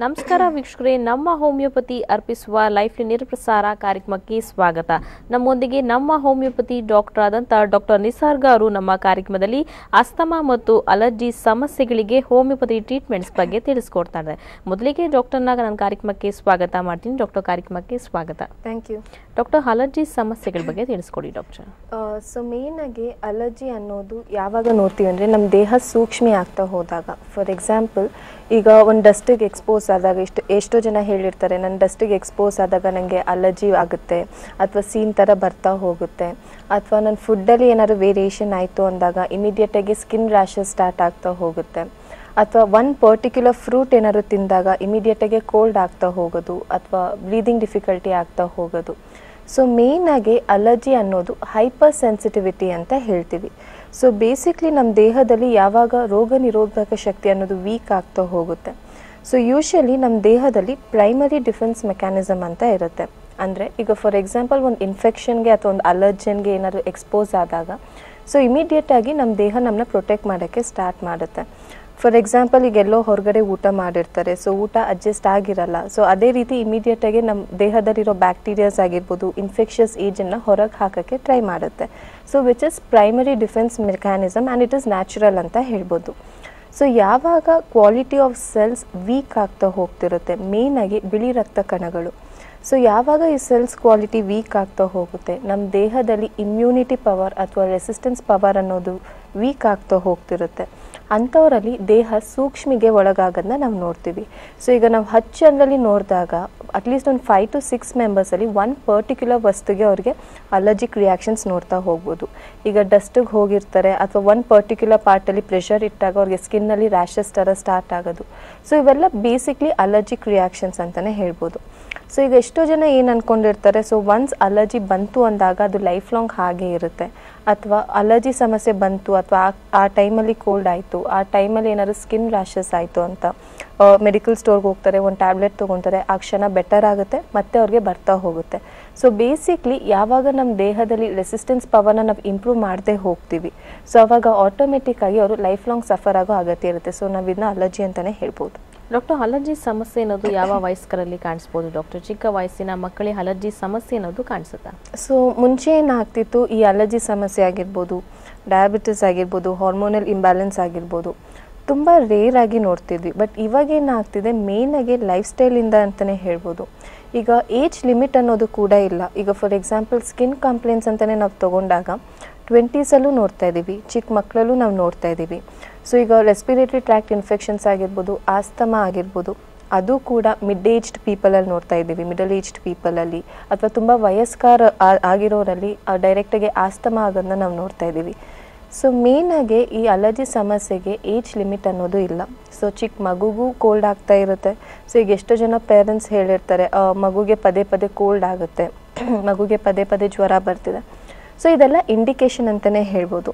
ನಮಸ್ಕಾರ ವೀಕ್ಷಕರೇ ನಮ್ಮ ಹೋಮಿಯೋಪತಿ ಅರ್ಪಿಸುವ ಲೈಫ್ ನಿರಪ್ರಸಾರ ಕಾರ್ಯಕ್ರಮಕ್ಕೆ ಸ್ವಾಗತ ನಮ್ಮೊಂದಿಗೆ ನಮ್ಮ ಹೋಮಿಯೋಪತಿ ಡಾಕ್ಟರ್ ಆದಂಥ ಡಾಕ್ಟರ್ ನಿಸರ್ಗ ಅವರು ನಮ್ಮ ಕಾರ್ಯಕ್ರಮದಲ್ಲಿ ಅಸ್ತಮಾ ಮತ್ತು ಅಲರ್ಜಿ ಸಮಸ್ಯೆಗಳಿಗೆ ಹೋಮಿಯೋಪತಿ ಟ್ರೀಟ್ಮೆಂಟ್ಸ್ ಬಗ್ಗೆ ತಿಳಿಸ್ಕೊಡ್ತಾ ಇದ್ದಾರೆ ಮೊದಲಿಗೆ ಡಾಕ್ಟರ್ನಾಗ ನನ್ನ ಕಾರ್ಯಕ್ರಮಕ್ಕೆ ಸ್ವಾಗತ ಮಾಡ್ತೀನಿ ಡಾಕ್ಟರ್ ಕಾರ್ಯಕ್ರಮಕ್ಕೆ ಸ್ವಾಗತ ಥ್ಯಾಂಕ್ ಯು ಡಾಕ್ಟರ್ ಅಲರ್ಜಿ ಸಮಸ್ಯೆಗಳ ಬಗ್ಗೆ ತಿಳಿಸ್ಕೊಡಿ ಡಾಕ್ಟರ್ ಸೊ ಮೇಯ್ನಾಗಿ ಅಲರ್ಜಿ ಅನ್ನೋದು ಯಾವಾಗ ನೋಡ್ತೀವಿ ಅಂದರೆ ನಮ್ಮ ದೇಹ ಸೂಕ್ಷ್ಮಿ ಆಗ್ತಾ ಹೋದಾಗ ಫಾರ್ ಎಕ್ಸಾಂಪಲ್ ಈಗ ಒಂದು ಡಸ್ಟಿಗೆ ಎಕ್ಸ್ಪೋಸ್ ಆದಾಗ ಎಷ್ಟು ಎಷ್ಟೋ ಜನ ಹೇಳಿರ್ತಾರೆ ನನ್ನ ಡಸ್ಟಿಗೆ ಎಕ್ಸ್ಪೋಸ್ ಆದಾಗ ನನಗೆ ಅಲರ್ಜಿ ಆಗುತ್ತೆ ಅಥವಾ ಸೀನ್ ಥರ ಬರ್ತಾ ಹೋಗುತ್ತೆ ಅಥವಾ ನನ್ನ ಫುಡ್ಡಲ್ಲಿ ಏನಾದ್ರು ವೇರಿಯೇಷನ್ ಆಯಿತು ಅಂದಾಗ ಇಮಿಡಿಯೇಟಾಗಿ ಸ್ಕಿನ್ ರ್ಯಾಷಸ್ ಸ್ಟಾರ್ಟ್ ಆಗ್ತಾ ಹೋಗುತ್ತೆ ಅಥವಾ ಒನ್ ಪರ್ಟಿಕ್ಯುಲರ್ ಫ್ರೂಟ್ ಏನಾದ್ರು ತಿಂದಾಗ ಇಮಿಡಿಯೇಟಾಗಿ ಕೋಲ್ಡ್ ಆಗ್ತಾ ಹೋಗೋದು ಅಥವಾ ಬ್ರೀದಿಂಗ್ ಡಿಫಿಕಲ್ಟಿ ಆಗ್ತಾ ಹೋಗೋದು ಸೊ ಮೇಯ್ನಾಗಿ ಅಲರ್ಜಿ ಅನ್ನೋದು ಹೈಪರ್ ಸೆನ್ಸಿಟಿವಿಟಿ ಅಂತ ಹೇಳ್ತೀವಿ ಸೊ ಬೇಸಿಕ್ಲಿ ನಮ್ಮ ದೇಹದಲ್ಲಿ ಯಾವಾಗ ರೋಗ ನಿರೋಧಕ ಶಕ್ತಿ ಅನ್ನೋದು ವೀಕ್ ಆಗ್ತಾ ಹೋಗುತ್ತೆ ಸೊ ಯೂಶಲಿ ನಮ್ಮ ದೇಹದಲ್ಲಿ ಪ್ರೈಮರಿ ಡಿಫೆನ್ಸ್ ಮೆಕ್ಯಾನಿಸಮ್ ಅಂತ ಇರುತ್ತೆ ಅಂದರೆ ಈಗ ಫಾರ್ ಎಕ್ಸಾಂಪಲ್ ಒಂದು ಇನ್ಫೆಕ್ಷನ್ಗೆ ಅಥವಾ ಒಂದು ಅಲರ್ಜನ್ಗೆ ಏನಾದರೂ ಎಕ್ಸ್ಪೋಸ್ ಆದಾಗ ಸೊ ಇಮಿಡಿಯೇಟಾಗಿ ನಮ್ಮ ದೇಹ ನಮ್ಮನ್ನ ಪ್ರೊಟೆಕ್ಟ್ ಮಾಡೋಕ್ಕೆ ಸ್ಟಾರ್ಟ್ ಮಾಡುತ್ತೆ ಫಾರ್ ಎಕ್ಸಾಂಪಲ್ ಈಗ ಎಲ್ಲೋ ಹೊರಗಡೆ ಊಟ ಮಾಡಿರ್ತಾರೆ ಸೊ ಊಟ ಅಡ್ಜಸ್ಟ್ ಆಗಿರಲ್ಲ ಸೊ ಅದೇ ರೀತಿ ಇಮಿಡಿಯೇಟಾಗಿ ನಮ್ಮ ದೇಹದಲ್ಲಿರೋ ಬ್ಯಾಕ್ಟೀರಿಯಾಸ್ ಆಗಿರ್ಬೋದು ಇನ್ಫೆಕ್ಷಸ್ ಏಜನ್ನು ಹೊರಗೆ ಹಾಕೋಕ್ಕೆ ಟ್ರೈ ಮಾಡುತ್ತೆ so which is primary defence mechanism and it is natural ಅಂತ ಹೇಳ್ಬೋದು ಸೊ ಯಾವಾಗ ಕ್ವಾಲಿಟಿ ಆಫ್ ಸೆಲ್ಸ್ ವೀಕ್ ಆಗ್ತಾ ಹೋಗ್ತಿರುತ್ತೆ ಮೇಯ್ನಾಗಿ ಬಿಳಿ ರಕ್ತ ಕಣಗಳು ಸೊ ಯಾವಾಗ ಈ ಸೆಲ್ಸ್ ಕ್ವಾಲಿಟಿ ವೀಕ್ ಆಗ್ತಾ ಹೋಗುತ್ತೆ ನಮ್ಮ ದೇಹದಲ್ಲಿ ಇಮ್ಯುನಿಟಿ ಪವರ್ ಅಥವಾ ರೆಸಿಸ್ಟೆನ್ಸ್ ಪವರ್ ಅನ್ನೋದು ವೀಕ್ ಆಗ್ತಾ ಹೋಗ್ತಿರುತ್ತೆ ಅಂಥವರಲ್ಲಿ ದೇಹ ಸೂಕ್ಷ್ಮಿಗೆ ಒಳಗಾಗೋದನ್ನ ನಾವು ನೋಡ್ತೀವಿ ಸೊ ಈಗ ನಾವು ಹತ್ತು ಜನರಲ್ಲಿ ನೋಡಿದಾಗ ಅಟ್ಲೀಸ್ಟ್ ಒಂದು ಫೈವ್ ಟು ಸಿಕ್ಸ್ ಮೆಂಬರ್ಸಲ್ಲಿ ಒನ್ ಪರ್ಟಿಕ್ಯುಲರ್ ವಸ್ತುಗೆ ಅವ್ರಿಗೆ ಅಲರ್ಜಿಕ್ ರಿಯಾಕ್ಷನ್ಸ್ ನೋಡ್ತಾ ಹೋಗ್ಬೋದು ಈಗ ಡಸ್ಟಿಗೆ ಹೋಗಿರ್ತಾರೆ ಅಥವಾ ಒನ್ ಪರ್ಟಿಕ್ಯುಲರ್ ಪಾರ್ಟಲ್ಲಿ ಪ್ರೆಷರ್ ಇಟ್ಟಾಗ ಅವ್ರಿಗೆ ಸ್ಕಿನ್ನಲ್ಲಿ ರ್ಯಾಷಸ್ ಥರ ಸ್ಟಾರ್ಟ್ ಆಗೋದು ಸೊ ಇವೆಲ್ಲ ಬೇಸಿಕ್ಲಿ ಅಲರ್ಜಿಕ್ ರಿಯಾಕ್ಷನ್ಸ್ ಅಂತಲೇ ಹೇಳ್ಬೋದು ಸೊ ಈಗ ಎಷ್ಟೋ ಜನ ಏನು ಅಂದ್ಕೊಂಡಿರ್ತಾರೆ ಸೊ ಒನ್ಸ್ ಅಲರ್ಜಿ ಬಂತು ಅಂದಾಗ ಅದು ಲೈಫ್ ಲಾಂಗ್ ಹಾಗೆ ಇರುತ್ತೆ ಅಥವಾ ಅಲರ್ಜಿ ಸಮಸ್ಯೆ ಬಂತು ಅಥವಾ ಆ ಟೈಮಲ್ಲಿ ಕೋಲ್ಡ್ ಆಯಿತು ಆ ಟೈಮಲ್ಲಿ ಏನಾದ್ರು ಸ್ಕಿನ್ ರ್ಯಾಷಸ್ ಆಯಿತು ಅಂತ ಮೆಡಿಕಲ್ ಸ್ಟೋರ್ಗೆ ಹೋಗ್ತಾರೆ ಒಂದು ಟ್ಯಾಬ್ಲೆಟ್ ತೊಗೊತಾರೆ ಆ ಕ್ಷಣ ಬೆಟರ್ ಆಗುತ್ತೆ ಮತ್ತೆ ಅವ್ರಿಗೆ ಬರ್ತಾ ಹೋಗುತ್ತೆ ಸೊ ಬೇಸಿಕ್ಲಿ ಯಾವಾಗ ನಮ್ಮ ದೇಹದಲ್ಲಿ ರೆಸಿಸ್ಟೆನ್ಸ್ ಪವರ್ನ ನಾವು ಇಂಪ್ರೂವ್ ಮಾಡದೆ ಹೋಗ್ತೀವಿ ಸೊ ಅವಾಗ ಆಟೋಮೆಟಿಕ್ ಆಗಿ ಅವರು ಲೈಫ್ ಲಾಂಗ್ ಸಫರ್ ಆಗೋ ಅಗತ್ಯ ಇರುತ್ತೆ ಸೊ ನಾವು ಇದನ್ನ ಅಲರ್ಜಿ ಅಂತಲೇ ಹೇಳ್ಬೋದು ಡಾಕ್ಟರ್ ಅಲರ್ಜಿ ಸಮಸ್ಯೆ ಅನ್ನೋದು ಯಾವ ವಯಸ್ಕರಲ್ಲಿ ಕಾಣಿಸ್ಬೋದು ಡಾಕ್ಟರ್ ಚಿಕ್ಕ ವಯಸ್ಸಿನ ಮಕ್ಕಳಿಗೆ ಅಲರ್ಜಿ ಸಮಸ್ಯೆ ಅನ್ನೋದು ಕಾಣಿಸುತ್ತಾ ಸೊ ಮುಂಚೆ ಏನಾಗ್ತಿತ್ತು ಈ ಅಲರ್ಜಿ ಸಮಸ್ಯೆ ಆಗಿರ್ಬೋದು ಡಯಾಬಿಟಿಸ್ ಆಗಿರ್ಬೋದು ಹಾರ್ಮೋನಲ್ ಇಂಬ್ಯಾಲೆನ್ಸ್ ಆಗಿರ್ಬೋದು ತುಂಬ ರೇರ್ ಆಗಿ ನೋಡ್ತಿದ್ವಿ ಬಟ್ ಇವಾಗ ಏನಾಗ್ತಿದೆ ಮೇಯ್ನಾಗಿ ಲೈಫ್ ಸ್ಟೈಲಿಂದ ಅಂತಲೇ ಹೇಳ್ಬೋದು ಈಗ ಏಜ್ ಲಿಮಿಟ್ ಅನ್ನೋದು ಕೂಡ ಇಲ್ಲ ಈಗ ಫಾರ್ ಎಕ್ಸಾಂಪಲ್ ಸ್ಕಿನ್ ಕಂಪ್ಲೇಂಟ್ಸ್ ಅಂತಲೇ ನಾವು ತೊಗೊಂಡಾಗ ಟ್ವೆಂಟೀಸಲ್ಲೂ ನೋಡ್ತಾ ಇದ್ದೀವಿ ಚಿಕ್ಕ ಮಕ್ಕಳಲ್ಲೂ ನಾವು ನೋಡ್ತಾ ಇದ್ದೀವಿ ಸೊ ಈಗ ರೆಸ್ಪಿರೇಟರಿ ಟ್ರ್ಯಾಕ್ಟ್ ಇನ್ಫೆಕ್ಷನ್ಸ್ ಆಗಿರ್ಬೋದು ಆಸ್ತಮಾ ಆಗಿರ್ಬೋದು ಅದು ಕೂಡ ಮಿಡ್ ಏಜ್ಡ್ ಪೀಪಲಲ್ಲಿ ನೋಡ್ತಾ ಇದ್ದೀವಿ ಮಿಡಲ್ ಏಜ್ಡ್ ಪೀಪಲಲ್ಲಿ ಅಥವಾ ತುಂಬ ವಯಸ್ಕರ ಆ- ಆಗಿರೋರಲ್ಲಿ ಡೈರೆಕ್ಟಾಗಿ ಆಸ್ತಮಾ ಆಗೋದನ್ನ ನಾವು ನೋಡ್ತಾ ಇದ್ದೀವಿ ಸೊ ಮೇಯ್ನಾಗಿ ಈ ಅಲರ್ಜಿ ಸಮಸ್ಯೆಗೆ ಏಜ್ ಲಿಮಿಟ್ ಅನ್ನೋದು ಇಲ್ಲ ಸೊ ಚಿಕ್ಕ ಮಗುಗೂ ಕೋಲ್ಡ್ ಆಗ್ತಾ ಇರುತ್ತೆ ಸೊ ಈಗ ಎಷ್ಟೋ ಜನ ಪೇರೆಂಟ್ಸ್ ಹೇಳಿರ್ತಾರೆ ಆ, ಮಗುಗೆ ಪದೇ ಪದೇ ಕೋಲ್ಡ್ ಆಗುತ್ತೆ ಮಗುಗೆ ಪದೇ ಪದೇ ಜ್ವರ ಬರ್ತಿದೆ ಸೊ ಇದೆಲ್ಲ ಇಂಡಿಕೇಶನ್ ಅಂತಲೇ ಹೇಳ್ಬೋದು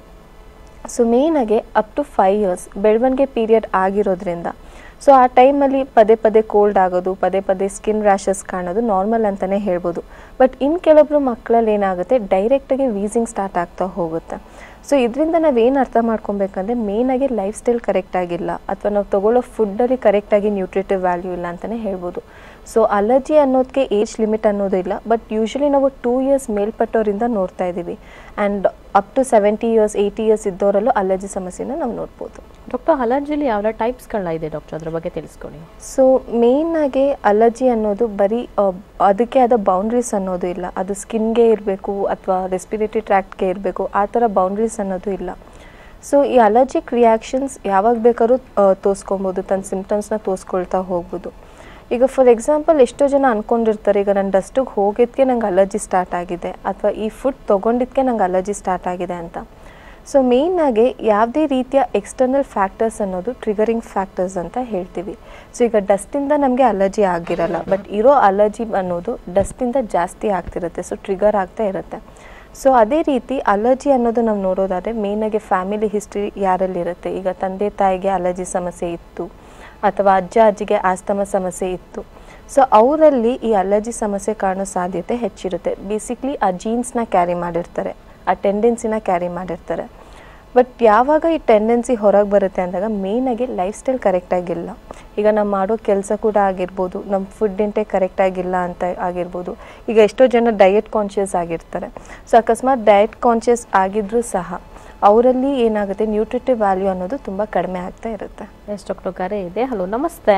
ಸೊ ಮೇಯ್ನಾಗಿ ಅಪ್ ಟು ಫೈವ್ ಇಯರ್ಸ್ ಬೆಳವಣಿಗೆ ಪೀರಿಯಡ್ ಆಗಿರೋದ್ರಿಂದ ಸೊ ಆ ಟೈಮಲ್ಲಿ ಪದೇ ಪದೇ ಕೋಲ್ಡ್ ಆಗೋದು ಪದೇ ಪದೇ ಸ್ಕಿನ್ ರ್ಯಾಷಸ್ ಕಾಣೋದು ನಾರ್ಮಲ್ ಅಂತಲೇ ಹೇಳ್ಬೋದು ಬಟ್ ಇನ್ನು ಕೆಲವೊಬ್ರು ಮಕ್ಕಳಲ್ಲಿ ಏನಾಗುತ್ತೆ ಡೈರೆಕ್ಟಾಗಿ ವೀಸಿಂಗ್ ಸ್ಟಾರ್ಟ್ ಆಗ್ತಾ ಹೋಗುತ್ತೆ ಸೊ ಇದರಿಂದ ನಾವೇನು ಅರ್ಥ ಮಾಡ್ಕೊಬೇಕಂದ್ರೆ ಮೇಯ್ನಾಗಿ ಲೈಫ್ ಸ್ಟೈಲ್ ಕರೆಕ್ಟ್ ಆಗಿಲ್ಲ ಅಥವಾ ನಾವು ತಗೊಳ್ಳೋ ಫುಡ್ಡಲ್ಲಿ ಕರೆಕ್ಟಾಗಿ ನ್ಯೂಟ್ರಿಟಿವ್ ವ್ಯಾಲ್ಯೂ ಇಲ್ಲ ಅಂತಲೇ ಹೇಳ್ಬೋದು ಸೊ ಅಲರ್ಜಿ ಅನ್ನೋದಕ್ಕೆ ಏಜ್ ಲಿಮಿಟ್ ಅನ್ನೋದು ಇಲ್ಲ ಬಟ್ ಯೂಶಲಿ ನಾವು ಟೂ ಇಯರ್ಸ್ ಮೇಲ್ಪಟ್ಟವರಿಂದ ನೋಡ್ತಾ ಇದ್ದೀವಿ and up to seventy years eighty years ಇದ್ದವರಲ್ಲೂ ಅಲರ್ಜಿ ಸಮಸ್ಯೆನ ನಾವು ನೋಡ್ಬೋದು ಡಾಕ್ಟರ್ ಅಲರ್ಜಿಲಿ ಯಾವ ಟೈಪ್ಸ್ಗಳನ್ನ ಇದೆ ಡಾಕ್ಟರ್ ಅದ್ರ ಬಗ್ಗೆ ತಿಳಿಸ್ಕೊಡಿ ಸೊ ಮೇಯ್ನಾಗಿ ಅಲರ್ಜಿ ಅನ್ನೋದು ಬರೀ ಆ, ಅದಕ್ಕೆ ಆದ ಬೌಂಡ್ರೀಸ್ ಅನ್ನೋದು ಇಲ್ಲ ಅದು ಸ್ಕಿನ್ಗೆ ಇರಬೇಕು ಅಥವಾ ರೆಸ್ಪಿರೇಟರಿ ಟ್ರ್ಯಾಕ್ಟ್ಗೆ ಇರಬೇಕು ಆ ಥರ ಬೌಂಡ್ರೀಸ್ ಅನ್ನೋದು ಇಲ್ಲ ಸೊ ಈ ಅಲರ್ಜಿಕ್ ರಿಯಾಕ್ಷನ್ಸ್ ಯಾವಾಗ ಬೇಕಾದ್ರೂ ಆ, ತೋರಿಸ್ಕೊಬೋದು ತನ್ನ ಸಿಮ್ಟಮ್ಸ್ನ ತೋರಿಸ್ಕೊಳ್ತಾ ಹೋಗ್ಬೋದು ಈಗ ಫಾರ್ ಎಕ್ಸಾಂಪಲ್ ಎಷ್ಟೋ ಜನ ಅನ್ಕೊಂಡಿರ್ತಾರೆ ಈಗ ನನ್ನ ಡಸ್ಟಿಗೆ ಹೋಗಿದ್ದಕ್ಕೆ ನಂಗೆ ಅಲರ್ಜಿ ಸ್ಟಾರ್ಟ್ ಆಗಿದೆ ಅಥವಾ ಈ ಫುಡ್ ತೊಗೊಂಡಿದ್ದಕ್ಕೆ ನಂಗೆ ಅಲರ್ಜಿ ಸ್ಟಾರ್ಟ್ ಆಗಿದೆ ಅಂತ ಸೊ ಮೇಯ್ನಾಗಿ ಯಾವುದೇ ರೀತಿಯ ಎಕ್ಸ್ಟರ್ನಲ್ ಫ್ಯಾಕ್ಟರ್ಸ್ ಅನ್ನೋದು ಟ್ರಿಗರಿಂಗ್ ಫ್ಯಾಕ್ಟರ್ಸ್ ಅಂತ ಹೇಳ್ತೀವಿ ಸೊ ಈಗ ಡಸ್ಟಿಂದ ನಮಗೆ ಅಲರ್ಜಿ ಆಗಿರಲ್ಲ ಬಟ್ ಇರೋ ಅಲರ್ಜಿ ಅನ್ನೋದು ಡಸ್ಟಿಂದ ಜಾಸ್ತಿ ಆಗ್ತಿರುತ್ತೆ ಸೊ ಟ್ರಿಗರ್ ಆಗ್ತಾ ಇರುತ್ತೆ ಸೊ ಅದೇ ರೀತಿ ಅಲರ್ಜಿ ಅನ್ನೋದು ನಾವು ನೋಡೋದಾದರೆ ಮೇಯ್ನಾಗಿ ಫ್ಯಾಮಿಲಿ ಹಿಸ್ಟ್ರಿ ಯಾರಲ್ಲಿರುತ್ತೆ ಈಗ ತಂದೆ ತಾಯಿಗೆ ಅಲರ್ಜಿ ಸಮಸ್ಯೆ ಇತ್ತು ಅಥವಾ ಅಜ್ಜ ಅಜ್ಜಿಗೆ ಆಸ್ತಮ ಸಮಸ್ಯೆ ಇತ್ತು ಸೊ ಅವರಲ್ಲಿ ಈ ಅಲರ್ಜಿ ಸಮಸ್ಯೆ ಕಾಣೋ ಸಾಧ್ಯತೆ ಹೆಚ್ಚಿರುತ್ತೆ ಬೇಸಿಕ್ಲಿ ಆ ಜೀನ್ಸ್ನ ಕ್ಯಾರಿ ಮಾಡಿರ್ತಾರೆ ಆ ಟೆಂಡೆನ್ಸಿನ ಕ್ಯಾರಿ ಮಾಡಿರ್ತಾರೆ ಬಟ್ ಯಾವಾಗ ಈ ಟೆಂಡೆನ್ಸಿ ಹೊರಗೆ ಬರುತ್ತೆ ಅಂದಾಗ ಮೇಯ್ನಾಗಿ ಲೈಫ್ ಸ್ಟೈಲ್ ಕರೆಕ್ಟಾಗಿಲ್ಲ ಈಗ ನಾವು ಮಾಡೋ ಕೆಲಸ ಕೂಡ ಆಗಿರ್ಬೋದು ನಮ್ಮ ಫುಡ್ ಇಂಟೇಕ್ ಕರೆಕ್ಟಾಗಿಲ್ಲ ಅಂತ ಆಗಿರ್ಬೋದು ಈಗ ಎಷ್ಟೋ ಜನ ಡಯಟ್ ಕಾನ್ಷಿಯಸ್ ಆಗಿರ್ತಾರೆ ಸೊ ಅಕಸ್ಮಾತ್ ಡಯಟ್ ಕಾನ್ಷಿಯಸ್ ಆಗಿದ್ರೂ ಸಹ ಅವರಲ್ಲಿ ಏನಾಗುತ್ತೆ ನ್ಯೂಟ್ರಿಟಿವ್ ವ್ಯಾಲ್ಯೂ ಅನ್ನೋದು ತುಂಬ ಕಡಿಮೆ ಆಗ್ತಾ ಇರುತ್ತೆ ಎಸ್ ಡಾಕ್ಟರ್ ಕರೆ ಇದೆ ಹಲೋ ನಮಸ್ತೆ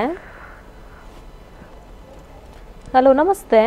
ಹಲೋ ನಮಸ್ತೆ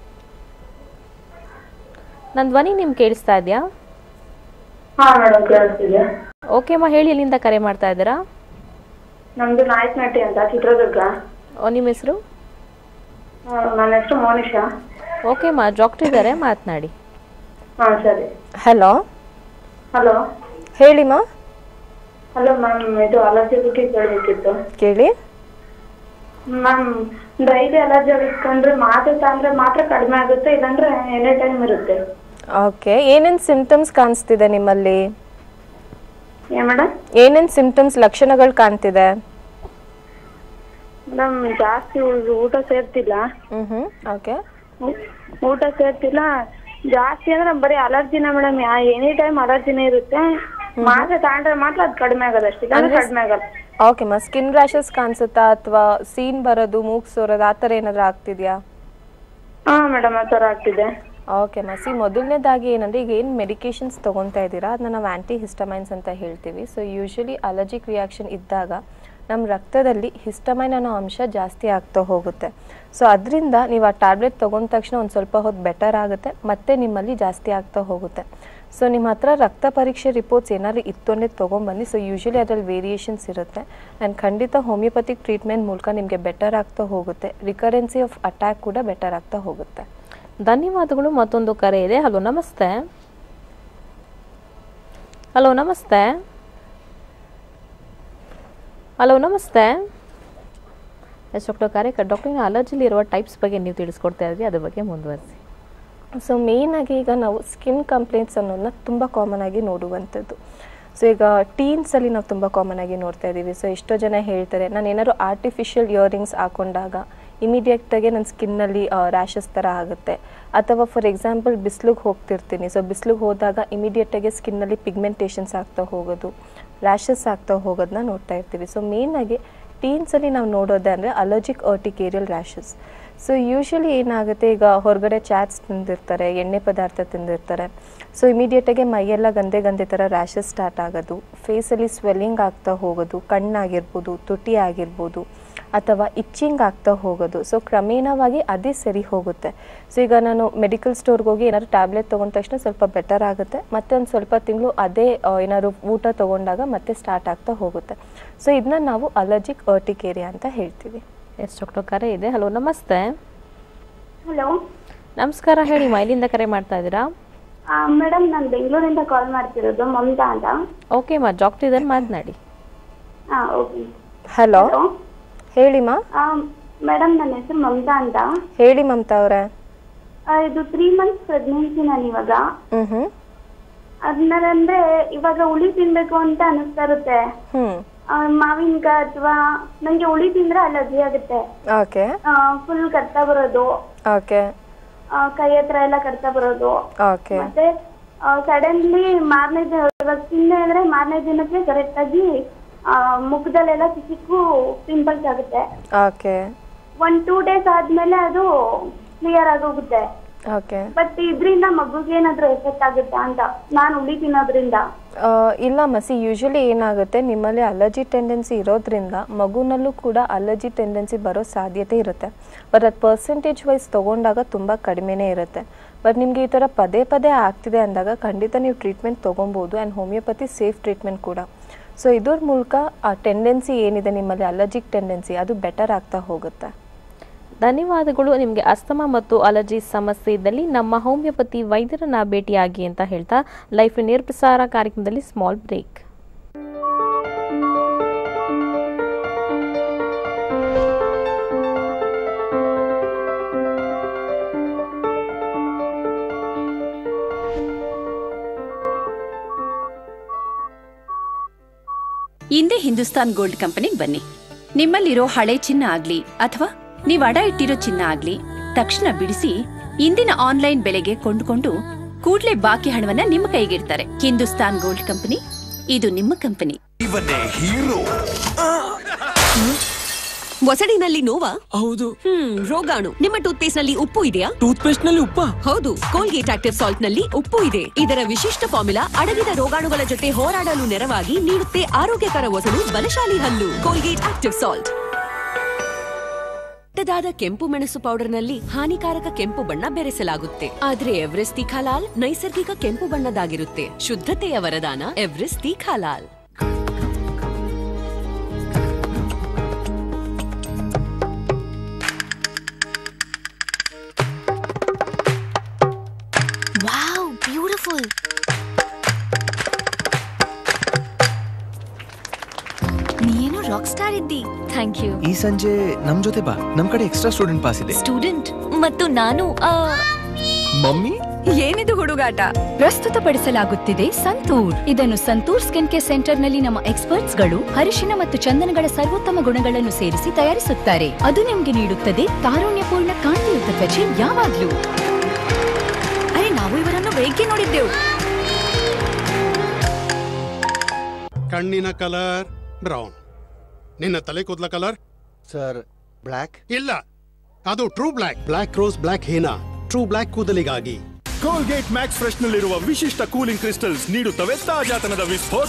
ನನ್ನ ಧ್ವನಿ ನಿಮ್ಗೆ ಕೇಳಿಸ್ತಾ ಇದೆಯಾ ಹಾ ಮೇಡಮ್ ಕೇಳಿಸ್ತಿದೆ ಓಕೆ ಅಮ್ಮ ಹೇಳಿ ಎಲ್ಲಿಂದ ಕರೆ ಮಾಡ್ತಾ ಇದ್ದೀರಾ ನಮ್ದು ನಾಯಕನಟ್ಟಿ ಅಂತ ಚಿತ್ರದುರ್ಗ ಓ, ನಿಮ್ಮ ಹೆಸರು ಆ, ನನ್ನ ಹೆಸರು ಮೋನಿಶಾ ಓಕೆ ಅಮ್ಮ ಡಾಕ್ಟರ್ ಇದ್ದಾರೆ ಮಾತನಾಡಿ ಹಾ ಸರಿ ಹಲೋ ಹಲೋ ಹೇಳಿಮ್ಮ ಹಲೋ ಮ್ಯಾಮ್ ಇದು ಅಲರ್ಜಿ ಬಗ್ಗೆ ಕೇಳಬೇಕಿತ್ತು ಕೇಳಿ ಮ್ಯಾಮ್ ಡೈಲಿ ಅಲರ್ಜಿ ಇಟ್ಕೊಂಡ್ರೆ ಮಾತ್ರೆ ತಗೊಂಡ್ರೆ ಮಾತ್ರ ಕಡಿಮೆ ಆಗುತ್ತೆ ಇಲ್ಲಾಂದ್ರೆ ಎನಿ ಟೈಮ್ ಇರುತ್ತೆ ಓಕೆ ಏನೇನು ಸಿಮ್ಟಮ್ಸ್ ಕಾಣಿಸ್ತಿದೆ ನಿಮ್ಮಲ್ಲಿ ಏನ್ ಮೇಡಮ್ ಏನೇನು ಸಿಮ್ಟಮ್ಸ್ ಲಕ್ಷಣಗಳು ಕಾಣ್ತಿದೆ ಮೇಡಮ್ ಜಾಸ್ತಿ ಊ- ಊಟ ಸೇರ್ತಿಲ್ಲ ಹ್ಞೂ ಹ್ಞೂ ಓಕೆ ಊ- ಊಟ ಸೇರ್ತಿಲ್ಲ ಜಾಸ್ತಿ ಅಂದ್ರೆ ಬರೀ ಅಲರ್ಜಿನ ಮೇಡಮ್ ಎನಿ ಟೈಮ್ ಅಲರ್ಜಿನೇ ಇರುತ್ತೆ ಮಾತ್ರೆ ತಗೊಂಡ್ರೆ ಮಾತ್ರ ಅದು ಕಡಿಮೆ ಆಗೋದು ಅಷ್ಟೇ ಇಲ್ಲಾಂದ್ರೆ ಕಡಿಮೆ ಆಗಲ್ಲ ಓಕೆಮ್ಮ ಸ್ಕಿನ್ ರ್ಯಾಷಸ್ ಕಾಣಿಸುತ್ತಾ ಅಥವಾ ಸೀನ್ ಬರೋದು ಮೂಗ್ ಸೋರೋದು ಆ ಥರ ಏನಾದರೂ ಆಗ್ತಿದೆಯಾ ಹಾ ಮೇಡಮ್ ಆ ಥರ ಆಗ್ತಿದೆ ಓಕೆಮ್ಮ ಸಿ ಮೊದಲನೇದಾಗಿ ಏನಂದರೆ ಈಗ ಏನು ಮೆಡಿಕೇಶನ್ಸ್ ತೊಗೊತಾ ಇದ್ದೀರಾ ಅದನ್ನ ನಾವು ಆ್ಯಂಟಿ ಹಿಸ್ಟಮೈನ್ಸ್ ಅಂತ ಹೇಳ್ತೀವಿ ಸೊ ಯೂಶ್ವಲಿ ಅಲರ್ಜಿಕ್ ರಿಯಾಕ್ಷನ್ ಇದ್ದಾಗ ನಮ್ಮ ರಕ್ತದಲ್ಲಿ ಹಿಸ್ಟಮೈನ್ ಅನ್ನೋ ಅಂಶ ಜಾಸ್ತಿ ಆಗ್ತಾ ಹೋಗುತ್ತೆ ಸೊ ಅದರಿಂದ ನೀವು ಆ ಟ್ಯಾಬ್ಲೆಟ್ ತೊಗೊಂಡ ತಕ್ಷಣ ಒಂದು ಸ್ವಲ್ಪ ಹೊತ್ತು ಬೆಟರ್ ಆಗುತ್ತೆ ಮತ್ತೆ ನಿಮ್ಮಲ್ಲಿ ಜಾಸ್ತಿ ಆಗ್ತಾ ಹೋಗುತ್ತೆ ಸೊ ನಿಮ್ಮ ಹತ್ರ ರಕ್ತ ಪರೀಕ್ಷೆ ರಿಪೋರ್ಟ್ಸ್ ಏನಾದ್ರು ಇತ್ತು ಅಂದರೆ ತೊಗೊಂಬನ್ನಿ ಸೊ ಯೂಶ್ವಲಿ ಅದರಲ್ಲಿ ವೇರಿಯೇಷನ್ಸ್ ಇರುತ್ತೆ ಆ್ಯಂಡ್ ಖಂಡಿತ ಹೋಮಿಯೋಪತಿಕ್ ಟ್ರೀಟ್ಮೆಂಟ್ ಮೂಲಕ ನಿಮಗೆ ಬೆಟರ್ ಆಗ್ತಾ ಹೋಗುತ್ತೆ ರಿಕರೆನ್ಸಿ ಆಫ್ ಅಟ್ಯಾಕ್ ಕೂಡ ಬೆಟರ್ ಆಗ್ತಾ ಹೋಗುತ್ತೆ ಧನ್ಯವಾದಗಳು ಮತ್ತೊಂದು ಕರೆ ಇದೆ ಹಲೋ ನಮಸ್ತೆ ಹಲೋ ನಮಸ್ತೆ ಹಲೋ ನಮಸ್ತೆ ಎಸ್ ಡಾಕ್ಟರ್ ಕರೆ ಡಾಕ್ಟರ್ ಅಲರ್ಜಿಲಿ ಇರುವ ಟೈಪ್ಸ್ ಬಗ್ಗೆ ನೀವು ತಿಳಿಸ್ಕೊಡ್ತಾ ಇದ್ರಿ ಅದ್ರ ಬಗ್ಗೆ ಮುಂದುವರಿಸಿ ಸೊ ಮೇಯ್ನಾಗಿ ಈಗ ನಾವು ಸ್ಕಿನ್ ಕಂಪ್ಲೇಂಟ್ಸ್ ಅನ್ನೋದನ್ನ ತುಂಬ ಕಾಮನ್ ಆಗಿ ನೋಡುವಂಥದ್ದು ಸೊ ಈಗ ಟೀನ್ಸಲ್ಲಿ ನಾವು ತುಂಬ ಕಾಮನ್ ಆಗಿ ನೋಡ್ತಾ ಇದ್ದೀವಿ ಸೊ ಎಷ್ಟೋ ಜನ ಹೇಳ್ತಾರೆ ನಾನು ಏನಾದ್ರು ಆರ್ಟಿಫಿಷಿಯಲ್ ಇಯರಿಂಗ್ಸ್ ಹಾಕೊಂಡಾಗ ಇಮಿಡಿಯೇಟಾಗಿ ನನ್ನ ಸ್ಕಿನ್ನಲ್ಲಿ ರ್ಯಾಷಸ್ ಥರ ಆಗುತ್ತೆ ಅಥವಾ ಫಾರ್ ಎಕ್ಸಾಂಪಲ್ ಬಿಸಿಲಿಗೆ ಹೋಗ್ತಿರ್ತೀನಿ ಸೊ ಬಿಸಿಲಿಗೆ ಹೋದಾಗ ಇಮಿಡಿಯೇಟಾಗಿ ಸ್ಕಿನ್ನಲ್ಲಿ ಪಿಗ್ಮೆಂಟೇಷನ್ಸ್ ಆಗ್ತಾ ಹೋಗೋದು ರ್ಯಾಷಸ್ ಆಗ್ತಾ ಹೋಗೋದನ್ನ ನೋಡ್ತಾ ಇರ್ತೀವಿ ಸೊ ಮೇಯ್ನಾಗಿ ಟೀನ್ಸಲ್ಲಿ ನಾವು ನೋಡೋದೇ ಅಂದರೆ allergic urticarial rashes so usually ಏನಾಗುತ್ತೆ ಈಗ ಹೊರಗಡೆ ಚಾಟ್ಸ್ ತಿಂದಿರ್ತಾರೆ ಎಣ್ಣೆ ಪದಾರ್ಥ ತಿಂದಿರ್ತಾರೆ ಸೊ ಇಮಿಡಿಯೇಟಾಗಿ ಮೈಯೆಲ್ಲ ಗಂದೆ ಗಂದೆ ಥರ ರ್ಯಾಷಸ್ ಸ್ಟಾರ್ಟ್ ಆಗೋದು ಫೇಸಲ್ಲಿ ಸ್ವೆಲ್ಲಿಂಗ್ ಆಗ್ತಾ ಹೋಗೋದು ಕಣ್ಣಾಗಿರ್ಬೋದು ತುಟಿ ಆಗಿರ್ಬೋದು ಅಥವಾ ಇಚ್ಚಿಂಗ್ ಆಗ್ತಾ ಹೋಗೋದು ಸೊ ಕ್ರಮೇಣವಾಗಿ ಅದೇ ಸರಿ ಹೋಗುತ್ತೆ ಸೊ ಈಗ ನಾನು ಮೆಡಿಕಲ್ ಸ್ಟೋರ್ಗೆ ಹೋಗಿ ಏನಾದ್ರು ಟ್ಯಾಬ್ಲೆಟ್ ತೊಗೊಂಡ ತಕ್ಷಣ ಸ್ವಲ್ಪ ಬೆಟರ್ ಆಗುತ್ತೆ ಮತ್ತೆ ಒಂದು ಸ್ವಲ್ಪ ತಿಂಗಳು ಅದೇ ಆ, ಏನಾದ್ರು ಊಟ ತೊಗೊಂಡಾಗ ಮತ್ತೆ ಸ್ಟಾರ್ಟ್ ಆಗ್ತಾ ಹೋಗುತ್ತೆ ಸೊ ಇದನ್ನ ನಾವು ಅಲರ್ಜಿಕ್ ಅರ್ಟಿಕೇರಿಯಾ ಅಂತ ಹೇಳ್ತೀವಿ ಎಸ್ ಡಾಕ್ಟರ್ ಕರೆ ಇದೆ ಹಲೋ ನಮಸ್ತೆ ಹಲೋ ನಮಸ್ಕಾರ ಹೇಳಿ ಮಾ ಎಲ್ಲಿಂದ ಕರೆ ಮಾಡ್ತಾ ಇದ್ದೀರಾ ಮೇಡಮ್ ನಾನು ಬೆಂಗಳೂರಿಂದ ಕಾಲ್ ಮಾಡ್ತಿರೋದು ಮಮತಾ ಅಂತ ಓಕೆ ಮಾ ಡಾಕ್ಟರ್ ಇದ್ದಾರೆ ಮಾತನಾಡಿ ಹಾ ಓಕೆ ಹಲೋ ಹೇಳಿಮ್ಮ ಮೇಡಮ್ ನನ್ನ ಹೆಸರು ಮಮತಾ ಅಂತ ಹೇಳಿ ಮಮತಾ ಅವರೇ ಆ, ಇದು ತ್ರೀ ಮಂತ್ಸ್ ಪ್ರೆಗ್ನೆನ್ಸಿ ನಾನು ಇವಾಗ ಹ್ಞೂ ಹ್ಞೂ ಅದ್ನಂದ್ರೆ ಇವಾಗ ಹುಳಿ ತಿನ್ಬೇಕು ಅಂತ ಅನಿಸ್ತಾ ಇರುತ್ತೆ ಹ್ಞೂ ಆ, ಮಾವಿನಕಾಯಿ ಅಥವಾ ನಂಗೆ ಹುಳಿ ತಿಂದ್ರೆ ಅಲರ್ಜಿ ಆಗುತ್ತೆ ಓಕೆ ಫುಲ್ ಕರ್ತಾ ಬರೋದು ಓಕೆ ಆ, ಕೈ ಹತ್ರ ಎಲ್ಲ ಕರ್ತಾ ಬರೋದು ಓಕೆ ಮತ್ತೆ ಸಡನ್ಲಿ ಮಾರನೇ ದಿನ ಇವಾಗ ತಿಂದೆ ಅಂದ್ರೆ ಮಾರನೇ ದಿನಕ್ಕೆ ಕರೆಕ್ಟ್ ಆಗಿ ಆ, ಮುಖದಲ್ಲೆಲ್ಲ ಚಿಕ್ಕು ಪಿಂಪಲ್ಸ್ ಆಗುತ್ತೆ ಓಕೆ ಒಂದ್ ಟೂ ಡೇಸ್ ಆದ್ಮೇಲೆ ಅದು ಕ್ಲಿಯರ್ ಆಗೋಗುತ್ತೆ ಓಕೆ ಬಟ್ ಇದ್ರಿಂದ ಮಗುಗೆ ಏನಾದ್ರೂ ಎಫೆಕ್ಟ್ ಆಗುತ್ತಾ ಅಂತ ನಾನು ಹುಳಿ ತಿನ್ನೋದ್ರಿಂದ ಆ, ಇಲ್ಲ ಮಸಿ ಯೂಶಲಿ ಏನಾಗುತ್ತೆ ನಿಮ್ಮಲ್ಲಿ ಅಲರ್ಜಿ ಟೆಂಡೆನ್ಸಿ ಇರೋದ್ರಿಂದ ಮಗುನಲ್ಲೂ ಕೂಡ ಅಲರ್ಜಿ ಟೆಂಡೆನ್ಸಿ ಬರೋ ಸಾಧ್ಯತೆ ಇರುತ್ತೆ ಬಟ್ ಅದು ಪರ್ಸೆಂಟೇಜ್ ವೈಸ್ ತೊಗೊಂಡಾಗ ತುಂಬ ಕಡಿಮೆನೇ ಇರುತ್ತೆ ಬಟ್ ನಿಮಗೆ ಈ ಥರ ಪದೇ ಪದೇ ಆಗ್ತಿದೆ ಅಂದಾಗ ಖಂಡಿತ ನೀವು ಟ್ರೀಟ್ಮೆಂಟ್ ತೊಗೊಬೋದು ಆ್ಯಂಡ್ ಹೋಮಿಯೋಪತಿ ಸೇಫ್ ಟ್ರೀಟ್ಮೆಂಟ್ ಕೂಡ ಸೊ ಇದ್ರ ಮೂಲಕ ಆ ಟೆಂಡೆನ್ಸಿ ಏನಿದೆ ನಿಮ್ಮಲ್ಲಿ ಅಲರ್ಜಿಕ್ ಟೆಂಡೆನ್ಸಿ ಅದು ಬೆಟರ್ ಆಗ್ತಾ ಹೋಗುತ್ತೆ ಧನ್ಯವಾದಗಳು ನಿಮಗೆ ಅಸ್ತಮಾ ಮತ್ತು ಅಲರ್ಜಿ ಸಮಸ್ಯೆ ಇದ್ದಲ್ಲಿ ನಮ್ಮ ಹೋಮಿಯೋಪತಿ ವೈದ್ಯರನ್ನ ಭೇಟಿಯಾಗಿ ಅಂತ ಹೇಳ್ತಾ ಲೈಫ್ ನೇರ್ಪ್ರಸಾರ ಕಾರ್ಯಕ್ರಮದಲ್ಲಿ ಸ್ಮಾಲ್ ಬ್ರೇಕ್ ಇಂದೇ ಹಿಂದೂಸ್ತಾನ್ ಗೋಲ್ಡ್ ಕಂಪನಿಗೆ ಬನ್ನಿ ನಿಮ್ಮಲ್ಲಿರೋ ಹಳೆ ಚಿನ್ನ ಆಗ್ಲಿ ಅಥವಾ ನೀವು ಅಡ ಇಟ್ಟಿರೋ ಚಿನ್ನ ಆಗ್ಲಿ ತಕ್ಷಣ ಬಿಡಿಸಿ ಇಂದಿನ ಆನ್ಲೈನ್ ಬೆಲೆಗೆ ಕೊಂಡುಕೊಂಡು ಕೂಡ್ಲೇ ಬಾಕಿ ಹಣವನ್ನ ನಿಮ್ಮ ಕೈಗಿಡ್ತಾರೆ ಹಿಂದೂಸ್ತಾನ್ ಗೋಲ್ಡ್ ಕಂಪನಿ ಇದು ನಿಮ್ಮ ಕಂಪನಿ ಇವನ್ನೇ ಹೀರೋ ಮೊಸಡಿನಲ್ಲಿ ನೋವಾ ಹೌದು ಹ್ಮ್ ರೋಗಾಣು ನಿಮ್ಮ ಟೂತ್ ಪೇಸ್ಟ್ ನಲ್ಲಿ ಉಪ್ಪು ಇದೆಯಾ ಟೂತ್ ಪೇಸ್ಟ್ ನಲ್ಲಿ ಉಪ್ಪ ಹೌದು ಕೋಲ್ಗೇಟ್ ಆಕ್ಟಿವ್ ಸಾಲ್ಟ್ ನಲ್ಲಿ ಉಪ್ಪು ಇದೆ ಇದರ ವಿಶಿಷ್ಟ ಫಾರ್ಮುಲಾ ಅಡಗಿದ ರೋಗಾಣುಗಳ ಜೊತೆ ಹೋರಾಡಲು ನೆರವಾಗಿ ನೀಡುತ್ತೆ ಆರೋಗ್ಯಕರ ಒಸಡು ಬಲಶಾಲಿ ಹಲ್ಲು ಕೋಲ್ಗೇಟ್ ಆಕ್ಟಿವ್ ಸಾಲ್ಟ್ ಕೆಟ್ಟದಾದ ಕೆಂಪು ಮೆಣಸು ಪೌಡರ್ನಲ್ಲಿ ಹಾನಿಕಾರಕ ಕೆಂಪು ಬಣ್ಣ ಬೆರೆಸಲಾಗುತ್ತೆ ಆದ್ರೆ ಎವ್ರೆಸ್ಟ್ ತೀಖಾಲಾಲ್ ನೈಸರ್ಗಿಕ ಕೆಂಪು ಬಣ್ಣದಾಗಿರುತ್ತೆ ಶುದ್ಧತೆಯ ವರದಾನ ಎವ್ರೆಸ್ಟ್ ತೀಖಾಲಾಲ್ ವಾವ್ ಬ್ಯೂಟಿಫುಲ್ ನೀನು ರಾಕ್ ಸ್ಟಾರ್ ಇದ್ದಿ ಥ್ಯಾಂಕ್ ಯು ಈ ಸಂಜೆ ನಮ್ ಜೊತೆ ಬಾ ನಮ್ ಕಡೆ ಎಕ್ಸ್ಟ್ರಾ ಸ್ಟೂಡೆಂಟ್ ಪಾಸ್ ಇದೆ ಸ್ಟೂಡೆಂಟ್ ಮತ್ತು ನಾನು ಆ, ಮಮ್ಮಿ ಏನಿದು ಹುಡುಗಾಟ ಪ್ರಸ್ತುತಪಡಿಸಲಾಗುತ್ತಿದೆ ಸಂತೂರ್ ಇದನ್ನು ಸಂತೂರ್ ಸ್ಕಿನ್ ಕೇರ್ ಸೆಂಟರ್ ನಲ್ಲಿ ನಮ್ಮ ಎಕ್ಸ್ಪರ್ಟ್ಸ್ ಗಳು ಅರಿಶಿನ ಮತ್ತು ಚಂದನಗಳ ಸರ್ವೋತ್ತಮ ಗುಣಗಳನ್ನು ಸೇರಿಸಿ ತಯಾರಿಸುತ್ತಾರೆ ಅದು ನಿಮಗೆ ನೀಡುತ್ತದೆ ತಾರುಣ್ಯಪೂರ್ಣ ಕಾಂತಿಯುಕ್ತ ತ್ವಚೆ ಯಾವಾಗ್ಲೂ ಅರೆ ನಾವು ಇವರನ್ನು ಬೆಳಿಗ್ಗೆ ನೋಡಿದ್ದೆವು ಕಣ್ಣಿನ ಕಲರ್ ಬ್ರೌನ್ ನಿನ್ನ ತಲೆ ಕೂದಲ ಕಲರ್ ಸರ್ ಬ್ಲ್ಯಾಕ್ ಇಲ್ಲ ಅದು true black black rose black henna true black ಕೂದಲಿಗಾಗಿ ಕೋಲ್ಗೇಟ್ ಮ್ಯಾಕ್ಸ್ ಫ್ರೆಶ್ ನಲ್ಲಿರುವ ವಿಶಿಷ್ಟ ಕೂಲಿಂಗ್ ಕ್ರಿಸ್ಟಲ್ಸ್ ನೀಡುತ್ತವೆ ತಾಜಾತನದ ವಿಸ್ಫೋಟ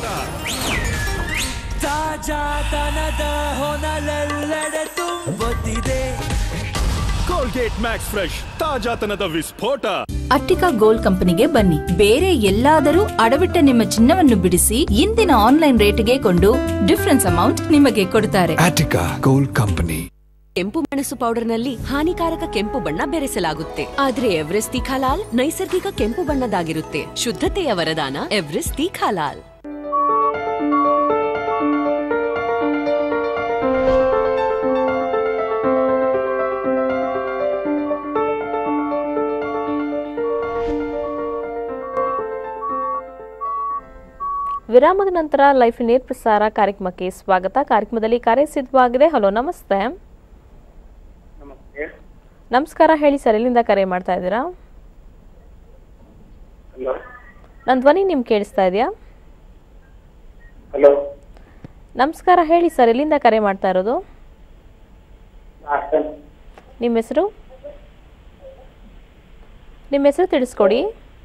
ತಾಜಾತನದ ಹೊನಲೆಲ್ಲೆಡೆ ತುಂಬುತ್ತಿದೆ ಕೋಲ್ಗೇಟ್ ಮ್ಯಾಕ್ಸ್ ಫ್ರೆಶ್ ತಾಜಾತನದ ವಿಸ್ಫೋಟ ಅಟ್ಟಿಕಾ ಗೋಲ್ಡ್ ಕಂಪನಿಗೆ ಬನ್ನಿ ಬೇರೆ ಎಲ್ಲಾದರೂ ಅಡವಿಟ್ಟ ನಿಮ್ಮ ಚಿನ್ನವನ್ನು ಬಿಡಿಸಿ ಇಂದಿನ ಆನ್ಲೈನ್ ರೇಟ್ಗೆ ಕೊಂಡು ಡಿಫರೆನ್ಸ್ ಅಮೌಂಟ್ ನಿಮಗೆ ಕೊಡುತ್ತಾರೆ ಆಟಿಕಾ ಗೋಲ್ಡ್ ಕಂಪನಿ ಕೆಂಪು ಮೆಣಸು ಪೌಡರ್ನಲ್ಲಿ ಹಾನಿಕಾರಕ ಕೆಂಪು ಬಣ್ಣ ಬೆರೆಸಲಾಗುತ್ತೆ ಆದ್ರೆ ಎವ್ರೆಸ್ಟ್ ತೀಖಾಲಾಲ್ ನೈಸರ್ಗಿಕ ಕೆಂಪು ಬಣ್ಣದಾಗಿರುತ್ತೆ ಶುದ್ಧತೆಯ ವರದಾನ ಎವ್ರೆಸ್ಟ್ ತೀಖಾಲಾಲ್ ವಿರಾಮದ ನಂತರ ಲೈಫ್ ನೇರ್ ಪ್ರಸಾರ ಕಾರ್ಯಕ್ರಮಕ್ಕೆ ಸ್ವಾಗತ ಕಾರ್ಯಕ್ರಮದಲ್ಲಿ ಕಾರ್ಯ ಸಿದ್ಧವಾಗಿದೆ ಹಲೋ ನಮಸ್ತೆ ನಮಸ್ಕಾರ ಹೇಳಿ ಸರ್ ಎಲ್ಲಿಂದ ಕರೆ ಮಾಡ್ತಾ ಇದ್ದೀರಾ ನನ್ನ ಧ್ವನಿ ನಿಮ್ಗೆ ಕೇಳಿಸ್ತಾ ಇದೆಯಾ ಹಲೋ ನಮಸ್ಕಾರ ಹೇಳಿ ಸರ್ ಎಲ್ಲಿಂದ ಕರೆ ಮಾಡ್ತಾ ಇರೋದು ನಿಮ್ಮ ಹೆಸರು ನಿಮ್ಮ ಹೆಸರು ತಿಳಿಸ್ಕೊಡಿ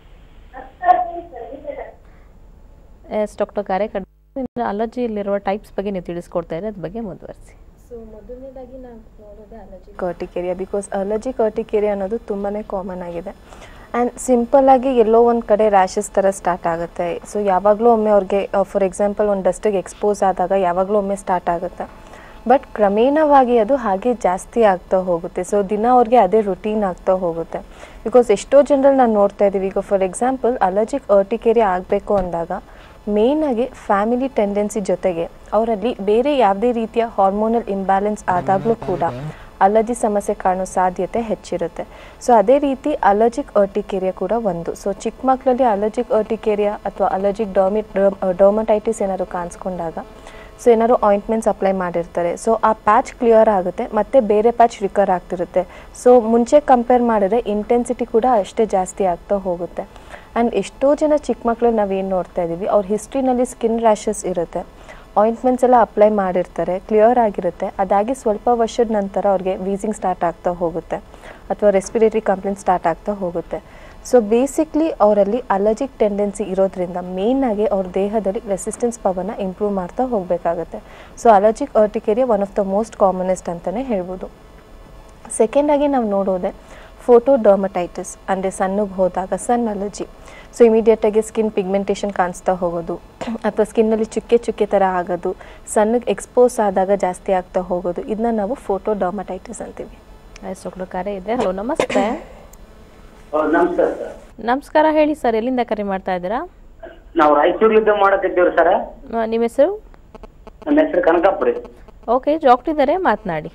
ಎಸ್ ಡಾಕ್ಟರ್ ಕಾರ್ಯ ಅಲರ್ಜಿಯಲ್ಲಿರುವ ಟೈಪ್ಸ್ ಬಗ್ಗೆ ನೀವು ತಿಳಿಸ್ಕೊಡ್ತಾ ಇದ್ರೆ ಅದ್ರ ಬಗ್ಗೆ ಮುಂದುವರಿಸಿ ಸೊ ಮೊದಲನೇದಾಗಿ ನಾವು ನೋಡೋದೇ allergy urticaria because allergy urticaria ಅನ್ನೋದು ತುಂಬಾ ಕಾಮನ್ ಆಗಿದೆ ಆ್ಯಂಡ್ ಸಿಂಪಲ್ ಆಗಿ ಎಲ್ಲೋ ಒಂದು ಕಡೆ ರ್ಯಾಷಸ್ ಥರ ಸ್ಟಾರ್ಟ್ ಆಗುತ್ತೆ ಸೊ ಯಾವಾಗಲೂ ಒಮ್ಮೆ ಅವ್ರಿಗೆ ಫಾರ್ ಎಕ್ಸಾಂಪಲ್ ಒಂದು ಡಸ್ಟಿಗೆ ಎಕ್ಸ್ಪೋಸ್ ಆದಾಗ ಯಾವಾಗಲೂ ಒಮ್ಮೆ ಸ್ಟಾರ್ಟ್ ಆಗುತ್ತೆ ಬಟ್ ಕ್ರಮೇಣವಾಗಿ ಅದು ಹಾಗೆ ಜಾಸ್ತಿ ಆಗ್ತಾ ಹೋಗುತ್ತೆ ಸೊ ದಿನ ಅವ್ರಿಗೆ ಅದೇ ರುಟೀನ್ ಆಗ್ತಾ ಹೋಗುತ್ತೆ ಬಿಕಾಸ್ ಎಷ್ಟೋ ಜನರಲ್ಲಿ ನಾನು ನೋಡ್ತಾ ಇದ್ದೀವಿ ಈಗ ಫಾರ್ ಎಕ್ಸಾಂಪಲ್ ಅಲರ್ಜಿಕ್ ಅರ್ಟಿಕೇರಿಯಾ ಆಗಬೇಕು ಅಂದಾಗ ಮೇಯ್ನಾಗಿ ಫ್ಯಾಮಿಲಿ ಟೆಂಡೆನ್ಸಿ ಜೊತೆಗೆ ಅವರಲ್ಲಿ ಬೇರೆ ಯಾವುದೇ ರೀತಿಯ ಹಾರ್ಮೋನಲ್ ಇಂಬ್ಯಾಲೆನ್ಸ್ ಆದಾಗಲೂ ಕೂಡ ಅಲರ್ಜಿ ಸಮಸ್ಯೆ ಕಾಣೋ ಸಾಧ್ಯತೆ ಹೆಚ್ಚಿರುತ್ತೆ ಸೊ ಅದೇ ರೀತಿ ಅಲರ್ಜಿಕ್ ಅರ್ಟಿಕೇರಿಯಾ ಕೂಡ ಒಂದು ಸೊ ಚಿಕ್ಕ ಮಕ್ಕಳಲ್ಲಿ ಅಲರ್ಜಿಕ್ ಅರ್ಟಿಕೇರಿಯಾ ಅಥವಾ ಅಲರ್ಜಿಕ್ ಡರ್ಮಿ ಡರ್ಮಟೈಟಿಸ್ ಏನಾದ್ರು ಕಾಣಿಸ್ಕೊಂಡಾಗ ಸೊ ಏನಾದ್ರು ಆಯಿಂಟ್ಮೆಂಟ್ಸ್ ಅಪ್ಲೈ ಮಾಡಿರ್ತಾರೆ ಸೊ ಆ ಪ್ಯಾಚ್ ಕ್ಲಿಯರ್ ಆಗುತ್ತೆ ಮತ್ತೆ ಬೇರೆ ಪ್ಯಾಚ್ ರಿಕರ್ ಆಗ್ತಿರುತ್ತೆ ಸೊ ಮುಂಚೆ ಕಂಪೇರ್ ಮಾಡಿದ್ರೆ ಇಂಟೆನ್ಸಿಟಿ ಕೂಡ ಅಷ್ಟೇ ಜಾಸ್ತಿ ಆಗ್ತಾ ಹೋಗುತ್ತೆ ಆ್ಯಂಡ್ ಎಷ್ಟೋ ಜನ ಚಿಕ್ಕ ಮಕ್ಕಳು ನಾವೇನು ನೋಡ್ತಾ ಇದ್ದೀವಿ ಅವ್ರ ಹಿಸ್ಟ್ರಿನಲ್ಲಿ ಸ್ಕಿನ್ ರ್ಯಾಷಸ್ ಇರುತ್ತೆ ಆಯಿಂಟ್ಮೆಂಟ್ಸ್ ಎಲ್ಲ ಅಪ್ಲೈ ಮಾಡಿರ್ತಾರೆ ಕ್ಲಿಯರ್ ಆಗಿರುತ್ತೆ ಅದಾಗಿ ಸ್ವಲ್ಪ ವರ್ಷದ ನಂತರ ಅವ್ರಿಗೆ ವೀಸಿಂಗ್ ಸ್ಟಾರ್ಟ್ ಆಗ್ತಾ ಹೋಗುತ್ತೆ ಅಥವಾ ರೆಸ್ಪಿರೇಟರಿ ಕಂಪ್ಲೇಂಟ್ ಸ್ಟಾರ್ಟ್ ಆಗ್ತಾ ಹೋಗುತ್ತೆ ಸೊ ಬೇಸಿಕ್ಲಿ ಅವರಲ್ಲಿ ಅಲರ್ಜಿಕ್ ಟೆಂಡೆನ್ಸಿ ಇರೋದ್ರಿಂದ ಮೇಯ್ನಾಗಿ ಅವ್ರ ದೇಹದಲ್ಲಿ ರೆಸಿಸ್ಟೆನ್ಸ್ ಪವರ್ನ ಇಂಪ್ರೂವ್ ಮಾಡ್ತಾ ಹೋಗಬೇಕಾಗುತ್ತೆ so allergic urticaria one of the most commonest ಅಂತಲೇ ಹೇಳ್ಬೋದು ಸೆಕೆಂಡಾಗಿ ನಾವು ನೋಡೋದೆ ಫೋಟೋ ಡರ್ಮಟೈಟಿಸ್ ಅಂದರೆ ಸಣ್ಣಗೆ ಹೋದಾಗ ಸನ್ ಅಲರ್ಜಿ ಸೊ ಇಮಿಡಿಯೇಟಾಗಿ ಸ್ಕಿನ್ ಪಿಗ್ಮೆಂಟೇಷನ್ ಕಾಣಿಸ್ತಾ ಹೋಗೋದು ಅಥವಾ ಸ್ಕಿನ್ನಲ್ಲಿ ಚುಕ್ಕೆ ಚುಕ್ಕೆ ಥರ ಆಗೋದು ಸಣ್ಣಗೆ ಎಕ್ಸ್ಪೋಸ್ ಆದಾಗ ಜಾಸ್ತಿ ಆಗ್ತಾ ಹೋಗೋದು ಇದನ್ನ ನಾವು ಫೋಟೋ ಡರ್ಮಟೈಟಿಸ್ ಅಂತೀವಿ ಎಸ್ ಡಾಕ್ಟರ್ ಕಾರ್ಯ ಇದೆ ಹಲೋ ನಮಸ್ತೆ ನಮಸ್ಕಾರ ಸರ್ ನಮಸ್ಕಾರ ಹೇಳಿ ಸರ್ ಎಲ್ಲಿಂದ ಕರೆ ಮಾಡ್ತಾ ಇದ್ದೀರಾ ನಾವು ರಾಯಚೂರ್ಲಿದ್ದ ಮಾಡಕತ್ತೀವ್ರಿ ಸರ್ ಆ, ನಿಮ್ಮ ಹೆಸರು ನನ್ನ ಹೆಸರು ಕನಕಪ್ಪ ರೀ ಓಕೆ ಡಾಕ್ಟರ್ ಇದ್ದಾರೆ ಮಾತನಾಡಿ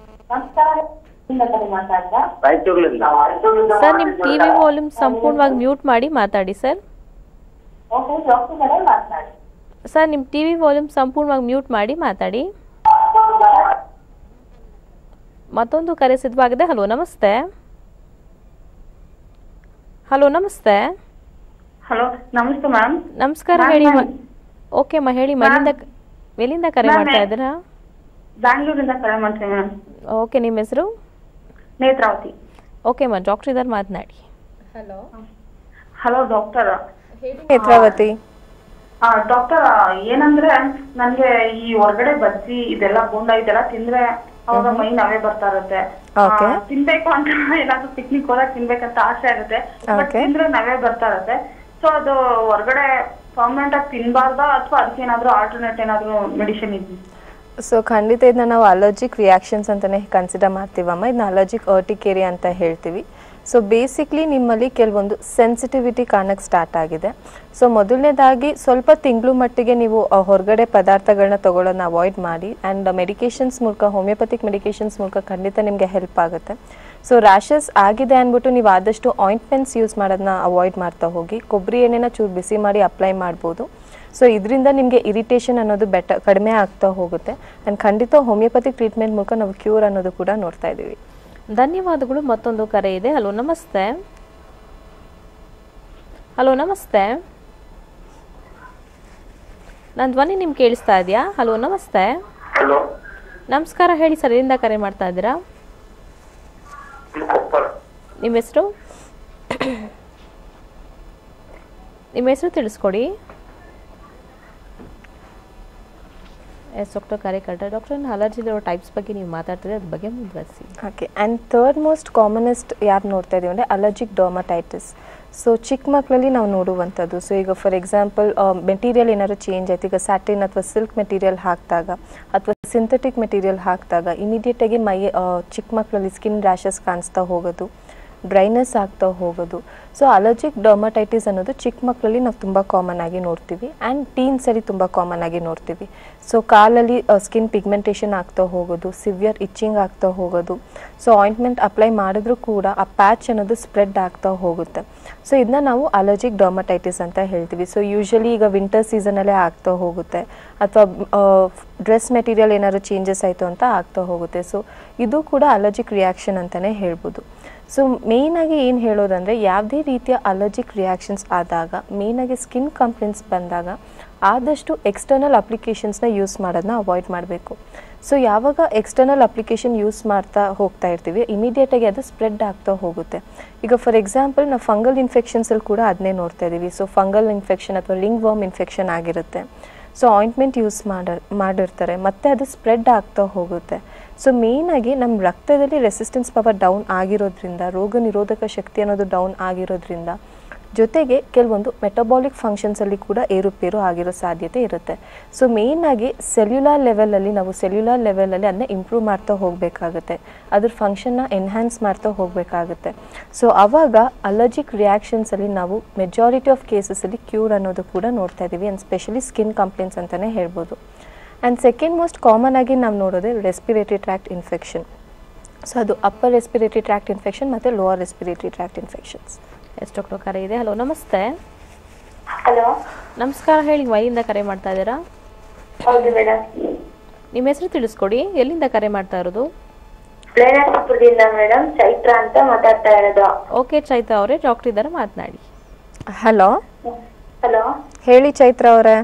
ರಾಯಚೂರ್ಲಿಂದ ಸರ್ ನಿಮ್ಮ ಟಿವಿ ವಾಲ್ಯೂಮ್ ಸಂಪೂರ್ಣವಾಗಿ ಮ್ಯೂಟ್ ಮಾಡಿ ಮಾತಾಡಿ ಸರ್ ಸರ್ ನಿಮ್ಮ ಟಿವಿ ವಾಲ್ಯೂಮ್ ಸಂಪೂರ್ಣವಾಗಿ ಮ್ಯೂಟ್ ಮಾಡಿ ಮಾತಾಡಿ ಮತ್ತೊಂದು ಕರೆ ಸಿದ್ಧವಾಗಿದೆ ಹಲೋ ನಮಸ್ತೆ ಹಲೋ ನಮಸ್ತೆ ಹಲೋ ನಮಸ್ತೆ ಮ್ಯಾಮ್ ನಮಸ್ಕಾರ Ma'am, ಹೇಳಿ ನಾನು- ಓಕೆ ಅಮ್ಮ ಹೇಳಿ ಎಲ್ಲಿಂದ ಎಲ್ಲಿಂದ ಕರೆ ನಾನು- ಮಾಡ್ತಾ ಇದ್ದೀರಾ ಬ್ಯಾಂಗ್ಳೂರಿಂದ ಕರೆ ಮಾಡ್ತೀನಿ ಮೇಡಮ್ ಓಕೆ ನಿಮ್ಮ ಹೆಸರು ನೇತ್ರಾವತಿ ಓಕೆ ಅಮ್ಮ ಡಾಕ್ಟರ್ ಇದ್ದಾರೆ ಮಾತನಾಡಿ hello hello doctor Netravathi doctor ಏನಂದ್ರೆ ನನ್ಗೆ ಈ ಹೊರಗಡೆ ಬಜ್ಜಿ ಇದೆಲ್ಲ ಬೋಂಡ ಇದೆಲ್ಲ ತಿಂದ್ರೆ ಅವಾಗ ಮೈ ನವೆ ಬರ್ತಾ ಇರುತ್ತೆ Okay. ಆ, ತಿನ್ಬೇಕು ಅಂತ ಏನಾದ್ರು ಪಿಕ್ನಿಕ್ ಹೋದಾಗ ತಿನ್ಬೇಕಂತ ಆಸೆ ಆಗುತ್ತೆ ಬಟ್ Okay. ತಿಂದ್ರೆ ನವೆ ಬರ್ತಾ ಇರುತ್ತೆ ಸೊ ಅದು ಹೊರಗಡೆ ಪರ್ಮನೆಂಟ್ ಆಗಿ ತಿನ್ಬಾರ್ದಾ ಅಥವಾ ಅದಕ್ಕೆ ಏನಾದ್ರು ಆಲ್ಟರ್ನೇಟ್ ಏನಾದ್ರು ಮೆಡಿಸಿನ್ ಇದೆ ಸೊ ಖಂಡಿತ ಇದನ್ನ ನಾವು ಅಲರ್ಜಿಕ್ ರಿಯಾಕ್ಷನ್ಸ್ ಅಂತಲೇ ಕನ್ಸಿಡರ್ ಮಾಡ್ತೀವಮ್ಮ ಇದನ್ನ ಅಲರ್ಜಿಕ್ ಅರ್ಟಿಕೇರಿ ಅಂತ ಹೇಳ್ತೀವಿ ಸೊ ಬೇಸಿಕ್ಲಿ ನಿಮ್ಮಲ್ಲಿ ಕೆಲವೊಂದು ಸೆನ್ಸಿಟಿವಿಟಿ ಕಾಣಕ್ಕೆ ಸ್ಟಾರ್ಟ್ ಆಗಿದೆ ಸೊ ಮೊದಲನೇದಾಗಿ ಸ್ವಲ್ಪ ತಿಂಗಳು ಮಟ್ಟಿಗೆ ನೀವು ಆ, ಹೊರಗಡೆ ಪದಾರ್ಥಗಳನ್ನ ತಗೊಳ್ಳೋದನ್ನ ಅವಾಯ್ಡ್ ಮಾಡಿ ಆ್ಯಂಡ್ ಮೆಡಿಕೇಷನ್ಸ್ ಮೂಲಕ ಹೋಮಿಯೋಪತಿಕ್ ಮೆಡಿಕೇಷನ್ಸ್ ಮೂಲಕ ಖಂಡಿತ ನಿಮಗೆ ಹೆಲ್ಪ್ ಆಗುತ್ತೆ ಸೊ ರ್ಯಾಷಸ್ ಆಗಿದೆ ಅಂದ್ಬಿಟ್ಟು ನೀವು ಆದಷ್ಟು ಆಯಿಂಟ್ಮೆಂಟ್ಸ್ ಯೂಸ್ ಮಾಡೋದನ್ನ ಅವಾಯ್ಡ್ ಮಾಡ್ತಾ ಹೋಗಿ ಕೊಬ್ಬರಿ ಎಣ್ಣೆನ ಚೂರು ಬಿಸಿ ಮಾಡಿ ಅಪ್ಲೈ ಮಾಡ್ಬೋದು ಸೊ ಇದರಿಂದ ನಿಮಗೆ ಇರಿಟೇಷನ್ ಅನ್ನೋದು ಬೆಟ ಕಡಿಮೆ ಆಗ್ತಾ ಹೋಗುತ್ತೆ ಆ್ಯಂಡ್ ಖಂಡಿತ ಹೋಮಿಯೋಪತಿಕ್ ಟ್ರೀಟ್ಮೆಂಟ್ ಮೂಲಕ ನಾವು ಕ್ಯೂರ್ ಅನ್ನೋದು ಕೂಡ ನೋಡ್ತಾ ಇದ್ದೀವಿ ಧನ್ಯವಾದಗಳು ಮತ್ತೊಂದು ಕರೆ ಇದೆ ಹಲೋ ನಮಸ್ತೆ ಹಲೋ ನಮಸ್ತೆ ನನ್ನ ಧ್ವನಿ ನಿಮ್ಗೆ ಕೇಳಿಸ್ತಾ ಇದೆಯಾ ಹಲೋ ನಮಸ್ತೆ ಹಲೋ ನಮಸ್ಕಾರ ಹೇಳಿ ಸರ್ ಎಲ್ಲಿಂದ ಕರೆ ಮಾಡ್ತಾ ಇದ್ದೀರಾ ನಿಮ್ಮ ಹೆಸರು ನಿಮ್ಮ ಹೆಸರು ತಿಳಿಸ್ಕೊಡಿ ಎಸ್ ಡಾಕ್ಟರ್ ಕರೆ ಕಟ್ಟ ಡಾಕ್ಟರ್ ಅಲರ್ಜಿಲಿರೋ ಟೈಪ್ಸ್ ಬಗ್ಗೆ ನೀವು ಮಾತಾಡ್ತಿದ್ರೆ ಅದ್ರ ಬಗ್ಗೆ ಮುಂದುವರಿಸಿ okay and third most commonest ಯಾರು ನೋಡ್ತಾ ಇದ್ದೀವಿ ಅಂದರೆ ಅಲರ್ಜಿಕ್ ಡರ್ಮಟೈಟಿಸ್ ಸೊ ಚಿಕ್ಕ ಮಕ್ಕಳಲ್ಲಿ ನಾವು ನೋಡುವಂಥದ್ದು ಸೊ ಈಗ ಫಾರ್ ಎಕ್ಸಾಂಪಲ್ ಮೆಟೀರಿಯಲ್ ಏನಾದ್ರು ಚೇಂಜ್ ಆಯ್ತು ಈಗ ಸ್ಯಾಟಿನ್ ಅಥವಾ ಸಿಲ್ಕ್ ಮೆಟೀರಿಯಲ್ ಹಾಕಿದಾಗ ಅಥವಾ ಸಿಂಥೆಟಿಕ್ ಮೆಟೀರಿಯಲ್ ಹಾಕಿದಾಗ ಇಮಿಡಿಯೇಟಾಗಿ ಮೈ ಆ, ಚಿಕ್ಕ ಮಕ್ಕಳಲ್ಲಿ ಸ್ಕಿನ್ ರ್ಯಾಷಸ್ ಕಾಣಿಸ್ತಾ ಹೋಗೋದು ಡ್ರೈನೆಸ್ ಆಗ್ತಾ ಹೋಗೋದು ಸೊ ಅಲರ್ಜಿಕ್ ಡರ್ಮಟೈಟಿಸ್ ಅನ್ನೋದು ಚಿಕ್ಕ ಮಕ್ಕಳಲ್ಲಿ ನಾವು ತುಂಬ ಕಾಮನ್ ಆಗಿ ನೋಡ್ತೀವಿ ಆ್ಯಂಡ್ ಟೀನ್ಸಲ್ಲಿ ತುಂಬ ಕಾಮನ್ ಆಗಿ ನೋಡ್ತೀವಿ ಸೊ ಕಾಲಲ್ಲಿ ಸ್ಕಿನ್ ಪಿಗ್ಮೆಂಟೇಷನ್ ಆಗ್ತಾ ಹೋಗೋದು ಸಿವಿಯರ್ ಇಚ್ಚಿಂಗ್ ಆಗ್ತಾ ಹೋಗೋದು ಸೊ ಆಯಿಂಟ್ಮೆಂಟ್ ಅಪ್ಲೈ ಮಾಡಿದ್ರೂ ಕೂಡ ಆ ಪ್ಯಾಚ್ ಅನ್ನೋದು ಸ್ಪ್ರೆಡ್ ಆಗ್ತಾ ಹೋಗುತ್ತೆ ಸೊ ಇದನ್ನ ನಾವು ಅಲರ್ಜಿಕ್ ಡರ್ಮಟೈಟಿಸ್ ಅಂತ ಹೇಳ್ತೀವಿ ಸೊ ಯೂಶಲಿ ಈಗ ವಿಂಟರ್ ಸೀಸನಲ್ಲೇ ಆಗ್ತಾ ಹೋಗುತ್ತೆ ಅಥವಾ ಡ್ರೆಸ್ ಮೆಟೀರಿಯಲ್ ಏನಾದ್ರು ಚೇಂಜಸ್ ಆಯಿತು ಅಂತ ಆಗ್ತಾ ಹೋಗುತ್ತೆ ಸೊ ಇದು ಕೂಡ ಅಲರ್ಜಿಕ್ ರಿಯಾಕ್ಷನ್ ಅಂತಲೇ ಹೇಳ್ಬೋದು ಸೊ ಮೇಯ್ನಾಗಿ ಏನು ಹೇಳೋದಂದರೆ ಯಾವುದೇ ರೀತಿಯ ಅಲರ್ಜಿಕ್ ರಿಯಾಕ್ಷನ್ಸ್ ಆದಾಗ ಮೇಯ್ನಾಗಿ ಸ್ಕಿನ್ ಕಂಪ್ಲೇಂಟ್ಸ್ ಬಂದಾಗ ಆದಷ್ಟು ಎಕ್ಸ್ಟರ್ನಲ್ ಅಪ್ಲಿಕೇಶನ್ಸ್ನ ಯೂಸ್ ಮಾಡೋದನ್ನ ಅವಾಯ್ಡ್ ಮಾಡಬೇಕು ಸೊ ಯಾವಾಗ ಎಕ್ಸ್ಟರ್ನಲ್ ಅಪ್ಲಿಕೇಶನ್ ಯೂಸ್ ಮಾಡ್ತಾ ಹೋಗ್ತಾ ಇರ್ತೀವಿ ಇಮಿಡಿಯೇಟಾಗಿ ಅದು ಸ್ಪ್ರೆಡ್ ಆಗ್ತಾ ಹೋಗುತ್ತೆ ಈಗ ಫಾರ್ ಎಕ್ಸಾಂಪಲ್ ನಾವು ಫಂಗಲ್ ಇನ್ಫೆಕ್ಷನ್ಸಲ್ಲಿ ಕೂಡ ಅದನ್ನೇ ನೋಡ್ತಾ ಇದ್ದೀವಿ ಸೊ ಫಂಗಲ್ ಇನ್ಫೆಕ್ಷನ್ ಅಥವಾ ರಿಂಗ್ ವರ್ಮ್ ಇನ್ಫೆಕ್ಷನ್ ಆಗಿರುತ್ತೆ ಸೊ ಆಯಿಂಟ್ಮೆಂಟ್ ಯೂಸ್ ಮಾಡ ಮಾಡಿರ್ತಾರೆ ಮತ್ತೆ ಅದು ಸ್ಪ್ರೆಡ್ ಆಗ್ತಾ ಹೋಗುತ್ತೆ ಸೊ ಮೇಯ್ನಾಗಿ ನಮ್ಮ ರಕ್ತದಲ್ಲಿ ರೆಸಿಸ್ಟೆನ್ಸ್ ಪವರ್ ಡೌನ್ ಆಗಿರೋದ್ರಿಂದ ರೋಗ ನಿರೋಧಕ ಶಕ್ತಿ ಅನ್ನೋದು ಡೌನ್ ಆಗಿರೋದ್ರಿಂದ ಜೊತೆಗೆ ಕೆಲವೊಂದು ಮೆಟಬಾಲಿಕ್ ಫಂಕ್ಷನ್ಸಲ್ಲಿ ಕೂಡ ಏರುಪೇರು ಆಗಿರೋ ಸಾಧ್ಯತೆ ಇರುತ್ತೆ ಸೊ ಮೇಯ್ನಾಗಿ ಸೆಲ್ಯುಲಾರ್ ಲೆವೆಲಲ್ಲಿ ನಾವು ಸೆಲ್ಯುಲಾರ್ ಲೆವೆಲಲ್ಲಿ ಅದನ್ನ ಇಂಪ್ರೂವ್ ಮಾಡ್ತಾ ಹೋಗಬೇಕಾಗುತ್ತೆ ಅದ್ರ ಫಂಕ್ಷನ್ನ ಎನ್ಹ್ಯಾನ್ಸ್ ಮಾಡ್ತಾ ಹೋಗಬೇಕಾಗುತ್ತೆ ಸೊ ಆವಾಗ ಅಲರ್ಜಿಕ್ ರಿಯಾಕ್ಷನ್ಸಲ್ಲಿ ನಾವು ಮೆಜಾರಿಟಿ ಆಫ್ ಕೇಸಸಲ್ಲಿ ಕ್ಯೂರ್ ಅನ್ನೋದು ಕೂಡ ನೋಡ್ತಾ ಇದ್ದೀವಿ ಆ್ಯಂಡ್ ಸ್ಪೆಷಲಿ ಸ್ಕಿನ್ ಕಂಪ್ಲೇಂಟ್ಸ್ ಅಂತಲೇ ಹೇಳ್ಬೋದು ಆ್ಯಂಡ್ ಸೆಕೆಂಡ್ ಮೋಸ್ಟ್ ಕಾಮನ್ ಆಗಿ ನಾವು ನೋಡೋದೇ ರೆಸ್ಪಿರೇಟರಿ ಟ್ರ್ಯಾಕ್ಟ್ ಇನ್ಫೆಕ್ಷನ್ ಸೊ ಅದು ಅಪ್ಪರ್ ರೆಸ್ಪಿರೇಟರಿ ಟ್ರ್ಯಾಕ್ಟ್ ಇನ್ಫೆಕ್ಷನ್ ಮತ್ತು lower respiratory tract infections yes doctor ಕರೆ ಇದೆ ಹಲೋ ನಮಸ್ತೆ ಹಲೋ ನಮಸ್ಕಾರ ಹೇಳಿ ಮೈಯಿಂದ ಕರೆ ಮಾಡ್ತಾ ಇದ್ದೀರಾ ಹೌದು ಮೇಡಮ್ ನಿಮ್ಮ ಹೆಸರು ತಿಳಿಸ್ಕೊಡಿ ಎಲ್ಲಿಂದ ಕರೆ ಮಾಡ್ತಾ ಇರೋದು ಪ್ಲೇನರ್ಪುರದಿಂದ ಮೇಡಮ್ ಚೈತ್ರ ಅಂತ ಮಾತಾಡ್ತಾ ಇರೋದು ಓಕೆ ಚೈತ್ರ ಅವರೇ ಡಾಕ್ಟರ್ ಇದ್ದಾರೆ ಮಾತನಾಡಿ ಹಲೋ ಹಲೋ ಹೇಳಿ ಚೈತ್ರ ಅವರೇ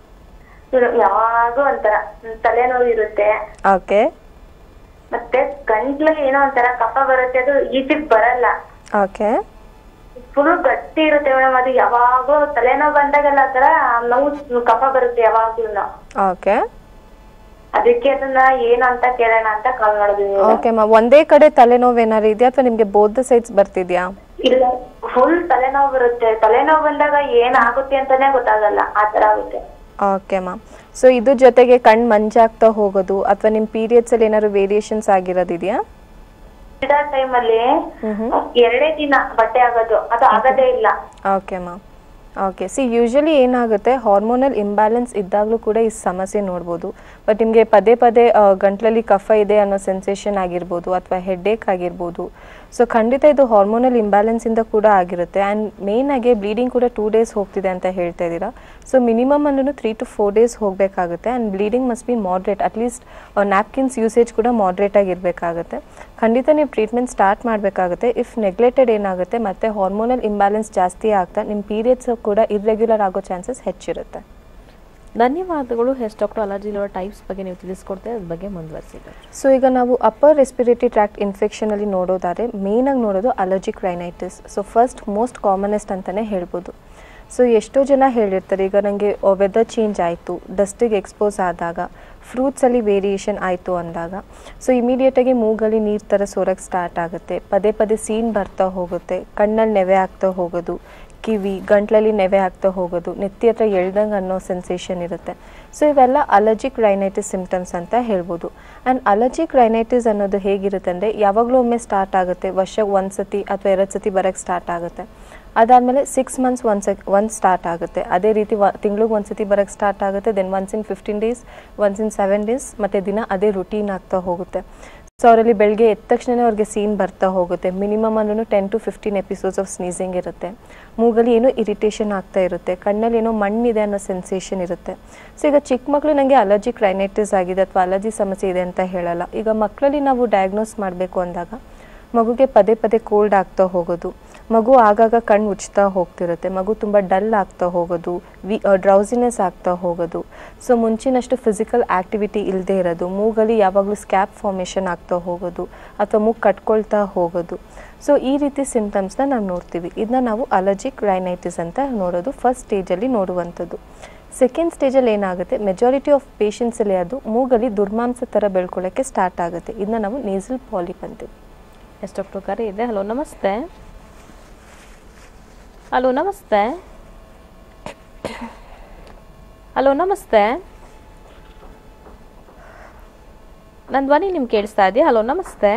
ಯಾವಾಗೂ ಒಂಥರ ತಲೆನೋವು ಇರುತ್ತೆ ಓಕೆ ಮತ್ತೆ ಗಂಟ್ಲಿಗೆ ಏನೋ ಒಂಥರ ಕಫ ಬರುತ್ತೆ ಅದು ಈಜಿಗೆ ಬರಲ್ಲ ಓಕೆ ಫುಲ್ ಗಟ್ಟಿ ಇರುತ್ತೆ ಮೇಡಮ್ ಅದು ಯಾವಾಗೂ ತಲೆನೋವು ಬಂದಾಗೆಲ್ಲ ಆ ತರ ನೋವು ಕಫ ಬರುತ್ತೆ ಯಾವಾಗ್ಲೂ ಓಕೆ ಅದಕ್ಕೆ ಅದನ್ನ ಏನು ಅಂತ ಕೇಳೋಣ ಅಂತ ಕಾಲ್ ಮಾಡಿದ್ವಿ ಓಕೆ ಮಾ ಒಂದೇ ಕಡೆ ತಲೆನೋವು ಏನಾರು ಇದೆಯಾ ಅಥವಾ ನಿಮಗೆ ಬೋಧ ಸೈಡ್ಸ್ ಬರ್ತಿದ್ಯಾ ಇಲ್ಲ ಫುಲ್ ತಲೆನೋವು ಬರುತ್ತೆ ತಲೆನೋವು ಬಂದಾಗ ಏನ್ ಆಗುತ್ತೆ ಅಂತಾನೆ ಗೊತ್ತಾಗಲ್ಲ ಆ ತರ ಆಗುತ್ತೆ ಓಕೆ ಮ್ಯಾಮ್ ಸೊ ಇದ್ರ ಜೊತೆಗೆ ಕಣ್ಣು ಮಂಜಾಗ್ತಾ ಹೋಗೋದು ಅಥವಾ ನಿಮ್ಮ ಪೀರಿಯಡ್ಸಲ್ಲಿ ಏನಾದ್ರು ವೇರಿಯೇಷನ್ಸ್ ಆಗಿರೋದಿದೆಯಾ ಟೈಮ್ ಅಲ್ಲಿ ಎರಡೇ ದಿನ ಬಟ್ಟೆ ಆಗೋದು ಅದು ಆಗದೇ ಇಲ್ಲ okay ma'am okay see usually ಏನಾಗುತ್ತೆ ಹಾರ್ಮೋನಲ್ ಇಂಬ್ಯಾಲೆನ್ಸ್ ಇದ್ದಾಗಲೂ ಕೂಡ ಈ ಸಮಸ್ಯೆ ನೋಡ್ಬೋದು ಬಟ್ ನಿಮಗೆ ಪದೇ ಪದೇ ಆ, ಗಂಟ್ಲಲ್ಲಿ ಕಫ ಇದೆ ಅನ್ನೋ ಸೆನ್ಸೇಷನ್ ಆಗಿರ್ಬೋದು ಅಥವಾ ಹೆಡ್ಡೇಕ್ ಆಗಿರ್ಬೋದು ಸೊ ಖಂಡಿತ ಇದು ಹಾರ್ಮೋನಲ್ ಇಂಬ್ಯಾಲೆನ್ಸಿಂದ ಕೂಡ ಆಗಿರುತ್ತೆ ಆ್ಯಂಡ್ ಮೇಯ್ನಾಗಿ ಬ್ಲೀಡಿಂಗ್ ಕೂಡ ಟೂ ಡೇಸ್ ಹೋಗ್ತಿದೆ ಅಂತ ಹೇಳ್ತಾ ಇದ್ದೀರಾ ಸೊ ಮಿನಿಮಮ್ ಅನ್ನು ತ್ರೀ ಟು ಫೋರ್ ಡೇಸ್ ಹೋಗಬೇಕಾಗುತ್ತೆ and bleeding must be moderate at least napkins usage ಕೂಡ ಮಾಡ್ರೇಟ್ ಆಗಿರಬೇಕಾಗುತ್ತೆ ಖಂಡಿತ ನೀವು ಟ್ರೀಟ್ಮೆಂಟ್ ಸ್ಟಾರ್ಟ್ ಮಾಡಬೇಕಾಗುತ್ತೆ ಇಫ್ ನೆಗ್ಲೆಕ್ಟೆಡ್ ಏನಾಗುತ್ತೆ ಮತ್ತೆ ಹಾರ್ಮೋನಲ್ ಇಂಬ್ಯಾಲೆನ್ಸ್ ಜಾಸ್ತಿ ಆಗ್ತಾ ನಿಮ್ಮ ಪೀರಿಯಡ್ಸ್ ಕೂಡ ಇರ್ರೆಗ್ಯುಲರ್ ಆಗೋ ಚಾನ್ಸಸ್ ಹೆಚ್ಚಿರುತ್ತೆ ಧನ್ಯವಾದಗಳು ಹೆಸ್ ಡಾಕ್ಟರ್ ಅಲರ್ಜಿ ಇರುವ ಟೈಪ್ಸ್ ಬಗ್ಗೆ ನೀವು ತಿಳಿಸ್ಕೊಡ್ತೇವೆ ಅದ್ರ ಬಗ್ಗೆ ಮುಂದುವರಿಸಿ ಸೊ ಈಗ ನಾವು ಅಪ್ಪರ್ ರೆಸ್ಪಿರೇಟರಿ ಟ್ರ್ಯಾಕ್ಟ್ ಇನ್ಫೆಕ್ಷನಲ್ಲಿ ನೋಡೋದಾದ್ರೆ ಮೇಯ್ನಾಗಿ ನೋಡೋದು allergic rhinitis so first most commonest ಅಂತಲೇ ಹೇಳ್ಬೋದು ಸೊ ಎಷ್ಟೋ ಜನ ಹೇಳಿರ್ತಾರೆ ಈಗ ನನಗೆ ವೆದರ್ ಚೇಂಜ್ ಆಯಿತು ಡಸ್ಟಿಗೆ ಎಕ್ಸ್ಪೋಸ್ ಆದಾಗ ಫ್ರೂಟ್ಸಲ್ಲಿ ವೇರಿಯೇಷನ್ ಆಯಿತು ಅಂದಾಗ ಸೊ ಇಮಿಡಿಯೇಟಾಗಿ ಮೂಗಲ್ಲಿ ನೀರು ಥರ ಸೋರಕ್ಕೆ ಸ್ಟಾರ್ಟ್ ಆಗುತ್ತೆ ಪದೇ ಪದೇ ಸೀನ್ ಬರ್ತಾ ಹೋಗುತ್ತೆ ಕಣ್ಣಲ್ಲಿ ನೆವೆ ಆಗ್ತಾ ಹೋಗೋದು ಕಿವಿ ಗಂಟ್ಲಲ್ಲಿ ನೆವೆ ಆಗ್ತಾ ಹೋಗೋದು ನೆತ್ತಿ ಹತ್ರ ಎಳ್ದಂಗೆ ಅನ್ನೋ ಸೆನ್ಸೇಷನ್ ಇರುತ್ತೆ ಸೊ ಇವೆಲ್ಲ ಅಲರ್ಜಿಕ್ ರೈನೈಟಿಸ್ ಸಿಮ್ಟಮ್ಸ್ ಅಂತ ಹೇಳ್ಬೋದು ಆ್ಯಂಡ್ ಅಲರ್ಜಿಕ್ ರೈನೈಟಿಸ್ ಅನ್ನೋದು ಹೇಗಿರುತ್ತೆ ಅಂದರೆ ಯಾವಾಗಲೂ ಒಮ್ಮೆ ಸ್ಟಾರ್ಟ್ ಆಗುತ್ತೆ ವರ್ಷಕ್ಕೆ ಒಂದು ಸತಿ ಅಥವಾ ಎರಡು ಸತಿ ಬರೋಕ್ಕೆ ಸ್ಟಾರ್ಟ್ ಆಗುತ್ತೆ ಅದಾದಮೇಲೆ six months one sec one start ಆಗುತ್ತೆ ಅದೇ ರೀತಿ ವ ತಿಂಗ್ಳಿಗೆ ಒಂದು ಸತಿ ಬರೋಕ್ಕೆ ಸ್ಟಾರ್ಟ್ ಆಗುತ್ತೆ then once in fifteen days once in seven days ಮತ್ತು ದಿನ ಅದೇ ರುಟೀನ್ ಆಗ್ತಾ ಹೋಗುತ್ತೆ ಸೊ ಅವರಲ್ಲಿ ಬೆಳಗ್ಗೆ ಎದ್ದ ತಕ್ಷಣವೇ ಅವ್ರಿಗೆ ಸೀನ್ ಬರ್ತಾ ಹೋಗುತ್ತೆ ಮಿನಿಮಮ್ ಅಂದ್ರೂ ten to fifteen episodes of sneezing ಇರುತ್ತೆ ಮೂಗಲ್ಲಿ ಏನೋ ಇರಿಟೇಷನ್ ಆಗ್ತಾ ಇರುತ್ತೆ ಕಣ್ಣಲ್ಲಿ ಏನೋ ಮಣ್ಣಿದೆ ಅನ್ನೋ ಸೆನ್ಸೇಷನ್ ಇರುತ್ತೆ ಸೊ ಈಗ ಚಿಕ್ಕ ಮಕ್ಕಳು ನನಗೆ ಅಲರ್ಜಿಕ್ ರೈನೈಟಿಸ್ ಆಗಿದೆ ಅಥವಾ ಅಲರ್ಜಿ ಸಮಸ್ಯೆ ಇದೆ ಅಂತ ಹೇಳಲ್ಲ ಈಗ ಮಕ್ಕಳಲ್ಲಿ ನಾವು ಡಯಾಗ್ನೋಸ್ ಮಾಡಬೇಕು ಅಂದಾಗ ಮಗುಗೆ ಪದೇ ಪದೇ ಕೋಲ್ಡ್ ಆಗ್ತಾ ಹೋಗೋದು ಮಗು ಆಗಾಗ ಕಣ್ಣು ಉಜ್ತಾ ಹೋಗ್ತಿರುತ್ತೆ ಮಗು ತುಂಬ ಡಲ್ ಆಗ್ತಾ ಹೋಗೋದು ವಿ ಡ್ರೌಸಿನೆಸ್ ಆಗ್ತಾ ಹೋಗೋದು ಸೊ ಮುಂಚಿನಷ್ಟು ಫಿಸಿಕಲ್ ಆ್ಯಕ್ಟಿವಿಟಿ ಇಲ್ಲದೆ ಇರೋದು ಮೂಗಲ್ಲಿ ಯಾವಾಗಲೂ ಸ್ಕ್ಯಾಪ್ ಫಾರ್ಮೇಷನ್ ಆಗ್ತಾ ಹೋಗೋದು ಅಥವಾ ಮೂಗು ಕಟ್ಕೊಳ್ತಾ ಹೋಗೋದು ಸೊ ಈ ರೀತಿ ಸಿಂಟಮ್ಸ್ನ ನಾವು ನೋಡ್ತೀವಿ ಇದನ್ನ ನಾವು ಅಲರ್ಜಿಕ್ ರೈನೈಟಿಸ್ ಅಂತ ನೋಡೋದು ಫಸ್ಟ್ ಸ್ಟೇಜಲ್ಲಿ ನೋಡುವಂಥದ್ದು ಸೆಕೆಂಡ್ ಸ್ಟೇಜಲ್ಲಿ ಏನಾಗುತ್ತೆ ಮೆಜಾರಿಟಿ ಆಫ್ ಪೇಷಂಟ್ಸಲ್ಲಿ ಅದು ಮೂಗಲ್ಲಿ ದುರ್ಮಾಂಸ ಥರ ಬೆಳ್ಕೊಳ್ಳೋಕ್ಕೆ ಸ್ಟಾರ್ಟ್ ಆಗುತ್ತೆ ಇದನ್ನ ನಾವು ನೇಸಲ್ ಪಾಲಿಪ್ ಅಂತೀವಿ ಎಸ್ ಡಾಕ್ಟರ್ ಕರೆ ಇದೆ ಹಲೋ ನಮಸ್ತೆ ಹಲೋ ನಮಸ್ತೆ ಹಲೋ ನಮಸ್ತೆ ನನ್ನ ಧ್ವನಿ ನಿಮ್ಗೆ ಕೇಳಿಸ್ತಾ ಇದೆಯಾ ಹಲೋ ನಮಸ್ತೆ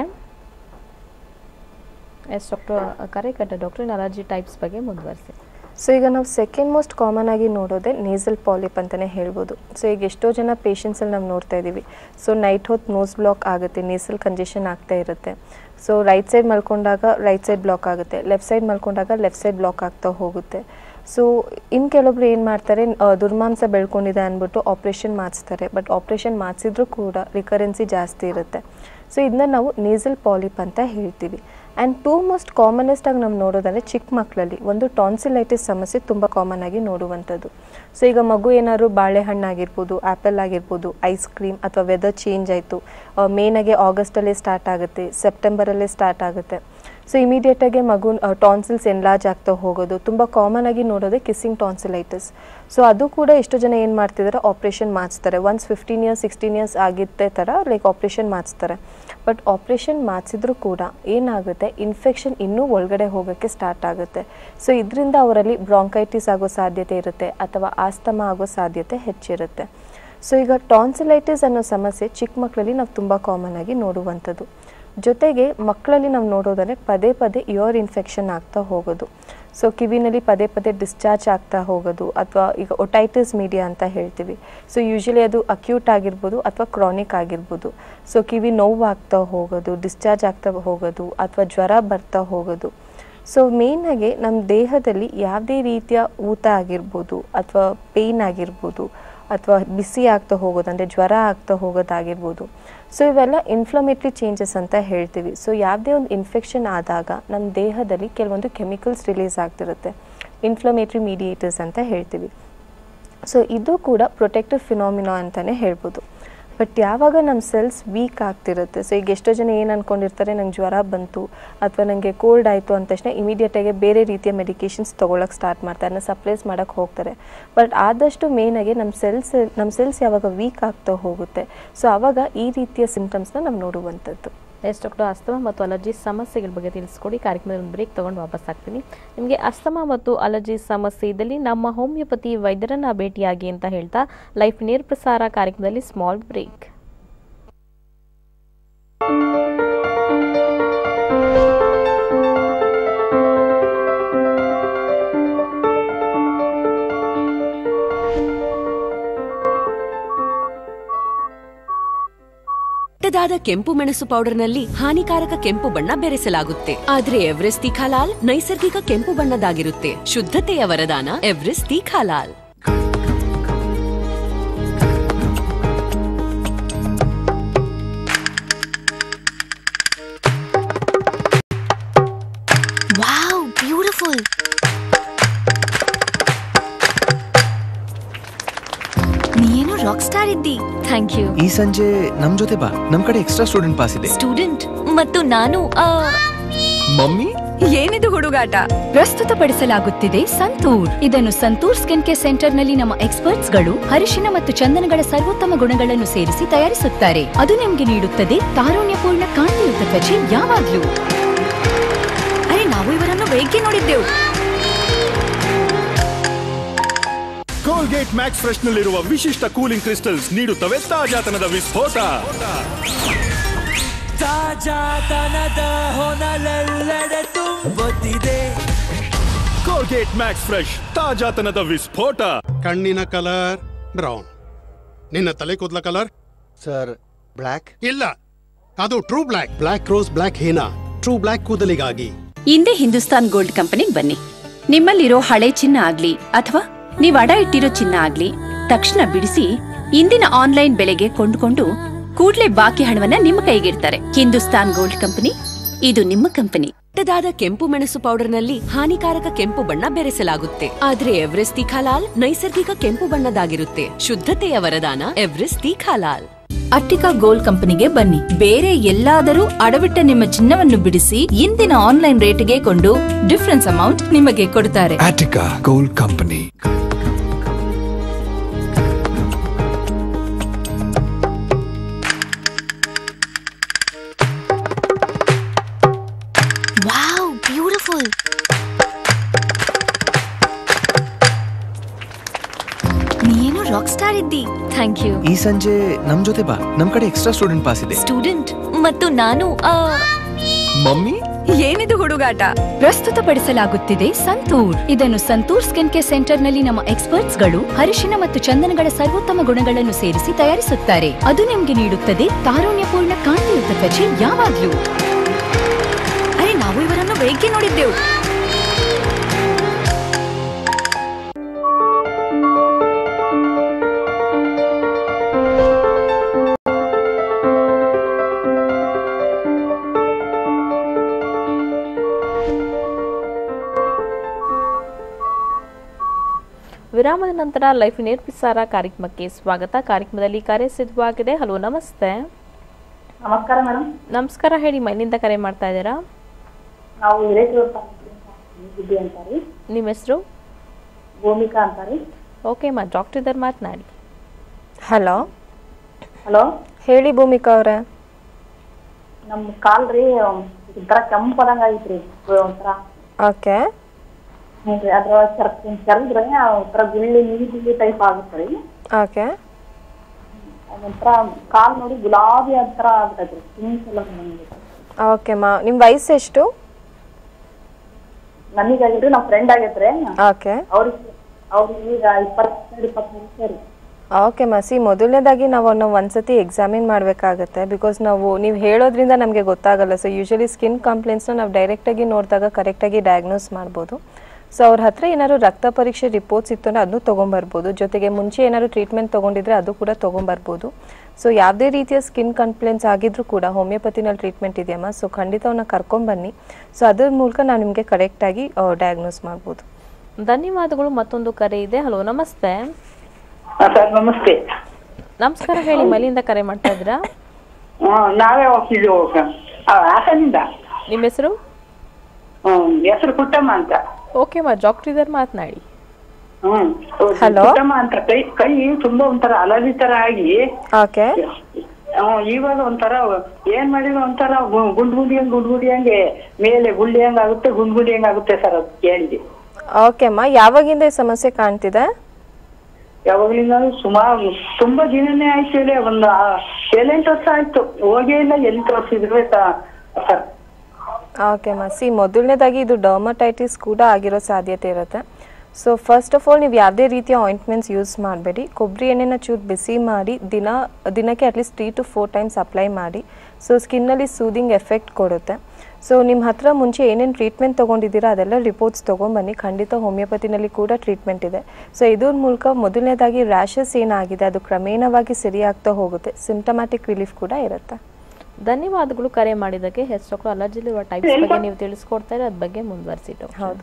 ಎಸ್ ಡಾಕ್ಟರ್ ಕರೆ ಕಟ್ಟ ಡಾಕ್ಟರ್ ಅಲರ್ಜಿ ಟೈಪ್ಸ್ ಬಗ್ಗೆ ಮುಂದುವರಿಸಿ ಸೊ ಈಗ ನಾವು ಸೆಕೆಂಡ್ ಮೋಸ್ಟ್ ಕಾಮನ್ ಆಗಿ ನೋಡೋದೇ ನೇಸಲ್ ಪಾಲಿಪ್ ಅಂತಲೇ ಹೇಳ್ಬೋದು ಸೊ ಈಗ ಎಷ್ಟೋ ಜನ ಪೇಷಂಟ್ಸಲ್ಲಿ ನಾವು ನೋಡ್ತಾ ಇದ್ದೀವಿ ಸೊ ನೈಟ್ ಹೊತ್ತು ನೋಸ್ ಬ್ಲಾಕ್ ಆಗುತ್ತೆ ನೇಸಲ್ ಕಂಜೆಷನ್ ಆಗ್ತಾ ಇರುತ್ತೆ ಸೊ ರೈಟ್ ಸೈಡ್ ಮಲ್ಕೊಂಡಾಗ ರೈಟ್ ಸೈಡ್ ಬ್ಲಾಕ್ ಆಗುತ್ತೆ ಲೆಫ್ಟ್ ಸೈಡ್ ಮಲ್ಕೊಂಡಾಗ ಲೆಫ್ಟ್ ಸೈಡ್ ಬ್ಲಾಕ್ ಆಗ್ತಾ ಹೋಗುತ್ತೆ ಸೊ ಇನ್ನು ಕೆಲವೊಬ್ರು ಏನು ಮಾಡ್ತಾರೆ ಆ, ದುರ್ಮಾಂಸ ಬೆಳ್ಕೊಂಡಿದೆ ಅಂದ್ಬಿಟ್ಟು ಆಪ್ರೇಷನ್ ಮಾಡಿಸ್ತಾರೆ ಬಟ್ ಆಪ್ರೇಷನ್ ಮಾಡಿಸಿದ್ರು ಕೂಡ ರಿಕರೆನ್ಸಿ ಜಾಸ್ತಿ ಇರುತ್ತೆ ಸೊ ಇದನ್ನ ನಾವು ನೇಸಲ್ ಪಾಲಿಪ್ ಅಂತ ಹೇಳ್ತೀವಿ ಆ್ಯಂಡ್ ಟೂ ಮೋಸ್ಟ್ ಕಾಮನೆಸ್ಟ್ ಆಗಿ ನಾವು ನೋಡೋದಂದರೆ ಚಿಕ್ಕ ಮಕ್ಕಳಲ್ಲಿ ಒಂದು ಟಾನ್ಸಿಲೈಟಿಸ್ ಸಮಸ್ಯೆ ತುಂಬ ಕಾಮನ್ ಆಗಿ ನೋಡುವಂಥದ್ದು ಸೊ ಈಗ ಮಗು ಏನಾದ್ರು ಬಾಳೆಹಣ್ಣು ಆಗಿರ್ಬೋದು ಆ್ಯಪಲ್ ಆಗಿರ್ಬೋದು ಐಸ್ ಕ್ರೀಮ್ ಅಥವಾ ವೆದರ್ ಚೇಂಜ್ ಆಯಿತು ಮೇನಾಗೆ ಆಗಸ್ಟಲ್ಲೇ ಸ್ಟಾರ್ಟ್ ಆಗುತ್ತೆ ಸೆಪ್ಟೆಂಬರಲ್ಲೇ ಸ್ಟಾರ್ಟ್ ಆಗುತ್ತೆ ಸೊ ಇಮಿಡಿಯೇಟಾಗಿ ಮಗು ಟಾನ್ಸಿಲ್ಸ್ ಎನ್ಲಾರ್ಜ್ ಆಗ್ತಾ ಹೋಗೋದು ತುಂಬ ಕಾಮನ್ ಆಗಿ ನೋಡೋದೇ ಕಿಸ್ಸಿಂಗ್ ಟಾನ್ಸಿಲೈಟಿಸ್ ಸೊ ಅದು ಕೂಡ ಎಷ್ಟು ಜನ ಏನು ಮಾಡ್ತಿದ್ದಾರೆ ಆಪ್ರೇಷನ್ ಮಾಡಿಸ್ತಾರೆ once fifteen years sixteen years ಆಗಿದ್ದೇ ಥರ ಲೈಕ್ ಆಪ್ರೇಷನ್ ಮಾಡಿಸ್ತಾರೆ ಬಟ್ ಆಪ್ರೇಷನ್ ಮಾಡಿಸಿದ್ರು ಕೂಡ ಏನಾಗುತ್ತೆ ಇನ್ಫೆಕ್ಷನ್ ಇನ್ನೂ ಒಳಗಡೆ ಹೋಗೋಕ್ಕೆ ಸ್ಟಾರ್ಟ್ ಆಗುತ್ತೆ ಸೊ ಇದರಿಂದ ಅವರಲ್ಲಿ ಬ್ರಾಂಕೈಟಿಸ್ ಆಗೋ ಸಾಧ್ಯತೆ ಇರುತ್ತೆ ಅಥವಾ ಆಸ್ತಮ ಆಗೋ ಸಾಧ್ಯತೆ ಹೆಚ್ಚಿರುತ್ತೆ ಸೊ ಈಗ ಟಾನ್ಸಿಲೈಟಿಸ್ ಅನ್ನೋ ಸಮಸ್ಯೆ ಚಿಕ್ಕ ಮಕ್ಕಳಲ್ಲಿ ನಾವು ತುಂಬ ಕಾಮನ್ ಆಗಿ ನೋಡುವಂಥದ್ದು ಜೊತೆಗೆ ಮಕ್ಕಳಲ್ಲಿ ನಾವು ನೋಡೋದಂದರೆ ಪದೇ ಪದೇ ಇಯರ್ ಇನ್ಫೆಕ್ಷನ್ ಆಗ್ತಾ ಹೋಗೋದು ಸೊ ಕಿವಿನಲ್ಲಿ ಪದೇ ಪದೇ ಡಿಸ್ಚಾರ್ಜ್ ಆಗ್ತಾ ಹೋಗೋದು ಅಥವಾ ಈಗ ಒಟೈಟಿಸ್ ಮೀಡಿಯಾ ಅಂತ ಹೇಳ್ತೀವಿ ಸೊ ಯೂಶಲಿ ಅದು ಅಕ್ಯೂಟ್ ಆಗಿರ್ಬೋದು ಅಥವಾ ಕ್ರಾನಿಕ್ ಆಗಿರ್ಬೋದು ಸೊ ಕಿವಿ ನೋವು ಆಗ್ತಾ ಹೋಗೋದು ಡಿಸ್ಚಾರ್ಜ್ ಆಗ್ತಾ ಹೋಗೋದು ಅಥವಾ ಜ್ವರ ಬರ್ತಾ ಹೋಗೋದು ಸೊ ಮೇಯ್ನಾಗಿ ನಮ್ಮ ದೇಹದಲ್ಲಿ ಯಾವುದೇ ರೀತಿಯ ಊತ ಆಗಿರ್ಬೋದು ಅಥವಾ ಪೇಯ್ನ್ ಆಗಿರ್ಬೋದು ಅಥವಾ ಬಿಸಿ ಆಗ್ತಾ ಹೋಗೋದು ಅಂದರೆ ಜ್ವರ ಆಗ್ತಾ ಹೋಗೋದಾಗಿರ್ಬೋದು ಸೊ ಇವೆಲ್ಲ ಇನ್ಫ್ಲಮೇಟ್ರಿ ಚೇಂಜಸ್ ಅಂತ ಹೇಳ್ತೀವಿ ಸೊ ಯಾವುದೇ ಒಂದು ಇನ್ಫೆಕ್ಷನ್ ಆದಾಗ ನಮ್ಮ ದೇಹದಲ್ಲಿ ಕೆಲವೊಂದು ಕೆಮಿಕಲ್ಸ್ ರಿಲೀಸ್ ಆಗ್ತಿರುತ್ತೆ ಇನ್ಫ್ಲಮೇಟ್ರಿ ಮೀಡಿಯೇಟರ್ಸ್ ಅಂತ ಹೇಳ್ತೀವಿ ಸೊ ಇದು ಕೂಡ ಪ್ರೊಟೆಕ್ಟಿವ್ ಫಿನಾಮಿನಾ ಅಂತಲೇ ಹೇಳ್ಬೋದು ಬಟ್ ಯಾವಾಗ ನಮ್ಮ ಸೆಲ್ಸ್ ವೀಕ್ ಆಗ್ತಿರುತ್ತೆ ಸೊ ಈಗ ಎಷ್ಟೋ ಜನ ಏನು ಅಂದ್ಕೊಂಡಿರ್ತಾರೆ ನಂಗೆ ಜ್ವರ ಬಂತು ಅಥವಾ ನನಗೆ ಕೋಲ್ಡ್ ಆಯಿತು ಅಂದ ತಕ್ಷಣ ಇಮಿಡಿಯೇಟಾಗಿ ಬೇರೆ ರೀತಿಯ ಮೆಡಿಕೇಷನ್ಸ್ ತೊಗೊಳಕ್ಕೆ ಸ್ಟಾರ್ಟ್ ಮಾಡ್ತಾರೆ ಅದನ್ನ ಸಪ್ಲೈಸ್ ಮಾಡೋಕ್ಕೆ ಹೋಗ್ತಾರೆ ಬಟ್ ಆದಷ್ಟು ಮೇಯ್ನಾಗಿ ನಮ್ಮ ಸೆಲ್ಸ್ ನಮ್ಮ ಸೆಲ್ಸ್ ಯಾವಾಗ ವೀಕ್ ಆಗ್ತಾ ಹೋಗುತ್ತೆ ಸೊ ಆವಾಗ ಈ ರೀತಿಯ ಸಿಂಟಮ್ಸ್ನ ನಾವು ನೋಡುವಂಥದ್ದು ಎಸ್ ಡಾಕ್ಟರ್ ಅಸ್ತಮ ಮತ್ತು ಅಲರ್ಜಿ ಸಮಸ್ಯೆಗಳ ಬಗ್ಗೆ ತಿಳಿಸ್ಕೊಡಿ ಕಾರ್ಯಕ್ರಮದಲ್ಲಿ ಒಂದು ಬ್ರೇಕ್ ತೊಗೊಂಡು ವಾಪಸ್ ಆಗ್ತೀನಿ ನಿಮಗೆ ಅಸ್ತಮ ಮತ್ತು ಅಲರ್ಜಿ ಸಮಸ್ಯೆ ಇದ್ದಲ್ಲಿ ನಮ್ಮ ಹೋಮಿಯೋಪತಿ ವೈದ್ಯರನ್ನ ಭೇಟಿಯಾಗಿ ಅಂತ ಹೇಳ್ತಾ ಲೈಫ್ ನೇರ ಪ್ರಸಾರ ಕಾರ್ಯಕ್ರಮದಲ್ಲಿ ಸ್ಮಾಲ್ ಬ್ರೇಕ್ ಕೆಟ್ಟದಾದ ಕೆಂಪು ಮೆಣಸು ಪೌಡರ್ನಲ್ಲಿ ಹಾನಿಕಾರಕ ಕೆಂಪು ಬಣ್ಣ ಬೆರೆಸಲಾಗುತ್ತೆ ಆದ್ರೆ ಎವರೆಸ್ಟ್ ತೀಖಾಲಾಲ್ ನೈಸರ್ಗಿಕ ಕೆಂಪು ಬಣ್ಣದಾಗಿರುತ್ತೆ ಶುದ್ಧತೆಯ ವರದಾನ Everest Tikhalal wow beautiful rock star ಇದ್ದಿ ಥ್ಯಾಂಕ್ ಯು ಈ ಸಂಜೆ ನಮ್ ಜೊತೆ ಬಾ ನಮ್ ಕಡೆ ಎಕ್ಸ್ಟ್ರಾ ಸ್ಟೂಡೆಂಟ್ ಪಾಸ್ ಇದೆ ಸ್ಟೂಡೆಂಟ್ ಮತ್ತು ನಾನು ಆ, ಮಮ್ಮಿ ಏನಿದು ಹುಡುಗಾಟ ಪ್ರಸ್ತುತಪಡಿಸಲಾಗುತ್ತಿದೆ ಸಂತೂರ್ ಇದನ್ನು ಸಂತೂರ್ ಸ್ಕಿನ್ ಕೇರ್ ಸೆಂಟರ್ನಲ್ಲಿ ನಮ್ಮ ಎಕ್ಸ್ಪರ್ಟ್ಸ್ಗಳು ಅರಿಶಿನ ಮತ್ತು ಚಂದನಗಳ ಸರ್ವೋತ್ತಮ ಗುಣಗಳನ್ನು ಸೇರಿಸಿ ತಯಾರಿಸುತ್ತಾರೆ ಅದು ನಿಮಗೆ ನೀಡುತ್ತದೆ ತಾರುಣ್ಯಪೂರ್ಣ ಕಾಂತಿಯುತ ತ್ವಚೆ ಯಾವಾಗ್ಲೂ ಅರೆ ನಾವು ಇವರನ್ನು ಬೆಳಿಗ್ಗೆ ನೋಡಿದ್ದೆವು ಕೋಲ್ಗೇಟ್ ಮ್ಯಾಕ್ಸ್ ಫ್ರೆಶ್ ನಲ್ಲಿರುವ ವಿಶಿಷ್ಟ ಕೂಲಿಂಗ್ ಕ್ರಿಸ್ಟಲ್ಸ್ ನೀಡುತ್ತವೆ ತಾಜಾತನದ ವಿಸ್ಫೋಟ ತಾಜಾತನದ ಹೊನಲೆಲ್ಲೆಡೆ ತುಂಬುತ್ತಿದೆ ಕೋಲ್ಗೇಟ್ ಮ್ಯಾಕ್ಸ್ ಫ್ರೆಶ್ ತಾಜಾತನದ ವಿಸ್ಫೋಟ ಕಣ್ಣಿನ ಕಲರ್ ಬ್ರೌನ್ ನಿನ್ನ ತಲೆ ಕೂದಲ ಕಲರ್ ಸರ್ ಬ್ಲ್ಯಾಕ್ ಇಲ್ಲ ಅದು true black black rose black henna true black ಕೂದಲಿಗಾಗಿ ಇಂದೇ ಹಿಂದೂಸ್ತಾನ್ ಗೋಲ್ಡ್ ಕಂಪನಿಗೆ ಬನ್ನಿ ನಿಮ್ಮಲ್ಲಿರೋ ಹಳೆ ಚಿನ್ನ ಆಗ್ಲಿ ಅಥವಾ ನೀವ್ ಅಡ ಇಟ್ಟಿರೋ ಚಿನ್ನ ಆಗ್ಲಿ ತಕ್ಷಣ ಬಿಡಿಸಿ ಇಂದಿನ ಆನ್ಲೈನ್ ಬೆಲೆಗೆ ಕೊಂಡುಕೊಂಡು ಕೂಡ್ಲೇ ಬಾಕಿ ಹಣವನ್ನ ನಿಮ್ಮ ಕೈಗಿಡ್ತಾರೆ ಹಿಂದೂಸ್ತಾನ್ ಗೋಲ್ಡ್ ಕಂಪನಿ ಇದು ನಿಮ್ಮ ಕಂಪನಿ ಕೆಟ್ಟದಾದ ಕೆಂಪು ಮೆಣಸು ಪೌಡರ್ನಲ್ಲಿ ಹಾನಿಕಾರಕ ಕೆಂಪು ಬಣ್ಣ ಬೆರೆಸಲಾಗುತ್ತೆ ಆದ್ರೆ ಎವರೆಸ್ಟ್ ತೀಖಾಲಾಲ್ ನೈಸರ್ಗಿಕ ಕೆಂಪು ಬಣ್ಣದಾಗಿರುತ್ತೆ ಶುದ್ಧತೆಯ ವರದಾನ ಎವರೆಸ್ಟ್ ತೀಖಾಲಾಲ್ ಅಟ್ಟಿಕಾ ಗೋಲ್ಡ್ ಕಂಪನಿಗೆ ಬನ್ನಿ ಬೇರೆ ಎಲ್ಲಾದರೂ ಅಡವಿಟ್ಟ ನಿಮ್ಮ ಚಿನ್ನವನ್ನು ಬಿಡಿಸಿ ಇಂದಿನ ಆನ್ಲೈನ್ ರೇಟ್ಗೆ ಕೊಂಡು ಡಿಫರೆನ್ಸ್ ಅಮೌಂಟ್ ನಿಮಗೆ ಕೊಡ್ತಾರೆ Attica Gold Company. Wow beautiful ನೀನು ರಾಕ್ ಸ್ಟಾರ್ ಇದ್ದಿ ಥ್ಯಾಂಕ್ ಯು ಈ ಸಂಜೆ ನಮ್ ಜೊತೆ ಬಾ ನಮ್ ಕಡೆ ಎಕ್ಸ್ಟ್ರಾ ಸ್ಟೂಡೆಂಟ್ ಪಾಸ್ ಇದೆ ಸ್ಟೂಡೆಂಟ್ ಮತ್ತು ನಾನು ಆ, ಮಮ್ಮಿ ಏನಿದು ಹುಡುಗಾಟ ಪ್ರಸ್ತುತಪಡಿಸಲಾಗುತ್ತಿದೆ ಸಂತೂರ್ ಇದನ್ನು ಸಂತೂರ್ ಸ್ಕಿನ್ ಕೇರ್ ಸೆಂಟರ್ನಲ್ಲಿ ನಮ್ಮ ಎಕ್ಸ್ಪರ್ಟ್ಸ್ಗಳು ಅರಿಶಿನ ಮತ್ತು ಚಂದನಗಳ ಸರ್ವೋತ್ತಮ ಗುಣಗಳನ್ನು ಸೇರಿಸಿ ತಯಾರಿಸುತ್ತಾರೆ ಅದು ನಿಮಗೆ ನೀಡುತ್ತದೆ ತಾರುಣ್ಯಪೂರ್ಣ ಕಾಂತಿಯುತ ತ್ವಚೆ ಯಾವಾಗ್ಲೂ ಅರೆ ನಾವು ಇವರನ್ನು ಬೆಳಿಗ್ಗೆ ನೋಡಿದ್ದೆವು ವಿರಾಮದ ನಂತರ ಲೈಫ್ ನೇರ್ಪಿಸಾರ ಕಾರ್ಯಕ್ರಮಕ್ಕೆ ಸ್ವಾಗತ ಕಾರ್ಯಕ್ರಮದಲ್ಲಿ ಕರೆ ಸಿದ್ಧವಾಗಿದೆ ಹಲೋ ನಮಸ್ತೆ ನಮಸ್ಕಾರ ಮೇಡಮ್ ನಮಸ್ಕಾರ ಹೇಳಿ ಮೈನಿಂದ ಕರೆ ಮಾಡ್ತಾ ಇದ್ದೀರಾ ನಾವು ಹಿರೇಕೆರೂರು ಇದ್ದಿ ಅಂತಾರೆ ನಿಮ್ಮ ಹೆಸರು ಭೂಮಿಕಾ ಅಂತಾರೆ ಓಕೆ ಮಾ ಡಾಕ್ಟರ್ ಇದ್ದಾರೆ ಮಾತನಾಡಿ ಹಲೋ ಹಲೋ ಹೇಳಿ ಭೂಮಿಕಾ ಅವರೇ ನಮ್ ಕಾಲ್ ರೀ ಒಂಥರ ಕೆಂಪದಂಗ ಐತ್ರಿ ಒಂಥರ ಓಕೆ ಹ್ಞೂ ಅದ್ರ ಚರ್ದ್ರೆ ಒಂಥರ ಗುಳ್ಳಿ ನೀಲಿ ಗುಳ್ಳಿ ಟೈಪ್ ಆಗುತ್ತೆ ರೀ ಓಕೆ ಅದೊಂಥರ ಕಾಲ್ ನೋಡಿ ಗುಲಾಬಿ ಒಂಥರ ಆಗ್ತೈತ್ರಿ ಪಿಂಕ್ ಕಲರ್ ನನಗೆ ಓಕೆ ಮಾ ನಿಮ್ಮ ವಯಸ್ಸು ಎಷ್ಟು ನನಗಾಗಿದ್ರಿ ನಮ್ಮ ಫ್ರೆಂಡ್ ಆಗೈತ್ರಿ ಓಕೆ ಅವ್ರಿಗೆ ಅವ್ರಿಗೆ ಈಗ ಇಪ್ಪತ್ತೆರಡು ಇಪ್ಪತ್ತೈದು ವರ್ಷ ರೀ ಓಕೆ ಮಸಿ ಮೊದಲನೇದಾಗಿ ನಾವು ಅವ್ರನ್ನ ಒಂದ್ಸತಿ ಎಕ್ಸಾಮಿನ್ ಮಾಡಬೇಕಾಗತ್ತೆ ಬಿಕಾಸ್ ನಾವು ನೀವು ಹೇಳೋದ್ರಿಂದ ನಮಗೆ ಗೊತ್ತಾಗಲ್ಲ ಸೊ ಯೂಶಲಿ ಸ್ಕಿನ್ ಕಂಪ್ಲೇಂಟ್ಸ್ನ ನಾವು ಡೈರೆಕ್ಟಾಗಿ ನೋಡಿದಾಗ ಕರೆಕ್ಟಾಗಿ ಡಯಾಗ್ನೋಸ್ ಮಾಡ್ಬೋದು ಸೊ ಅವ್ರ ಹತ್ರ ಏನಾದ್ರು ರಕ್ತ ಪರೀಕ್ಷೆ ರಿಪೋರ್ಟ್ಸ್ ಇತ್ತು ಅಂದರೆ ಅದನ್ನು ತೊಗೊಂಬರ್ಬೋದು ಜೊತೆಗೆ ಮುಂಚೆ ಏನಾದ್ರು ಟ್ರೀಟ್ಮೆಂಟ್ ತೊಗೊಂಡಿದ್ರೆ ಅದು ಕೂಡ ತೊಗೊಂಬರ್ಬೋದು ಸೊ ಯಾವುದೇ ರೀತಿಯ ಸ್ಕಿನ್ ಕಂಪ್ಲೇಂಟ್ಸ್ ಆಗಿದ್ರೂ ಕೂಡ ಹೋಮಿಯೋಪತಿನಲ್ಲಿ ಟ್ರೀಟ್ಮೆಂಟ್ ಇದೆಯಮ್ಮ ಸೊ ಖಂಡಿತ ಅವನ್ನ ಕರ್ಕೊಂಬನ್ನಿ ಸೊ ಅದ್ರ ಮೂಲಕ ನಾವು ನಿಮಗೆ ಕರೆಕ್ಟಾಗಿ ಡಯಾಗ್ನೋಸ್ ಮಾಡ್ಬೋದು ಧನ್ಯವಾದಗಳು ಮತ್ತೊಂದು ಕರೆ ಇದೆ ಹಲೋ ನಮಸ್ತೆ ಸರ್ ನಮಸ್ತೆ ನಮಸ್ಕಾರ ಹೇಳಿ ಮೈಲಿಂದ ಕರೆ ಮಾಡ್ತಾ ಇದ್ದೀರಾ ಹ್ಮ್, ನಾವೇ ಹೋಗ್ತಿದ್ವಿ ಹಾಸನಿಂದ ನಿಮ್ಮ ಹೆಸರು ಹ್ಮ್ ಹೆಸರು ಪುಟ್ಟಮ್ಮ ಅಂತ ಓಕೆ ಮಾ ಡಾಕ್ಟರ್ ಇದ್ದಾರೆ ಮಾತನಾಡಿ ಹ್ಮ್ Hello? ಪುಟ್ಟಮ್ಮ ಅಂತ ಕೈ ಕೈ ತುಂಬಾ ಒಂಥರ ಅಲರ್ಜಿ ತರ ಆಗಿ ಓಕೆ ಹ್ಮ್, ಇವಾಗ ಒಂಥರ ಏನ್ ಮಾಡಿದ್ರು ಒಂಥರ ಗು- ಗುಂಡ್ ಗುಂಡಿಯಂಗ್ ಗುಂಡ್ ಗುಂಡಿಯಂಗೆ ಮೇಲೆ ಗುಳ್ಳಿಯಂಗ್ ಆಗುತ್ತೆ ಗುಂಡ್ ಗುಂಡಿಯಂಗ್ ಆಗುತ್ತೆ ಸರ್ ಅದು ಕೇಳಿದೆ ಓಕೆ ಅಮ್ಮ ಯಾವಾಗಿಂದ ಈ ಸಮಸ್ಯೆ ಕಾಣ್ತಿದೆ ಯಾವಾಗ್ಲಿಂದ ಸುಮಾರು ತುಂಬಾ ದಿನನೇ ಆಯ್ತು ಹೇಳಿ ಒಂದು ಆ, ಏಳೆಂಟು ವರ್ಷ ಆಯ್ತು ಹೋಗೇ ಇಲ್ಲ ಎಲ್ಲಿ ತೋರಿಸಿದ್ರು ಸರ್ ಓಕೆ ಅಮ್ಮ ಸಿ ಮೊದಲನೇದಾಗಿ ಇದು ಡರ್ಮಟೈಟಿಸ್ ಕೂಡ ಆಗಿರೋ ಸಾಧ್ಯತೆ ಇರುತ್ತೆ ಸೊ ಫಸ್ಟ್ ಆಫ್ ಆಲ್ ನೀವು ಯಾವುದೇ ರೀತಿಯ ಆಯಿಂಟ್ಮೆಂಟ್ಸ್ ಯೂಸ್ ಮಾಡಬೇಡಿ ಕೊಬ್ಬರಿ ಎಣ್ಣೆನ ಚೂರು ಬಿಸಿ ಮಾಡಿ ದಿನ ದಿನಕ್ಕೆ at least three to four times apply ಮಾಡಿ ಸೊ ಸ್ಕಿನ್ನಲ್ಲಿ ಸೂದಿಂಗ್ ಎಫೆಕ್ಟ್ ಕೊಡುತ್ತೆ ಸೊ ನಿಮ್ಮ ಹತ್ರ ಮುಂಚೆ ಏನೇನು ಟ್ರೀಟ್ಮೆಂಟ್ ತೊಗೊಂಡಿದ್ದೀರಾ ಅದೆಲ್ಲ ರಿಪೋರ್ಟ್ಸ್ ತೊಗೊಂಬನ್ನಿ ಖಂಡಿತ ಹೋಮಿಯೋಪತಿನಲ್ಲಿ ಕೂಡ ಟ್ರೀಟ್ಮೆಂಟ್ ಇದೆ ಸೊ ಇದ್ರ ಮೂಲಕ ಮೊದಲನೇದಾಗಿ ರ್ಯಾಷಸ್ ಏನಾಗಿದೆ ಅದು ಕ್ರಮೇಣವಾಗಿ ಸರಿಯಾಗ್ತಾ ಹೋಗುತ್ತೆ ಸಿಂಟಮ್ಯಾಟಿಕ್ ರಿಲೀಫ್ ಕೂಡ ಇರುತ್ತೆ ಧನ್ಯವಾದಗಳು ಕರೆ ಮಾಡಿದ್ದಕ್ಕೆ ಹೆಸರು ಅಲರ್ಜಿಲಿರುವ ಟೈಪ್ಸ್ ಬಗ್ಗೆ ನೀವು ತಿಳಿಸ್ಕೊಡ್ತಾರೆ ಅದ್ರ ಬಗ್ಗೆ ಮುಂದುವರಿಸಿಟ್ಟು ಹೌದು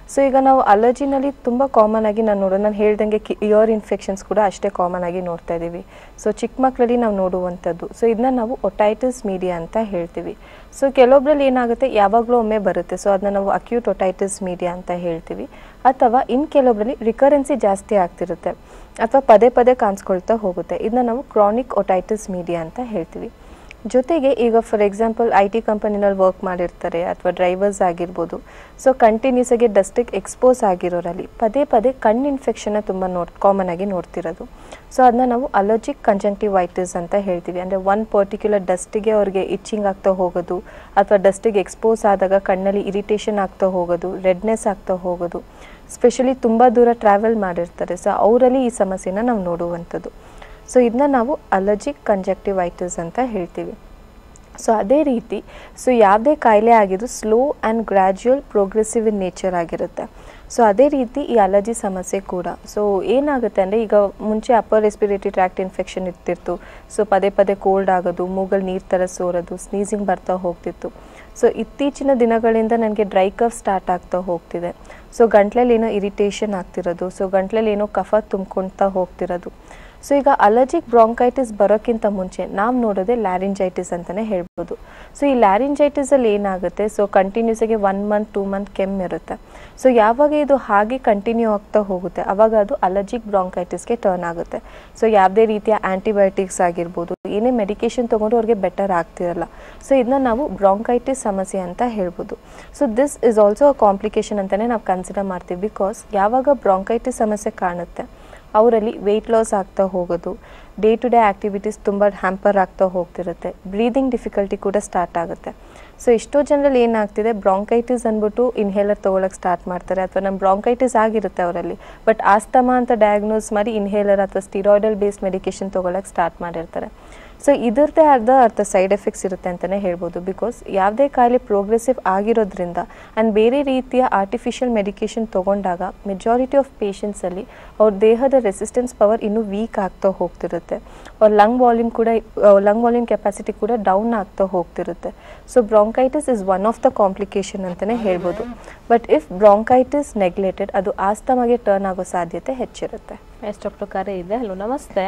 ಸೊ ಈಗ ನಾವು ಅಲರ್ಜಿನಲ್ಲಿ ತುಂಬ ಕಾಮನ್ ಆಗಿ ನಾನು ನೋಡೋದು ನಾನು ಹೇಳ್ದಂಗೆ ಕಿ ಇಯರ್ ಇನ್ಫೆಕ್ಷನ್ಸ್ ಕೂಡ ಅಷ್ಟೇ ಕಾಮನ್ ಆಗಿ ನೋಡ್ತಾ ಇದ್ದೀವಿ ಸೊ ಚಿಕ್ಕ ಮಕ್ಕಳಲ್ಲಿ ನಾವು ನೋಡುವಂಥದ್ದು ಸೊ ಇದನ್ನ ನಾವು ಒಟೈಟಿಸ್ ಮೀಡಿಯಾ ಅಂತ ಹೇಳ್ತೀವಿ ಸೊ ಕೆಲವೊಬ್ರಲ್ಲಿ ಏನಾಗುತ್ತೆ ಯಾವಾಗಲೂ ಒಮ್ಮೆ ಬರುತ್ತೆ ಸೊ ಅದನ್ನ ನಾವು ಅಕ್ಯೂಟ್ ಒಟೈಟಿಸ್ ಮೀಡಿಯಾ ಅಂತ ಹೇಳ್ತೀವಿ ಅಥವಾ ಇನ್ನು ಕೆಲವೊಬ್ರಲ್ಲಿ ರಿಕರೆನ್ಸಿ ಜಾಸ್ತಿ ಆಗ್ತಿರುತ್ತೆ ಅಥವಾ ಪದೇ ಪದೇ ಕಾಣಿಸ್ಕೊಳ್ತಾ ಹೋಗುತ್ತೆ ಇದನ್ನ ನಾವು ಕ್ರಾನಿಕ್ ಒಟೈಟಿಸ್ ಮೀಡಿಯಾ ಅಂತ ಹೇಳ್ತೀವಿ ಜೊತೆಗೆ ಈಗ ಫಾರ್ ಎಕ್ಸಾಂಪಲ್ ಐ ಟಿ ಕಂಪನಿನಲ್ಲಿ ವರ್ಕ್ ಮಾಡಿರ್ತಾರೆ ಅಥವಾ ಡ್ರೈವರ್ಸ್ ಆಗಿರ್ಬೋದು ಸೊ ಕಂಟಿನ್ಯೂಸ್ ಆಗಿ ಡಸ್ಟಿಗೆ ಎಕ್ಸ್ಪೋಸ್ ಆಗಿರೋರಲ್ಲಿ ಪದೇ ಪದೇ ಕಣ್ಣು ಇನ್ಫೆಕ್ಷನ್ನ ತುಂಬ ನೋಡ್ ಕಾಮನ್ ಆಗಿ ನೋಡ್ತಿರೋದು ಸೊ ಅದನ್ನ ನಾವು ಅಲರ್ಜಿಕ್ ಕಂಜಂಕ್ಟಿವೈಟಿಸ್ ಅಂತ ಹೇಳ್ತೀವಿ ಅಂದರೆ ಒನ್ ಪರ್ಟಿಕ್ಯುಲರ್ ಡಸ್ಟಿಗೆ ಅವ್ರಿಗೆ ಇಚ್ಚಿಂಗ್ ಆಗ್ತಾ ಹೋಗೋದು ಅಥವಾ ಡಸ್ಟಿಗೆ ಎಕ್ಸ್ಪೋಸ್ ಆದಾಗ ಕಣ್ಣಲ್ಲಿ ಇರಿಟೇಷನ್ ಆಗ್ತಾ ಹೋಗೋದು ರೆಡ್ನೆಸ್ ಆಗ್ತಾ ಹೋಗೋದು ಸ್ಪೆಷಲಿ ತುಂಬ ದೂರ ಟ್ರಾವೆಲ್ ಮಾಡಿರ್ತಾರೆ ಸೊ ಅವರಲ್ಲಿ ಈ ಸಮಸ್ಯೆನ ನಾವು ನೋಡುವಂಥದ್ದು ಸೊ ಇದನ್ನ ನಾವು ಅಲರ್ಜಿಕ್ ಕಂಜಕ್ಟಿವೈಟಿಸ್ ಅಂತ ಹೇಳ್ತೀವಿ ಸೊ ಅದೇ ರೀತಿ ಸೊ ಯಾವುದೇ ಕಾಯಿಲೆ ಆಗಿದ್ದು slow and gradual progressive in nature ಆಗಿರುತ್ತೆ ಸೊ ಅದೇ ರೀತಿ ಈ ಅಲರ್ಜಿ ಸಮಸ್ಯೆ ಕೂಡ ಸೊ ಏನಾಗುತ್ತೆ ಅಂದರೆ ಈಗ ಮುಂಚೆ ಅಪ್ಪರ್ ರೆಸ್ಪಿರೇಟರಿ ಟ್ರ್ಯಾಕ್ಟ್ ಇನ್ಫೆಕ್ಷನ್ ಇರ್ತಿತ್ತು ಸೊ ಪದೇ ಪದೇ ಕೋಲ್ಡ್ ಆಗೋದು ಮೂಗಲ್ಲಿ ನೀರು ಥರ ಸೋರೋದು ಸ್ನೀಸಿಂಗ್ ಬರ್ತಾ ಹೋಗ್ತಿತ್ತು ಸೊ ಇತ್ತೀಚಿನ ದಿನಗಳಿಂದ ನನಗೆ ಡ್ರೈ ಕಫ್ ಸ್ಟಾರ್ಟ್ ಆಗ್ತಾ ಹೋಗ್ತಿದೆ ಸೊ ಗಂಟ್ಲಲ್ಲಿ ಏನೋ ಇರಿಟೇಷನ್ ಆಗ್ತಿರೋದು ಸೊ ಗಂಟ್ಲಲ್ಲಿ ಏನೋ ಕಫ ತುಂಬ್ಕೊಳ್ತಾ ಹೋಗ್ತಿರೋದು ಸೊ ಈಗ ಅಲರ್ಜಿಕ್ ಬ್ರಾಂಕೈಟಿಸ್ ಬರೋಕ್ಕಿಂತ ಮುಂಚೆ ನಾವು ನೋಡೋದೇ ಲ್ಯಾರಿಂಜೈಟಿಸ್ ಅಂತಲೇ ಹೇಳ್ಬೋದು ಸೊ ಈ ಲ್ಯಾರಿಂಜೈಟಿಸಲ್ಲಿ ಏನಾಗುತ್ತೆ ಸೊ ಕಂಟಿನ್ಯೂಸ್ ಆಗಿ ಒನ್ ಮಂತ್ ಟೂ ಮಂತ್ ಕೆಮ್ಮಿರುತ್ತೆ ಸೊ ಯಾವಾಗ ಇದು ಹಾಗೆ ಕಂಟಿನ್ಯೂ ಆಗ್ತಾ ಹೋಗುತ್ತೆ ಅವಾಗ ಅದು ಅಲರ್ಜಿಕ್ ಬ್ರಾಂಕೈಟಿಸ್ಗೆ ಟರ್ನ್ ಆಗುತ್ತೆ ಸೊ ಯಾವುದೇ ರೀತಿಯ ಆ್ಯಂಟಿಬಯೋಟಿಕ್ಸ್ ಆಗಿರ್ಬೋದು ಏನೇ ಮೆಡಿಕೇಶನ್ ತೊಗೊಂಡು ಅವ್ರಿಗೆ ಬೆಟರ್ ಆಗ್ತಿರಲ್ಲ ಸೊ ಇದನ್ನ ನಾವು ಬ್ರಾಂಕೈಟಿಸ್ ಸಮಸ್ಯೆ ಅಂತ ಹೇಳ್ಬೋದು so this is also a complication ಅಂತಲೇ ನಾವು ಕನ್ಸಿಡರ್ ಮಾಡ್ತೀವಿ ಬಿಕಾಸ್ ಯಾವಾಗ ಬ್ರಾಂಕೈಟಿಸ್ ಸಮಸ್ಯೆ ಕಾಣುತ್ತೆ ಅವರಲ್ಲಿ ವೆಯ್ಟ್ ಲಾಸ್ ಆಗ್ತಾ ಹೋಗೋದು ಡೇ ಟು ಡೇ ಆ್ಯಕ್ಟಿವಿಟೀಸ್ ತುಂಬ ಹ್ಯಾಂಪರ್ ಆಗ್ತಾ ಹೋಗ್ತಿರುತ್ತೆ ಬ್ರೀದಿಂಗ್ ಡಿಫಿಕಲ್ಟಿ ಕೂಡ ಸ್ಟಾರ್ಟ್ ಆಗುತ್ತೆ ಸೊ ಎಷ್ಟೋ ಜನರಲ್ಲಿ ಏನಾಗ್ತಿದೆ ಬ್ರಾಂಕೈಟಿಸ್ ಅಂದ್ಬಿಟ್ಟು ಇನ್ಹೇಲರ್ ತೊಗೊಳಕ್ಕೆ ಸ್ಟಾರ್ಟ್ ಮಾಡ್ತಾರೆ ಅಥವಾ ನಮ್ಮ ಬ್ರಾಂಕೈಟಿಸ್ ಆಗಿರುತ್ತೆ ಅವರಲ್ಲಿ ಬಟ್ ಆಸ್ತಮಾ ಅಂತ ಡಯಾಗ್ನೋಸ್ ಮಾಡಿ ಇನ್ಹೇಲರ್ ಅಥವಾ ಸ್ಟಿರಾಯ್ಡಲ್ ಬೇಸ್ಡ್ ಮೆಡಿಕೇಶನ್ ತೊಗೊಳಕ್ಕೆ ಸ್ಟಾರ್ಟ್ ಮಾಡಿರ್ತಾರೆ ಸೊ ಇದರದ್ದೇ ಆದ ಅರ್ಥ ಸೈಡ್ ಎಫೆಕ್ಟ್ಸ್ ಇರುತ್ತೆ ಅಂತಲೇ ಹೇಳ್ಬೋದು ಬಿಕಾಸ್ ಯಾವುದೇ ಕಾಯಿಲೆ ಪ್ರೋಗ್ರೆಸಿವ್ ಆಗಿರೋದ್ರಿಂದ ಆ್ಯಂಡ್ ಬೇರೆ ರೀತಿಯ ಆರ್ಟಿಫಿಷಿಯಲ್ ಮೆಡಿಕೇಶನ್ ತೊಗೊಂಡಾಗ ಮೆಜಾರಿಟಿ ಆಫ್ ಪೇಷಂಟ್ಸಲ್ಲಿ ಅವ್ರ ದೇಹದ ರೆಸಿಸ್ಟೆನ್ಸ್ ಪವರ್ ಇನ್ನೂ ವೀಕ್ ಆಗ್ತಾ ಹೋಗ್ತಿರುತ್ತೆ ಅವ್ರ ಲಂಗ್ ವಾಲ್ಯೂಮ್ ಕೂಡ ಲಂಗ್ ವಾಲ್ಯೂಮ್ ಕೆಪಾಸಿಟಿ ಕೂಡ ಡೌನ್ ಆಗ್ತಾ ಹೋಗ್ತಿರುತ್ತೆ so bronchitis is one of the complication ಅಂತಲೇ ಹೇಳ್ಬೋದು ಬಟ್ ಇಫ್ ಬ್ರಾಂಕೈಟಿಸ್ ನೆಗ್ಲೆಟೆಡ್ ಅದು ಆಸ್ತಮಾಗೆ ಟರ್ನ್ ಆಗೋ ಸಾಧ್ಯತೆ ಹೆಚ್ಚಿರುತ್ತೆ ಎಸ್ ಡಾಕ್ಟರ್ ಕರೆ ಇದೆ ಹಲೋ ನಮಸ್ತೆ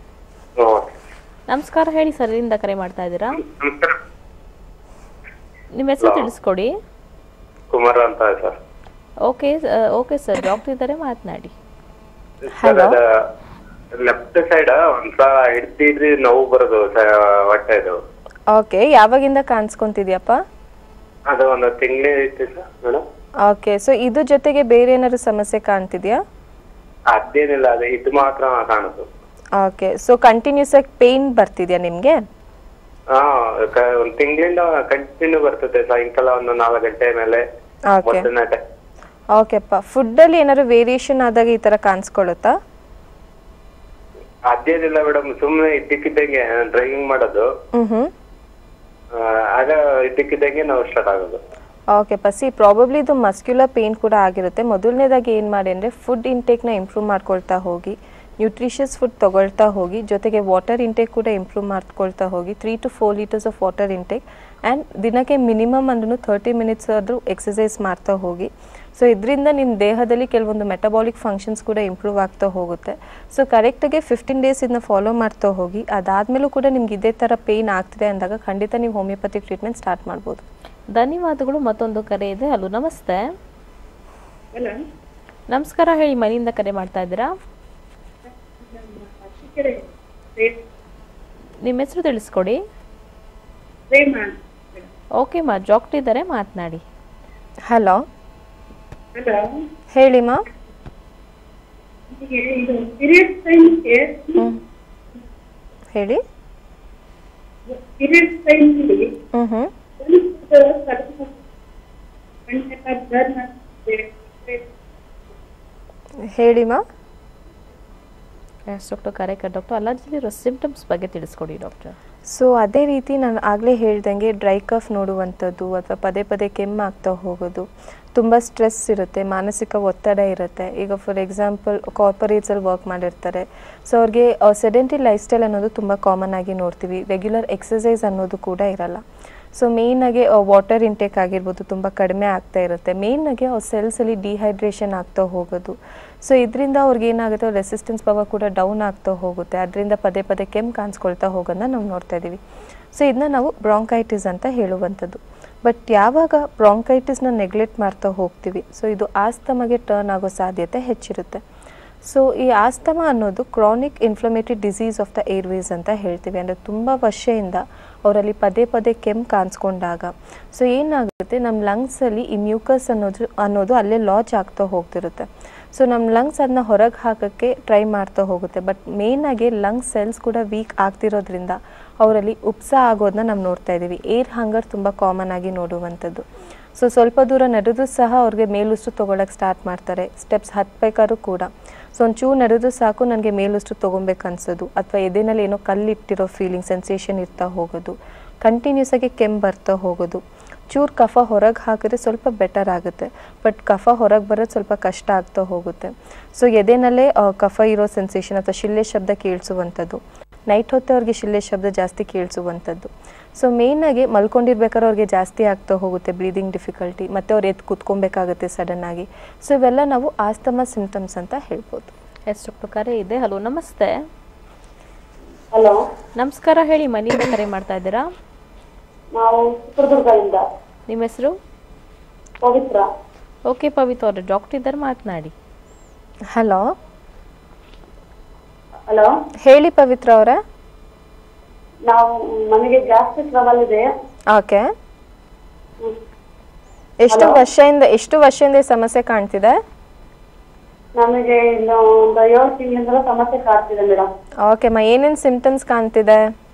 ನಮಸ್ಕಾರ ಹೇಳಿ ಸರ್ ಎಲ್ಲಿಂದ ಕರೆ ಮಾಡ್ತಾ ಇದ್ದೀರಾ ನಿಮ್ಮ ಹೆಸರು ತಿಳಿಸ್ಕೊಡಿ ಕುಮಾರ ಅಂತ sir okay okay sir doctor ಇದ್ದಾರೆ ಮಾತನಾಡಿ ಸರ್ ಅದ ಲೆಫ್ಟ್ ಸೈಡ್ ಒಂದ್ಸಲ ಹಿಡ್ದಿ ಹಿಡ್ದಿ ನೋವು ಬರೋದು ಸ- ಹೊಟ್ಟೆದು ಓಕೆ ಯಾವಾಗಿಂದ ಕಾಣಿಸ್ಕೊಂತಿದ್ಯಪ್ಪ ಅದು ಒಂದು ತಿಂಗಳೇ ಐತಿ ಸರ್ ಮೇಡಮ್ ಓಕೆ ಸೊ ಇದ್ರ ಜೊತೆಗೆ ಬೇರೆ ಏನಾದ್ರು ಸಮಸ್ಯೆ ಕಾಣ್ತಿದ್ಯಾ ಅದೇನಿಲ್ಲ ಅದು ಇದು ಮಾತ್ರ ಕಾಣುದು ಓಕೆ ಸೊ ಕಂಟಿನ್ಯೂಸ್ ಆಗಿ ಪೇಯ್ನ್ ಬರ್ತಿದ್ಯಾ ನಿಮಗೆ ಹಾ ಕ- ಒಂದ್ ತಿಂಗಳಿಂದ ಕಂಟಿನ್ಯೂ ಬರ್ತದೆ ಸಾಯಂಕಾಲ ಒಂದು ನಾಲ್ಕು ಗಂಟೆ ಮೇಲೆ ಓಕೆ ಮೊದಲನೇ ಟೈಮ್ ಓಕೆಪ್ಪ ಫುಡ್ಡಲ್ಲಿ ಏನಾದ್ರು ವೇರಿಯೇಷನ್ ಆದಾಗ ಈ ಥರ ಕಾಣಿಸ್ಕೊಳ್ಳುತ್ತಾ ಅದೇನಿಲ್ಲ ಮೇಡಮ್ ಸುಮ್ಮನೆ ಇದ್ದಕ್ಕಿದ್ದಂಗೆ ಡ್ರೈವಿಂಗ್ ಮಾಡೋದು ಹ್ಞೂ ಹ್ಞೂ ಆ, ಆಗ ಇದ್ದಕ್ಕಿದ್ದಂಗೆ ನಾವು ಸ್ಟಾರ್ಟ್ ಆಗೋದು ಓಕೆಪ್ಪ ಸಿ ಪ್ರಾಬಬ್ಲಿ ಇದು ಮಸ್ಕ್ಯುಲರ್ ಪೇನ್ ಕೂಡ ಆಗಿರುತ್ತೆ ಮೊದಲನೇದಾಗಿ ಏನು ಮಾಡಿ ಅಂದರೆ ಫುಡ್ ಇಂಟೇಕ್ನ ಇಂಪ್ರೂವ್ ಮಾಡ್ಕೊಳ್ತಾ ಹೋಗಿ ನ್ಯೂಟ್ರಿಷಿಯಸ್ ಫುಡ್ ತಗೊಳ್ತಾ ಹೋಗಿ ಜೊತೆಗೆ ವಾಟರ್ ಇಂಟೇಕ್ ಕೂಡ ಇಂಪ್ರೂವ್ ಮಾಡ್ಕೊಳ್ತಾ ಹೋಗಿ three to four litres of water intake and ದಿನಕ್ಕೆ ಮಿನಿಮಮ್ ಅಂದ್ರೂ ತರ್ಟಿ ಮಿನಿಟ್ಸ್ ಆದರೂ ಎಕ್ಸಸೈಸ್ ಮಾಡ್ತಾ ಹೋಗಿ ಸೊ ಇದರಿಂದ ನಿಮ್ಮ ದೇಹದಲ್ಲಿ ಕೆಲವೊಂದು ಮೆಟಬಾಲಿಕ್ ಫಂಕ್ಷನ್ಸ್ ಕೂಡ ಇಂಪ್ರೂವ್ ಆಗ್ತಾ ಹೋಗುತ್ತೆ ಸೊ ಕರೆಕ್ಟಾಗಿ ಫಿಫ್ಟೀನ್ ಡೇಸ್ ಇದನ್ನ ಫಾಲೋ ಮಾಡ್ತಾ ಹೋಗಿ ಅದಾದಮೇಲೂ ಕೂಡ ನಿಮ್ಗೆ ಇದೇ ಥರ ಪೇಯ್ನ್ ಆಗ್ತಿದೆ ಅಂದಾಗ ಖಂಡಿತ ನೀವು ಹೋಮಿಯೋಪತಿ ಟ್ರೀಟ್ಮೆಂಟ್ ಸ್ಟಾರ್ಟ್ ಮಾಡ್ಬೋದು ಧನ್ಯವಾದಗಳು ಮತ್ತೊಂದು ಕರೆ ಇದೆ ಹಲೋ ನಮಸ್ತೆ ನಮಸ್ಕಾರ ಹೇಳಿ ಮನೆಯಿಂದ ಕರೆ ಮಾಡ್ತಾ ಇದ್ದೀರಾ ನಿಮ್ಮ ಹೆಸರು ತಿಳಿಸ್ಕೊಡಿ ಓಕೆ ಮಾ ಡಾಕ್ಟರ್ ಇದ್ದಾರೆ ಮಾತನಾಡಿ ಹಲೋ ಹಲೋ ಹೇಳಿಮಾ ಇದು ಪೀರಿಯಡ್ ಟೈಮ್ಗೆ ಹೇಳಿ ಪೀರಿಯಡ್ ಟೈಮ್ಲಿ ಹ್ಞೂ ಹ್ಞೂ ಹೇಳಿಮಾ ಎಸ್ ಡಾಕ್ಟರ್ ಕರೆ ಡಾಕ್ಟರ್ ಅಲರ್ಜಿಲಿರೋ ಸಿಂಪ್ಟಮ್ಸ್ ಬಗ್ಗೆ ತಿಳಿಸ್ಕೊಡಿ ಡಾಕ್ಟರ್ ಸೊ ಅದೇ ರೀತಿ ನಾನು ಆಗಲೇ ಹೇಳ್ದಂಗೆ ಡ್ರೈ ಕಫ್ ನೋಡುವಂಥದ್ದು ಅಥವಾ ಪದೇ ಪದೇ ಕೆಮ್ಮಾಗ್ತಾ ಹೋಗೋದು ತುಂಬ ಸ್ಟ್ರೆಸ್ ಇರುತ್ತೆ ಮಾನಸಿಕ ಒತ್ತಡ ಇರುತ್ತೆ ಈಗ ಫಾರ್ ಎಕ್ಸಾಂಪಲ್ ಕಾರ್ಪೊರೇಟ್ಸಲ್ಲಿ ವರ್ಕ್ ಮಾಡಿರ್ತಾರೆ ಸೊ ಅವ್ರಿಗೆ ಸೆಡೆಂಟಿ ಲೈಫ್ ಸ್ಟೈಲ್ ಅನ್ನೋದು ತುಂಬ ಕಾಮನ್ ಆಗಿ ನೋಡ್ತೀವಿ ರೆಗ್ಯುಲರ್ ಎಕ್ಸಸೈಸ್ ಅನ್ನೋದು ಕೂಡ ಇರಲ್ಲ ಸೊ ಮೇಯ್ನಾಗಿ ವಾಟರ್ ಇಂಟೇಕ್ ಆಗಿರ್ಬೋದು ತುಂಬ ಕಡಿಮೆ ಆಗ್ತಾ ಇರುತ್ತೆ ಮೇಯ್ನಾಗಿ ಅವ್ರ ಸೆಲ್ಸಲ್ಲಿ ಡಿಹೈಡ್ರೇಷನ್ ಆಗ್ತಾ ಹೋಗೋದು ಸೊ ಇದರಿಂದ ಅವ್ರಿಗೆ ಏನಾಗುತ್ತೆ ರೆಸಿಸ್ಟೆನ್ಸ್ ಪವರ್ ಕೂಡ ಡೌನ್ ಆಗ್ತಾ ಹೋಗುತ್ತೆ ಅದರಿಂದ ಪದೇ ಪದೇ ಕೆಮ್ಮು ಕಾಣಿಸ್ಕೊಳ್ತಾ ಹೋಗೋದನ್ನ ನಾವು ನೋಡ್ತಾ ಇದ್ದೀವಿ ಸೊ ಇದನ್ನ ನಾವು ಬ್ರಾಂಕೈಟಿಸ್ ಅಂತ ಹೇಳುವಂಥದ್ದು ಬಟ್ ಯಾವಾಗ ಬ್ರಾಂಕೈಟಿಸ್ನ ನೆಗ್ಲೆಕ್ಟ್ ಮಾಡ್ತಾ ಹೋಗ್ತೀವಿ ಸೊ ಇದು ಆಸ್ತಮಗೆ ಟರ್ನ್ ಆಗೋ ಸಾಧ್ಯತೆ ಹೆಚ್ಚಿರುತ್ತೆ ಸೊ ಈ ಆಸ್ತಮ ಅನ್ನೋದು chronic inflammatory disease of the airways ಅಂತ ಹೇಳ್ತೀವಿ ಅಂದರೆ ತುಂಬ ವರ್ಷದಿಂದ ಅವರಲ್ಲಿ ಪದೇ ಪದೇ ಕೆಮ್ಮು ಕಾಣಿಸ್ಕೊಂಡಾಗ ಸೊ ಏನಾಗುತ್ತೆ ನಮ್ಮ ಲಂಗ್ಸಲ್ಲಿ ಈ ಮ್ಯೂಕಸ್ ಅನ್ನೋದು ಅನ್ನೋದು ಅಲ್ಲೇ ಲಾಚ್ ಆಗ್ತಾ ಹೋಗ್ತಿರುತ್ತೆ ಸೊ ನಮ್ಮ ಲಂಗ್ಸ್ ಅದನ್ನ ಹೊರಗೆ ಹಾಕೋಕ್ಕೆ ಟ್ರೈ ಮಾಡ್ತಾ ಹೋಗುತ್ತೆ ಬಟ್ ಮೇಯ್ನಾಗಿ ಲಂಗ್ಸ್ ಸೆಲ್ಸ್ ಕೂಡ ವೀಕ್ ಆಗ್ತಿರೋದ್ರಿಂದ ಅವರಲ್ಲಿ ಉಪ್ಸ ಆಗೋದನ್ನ ನಾವು ನೋಡ್ತಾ ಇದ್ದೀವಿ ಏರ್ ಹಂಗರ್ ತುಂಬ ಕಾಮನ್ ಆಗಿ ನೋಡುವಂಥದ್ದು ಸೊ ಸ್ವಲ್ಪ ದೂರ ನಡೆದು ಸಹ ಅವ್ರಿಗೆ ಮೇಲುಸ್ತು ತೊಗೊಳಕ್ಕೆ ಸ್ಟಾರ್ಟ್ ಮಾಡ್ತಾರೆ ಸ್ಟೆಪ್ಸ್ ಹತ್ಬೇಕಾದ್ರೂ ಕೂಡ ಸೊ ಒಂಚೂರು ನಡೆದು ಸಾಕು ನನಗೆ ಮೇಲುಸ್ತು ತೊಗೊಬೇಕು ಅನ್ಸೋದು ಅಥವಾ ಎದೆನಲ್ಲಿ ಏನೋ ಕಲ್ಲಿಟ್ಟಿರೋ ಫೀಲಿಂಗ್ ಸೆನ್ಸೇಷನ್ ಇರ್ತಾ ಹೋಗೋದು ಕಂಟಿನ್ಯೂಸ್ ಆಗಿ ಕೆಮ್ಮು ಬರ್ತಾ ಹೋಗೋದು ಚೂರು ಕಫ ಹೊರಗೆ ಹಾಕಿದ್ರೆ ಸ್ವಲ್ಪ ಬೆಟರ್ ಆಗುತ್ತೆ ಬಟ್ ಕಫ ಹೊರಗೆ ಬರೋದು ಸ್ವಲ್ಪ ಕಷ್ಟ ಆಗ್ತಾ ಹೋಗುತ್ತೆ ಸೊ ಎದೆನಲ್ಲೇ ಆ, ಕಫ ಇರೋ ಸೆನ್ಸೇಷನ್ ಅಥವಾ ಶಿಳ್ಳೆ ಶಬ್ದ ಕೇಳಿಸುವಂಥದ್ದು ನೈಟ್ ಹೊತ್ತು ಅವ್ರಿಗೆ ಶಿಳ್ಳೆ ಶಬ್ದ ಜಾಸ್ತಿ ಕೇಳಿಸುವಂಥದ್ದು ಸೊ ಮೇಯ್ನಾಗಿ ಮಲ್ಕೊಂಡಿರ್ಬೇಕಾದ್ರೆ ಅವ್ರಿಗೆ ಜಾಸ್ತಿ ಆಗ್ತಾ ಹೋಗುತ್ತೆ ಬ್ರೀದಿಂಗ್ ಡಿಫಿಕಲ್ಟಿ ಮತ್ತು ಅವ್ರು ಎದ್ದು ಕೂತ್ಕೊಬೇಕಾಗುತ್ತೆ ಸಡನ್ನಾಗಿ ಸೊ ಇವೆಲ್ಲ ನಾವು ಆಸ್ತಮ ಸಿಂಟಮ್ಸ್ ಅಂತ ಹೇಳ್ಬೋದು ಎಸ್ ಡಾಕ್ಟರ್ ಕರೆ ಇದೆ ಹಲೋ ನಮಸ್ತೆ ಹಲೋ ನಮಸ್ಕಾರ ಹೇಳಿ ಮನೆಯಿಂದ ಕರೆ ಮಾಡ್ತಾ ಇದ್ದೀರಾ ನಾವು ಚಿತ್ರದುರ್ಗದಿಂದ ನಿಮ್ಮ ಹೆಸರು ಪವಿತ್ರ ಓಕೆ ಪವಿತ್ರ ಅವ್ರೆ ಡಾಕ್ಟರ್ ಇದ್ದಾರೆ ಮಾತನಾಡಿ ಹಲೋ ಹಲೋ ಹೇಳಿ ಪವಿತ್ರ ಅವರೇ ನಾವು ನಮಗೆ ಜಾಸ್ತಿ ಟ್ರಬಲ್ ಇದೆ ಓಕೆ ಎಷ್ಟು ವರ್ಷದಿಂದ ಎಷ್ಟು ವರ್ಷದಿಂದ ಈ ಸಮಸ್ಯೆ ಕಾಣ್ತಿದೆ ನಮಗೆ ಇನ್ನು ಒಂದು ಏಳು ತಿಂಗಳಿಂದ ಸಮಸ್ಯೆ ಕಾಡ್ತಿದೆ ಮೇಡಮ್ ಓಕೆ ಮಾ ಏನೇನು ಸಿಂಪ್ಟಮ್ಸ್ ಕಾಣ್ತಿದೆ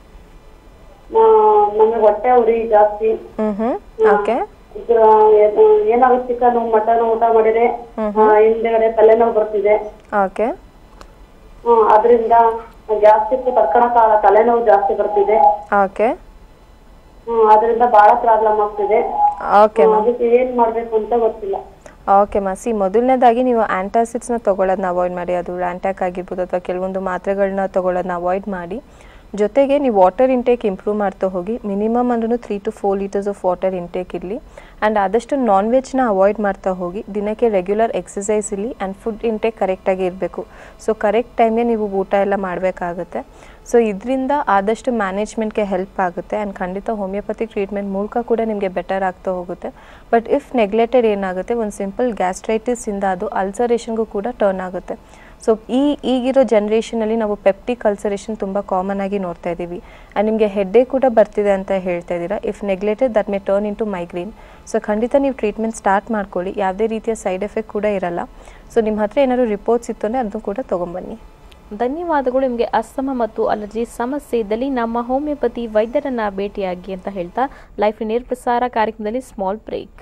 ನಮಗೆ ಹೊಟ್ಟೆ ಉರಿ ಜಾಸ್ತಿ ಹ್ಞೂ ಹ್ಞೂ ಓಕೆ ಇದು ಏನಾದ್ರು ಚಿಕನ್ ಮಟನ್ ಊಟ ಮಾಡಿದ್ರೆ ಆ, ಹಿಂದೆಗಡೆ ತಲೆನೋವು ಬರ್ತಿದೆ ಓಕೆ ಹ್ಮ್ ಅದರಿಂದ ಜಾಸ್ತಿ ತಡ್ಕೊಳಕ್ ಆಗಲ್ಲ ತಲೆನೋವು ಜಾಸ್ತಿ ಬರ್ತಿದೆ ಓಕೆ ಹ್ಮ್ ಅದರಿಂದ ಬಹಳ ಪ್ರಾಬ್ಲಮ್ ಆಗ್ತಿದೆ ಓಕೆ ಹ್ಮ್, ಮಾ ಅದಕ್ಕೆ ಏನ್ ಮಾಡ್ಬೇಕು ಅಂತ ಗೊತ್ತಿಲ್ಲ ಓಕೆ ಮಾ ಸಿ ಮೊದಲನೇದಾಗಿ ನೀವು ಆ್ಯಂಟಾಸಿಡ್ಸ್ನ ತೊಗೊಳೋದನ್ನ ಅವಾಯ್ಡ್ ಮಾಡಿ ಅದು ಲ್ಯಾಂಟ್ಯಾಕ್ ಆಗಿರ್ಬೋದು ಅಥವಾ ಕೆಲವೊಂದು ಮಾತ್ರೆಗಳನ್ನ ತೊಗೊಳೋದನ್ನ ಅವಾಯ್ಡ್ ಮಾಡಿ ಜೊತೆಗೆ ನೀವು ವಾಟರ್ ಇಂಟೇಕ್ ಇಂಪ್ರೂವ್ ಮಾಡ್ತಾ ಹೋಗಿ ಮಿನಿಮಮ್ ಅಂದ್ರೂ three to four litres of water intake ಇರಲಿ ಆ್ಯಂಡ್ ಆದಷ್ಟು ನಾನ್ ವೆಜ್ನ ಅವಾಯ್ಡ್ ಮಾಡ್ತಾ ಹೋಗಿ ದಿನಕ್ಕೆ ರೆಗ್ಯುಲರ್ ಎಕ್ಸಸೈಸ್ ಇರಲಿ ಆ್ಯಂಡ್ ಫುಡ್ ಇಂಟೇಕ್ ಕರೆಕ್ಟಾಗಿ ಇರಬೇಕು ಸೊ ಕರೆಕ್ಟ್ ಟೈಮ್ಗೆ ನೀವು ಊಟ ಎಲ್ಲ ಮಾಡಬೇಕಾಗುತ್ತೆ ಸೊ ಇದರಿಂದ ಆದಷ್ಟು ಮ್ಯಾನೇಜ್ಮೆಂಟ್ಗೆ ಹೆಲ್ಪ್ ಆಗುತ್ತೆ ಆ್ಯಂಡ್ ಖಂಡಿತ ಹೋಮಿಯೋಪತಿ ಟ್ರೀಟ್ಮೆಂಟ್ ಮೂಲಕ ಕೂಡ ನಿಮಗೆ ಬೆಟರ್ ಆಗ್ತಾ ಹೋಗುತ್ತೆ ಬಟ್ ಇಫ್ ನೆಗ್ಲೆಕ್ಟೆಡ್ ಏನಾಗುತ್ತೆ ಒಂದು ಸಿಂಪಲ್ ಗ್ಯಾಸ್ಟ್ರೈಟಿಸಿಂದ ಅದು ಅಲ್ಸರೇಷನ್ಗೂ ಕೂಡ ಟರ್ನ್ ಆಗುತ್ತೆ ಸೊ ಈ ಈಗಿರೋ ಜನ್ರೇಷನಲ್ಲಿ ನಾವು ಪೆಪ್ಟಿಕ್ ಅಲ್ಸರೇಷನ್ ತುಂಬ ಕಾಮನ್ ಆಗಿ ನೋಡ್ತಾ ಇದ್ದೀವಿ ಆ್ಯಂಡ್ ನಿಮಗೆ ಹೆಡ್ಡೇ ಕೂಡ ಬರ್ತಿದೆ ಅಂತ ಹೇಳ್ತಾ ಇದ್ದೀರಾ if neglected that may turn into migraine so ಖಂಡಿತ ನೀವು ಟ್ರೀಟ್ಮೆಂಟ್ ಸ್ಟಾರ್ಟ್ ಮಾಡ್ಕೊಳ್ಳಿ ಯಾವುದೇ ರೀತಿಯ ಸೈಡ್ ಎಫೆಕ್ಟ್ ಕೂಡ ಇರಲ್ಲ ಸೊ ನಿಮ್ಮ ಹತ್ರ ಏನಾದ್ರು ರಿಪೋರ್ಟ್ಸ್ ಇತ್ತು ಅಂದರೆ ಅದನ್ನು ಕೂಡ ತೊಗೊಂಬನ್ನಿ ಧನ್ಯವಾದಗಳು ನಿಮಗೆ ಅಸ್ತಮ ಮತ್ತು ಅಲರ್ಜಿ ಸಮಸ್ಯೆ ಇದ್ದಲ್ಲಿ ನಮ್ಮ ಹೋಮಿಯೋಪತಿ ವೈದ್ಯರನ್ನ ಭೇಟಿಯಾಗಿ ಅಂತ ಹೇಳ್ತಾ ಲೈಫ್ ನೇರ ಪ್ರಸಾರ ಕಾರ್ಯಕ್ರಮದಲ್ಲಿ ಸ್ಮಾಲ್ ಬ್ರೇಕ್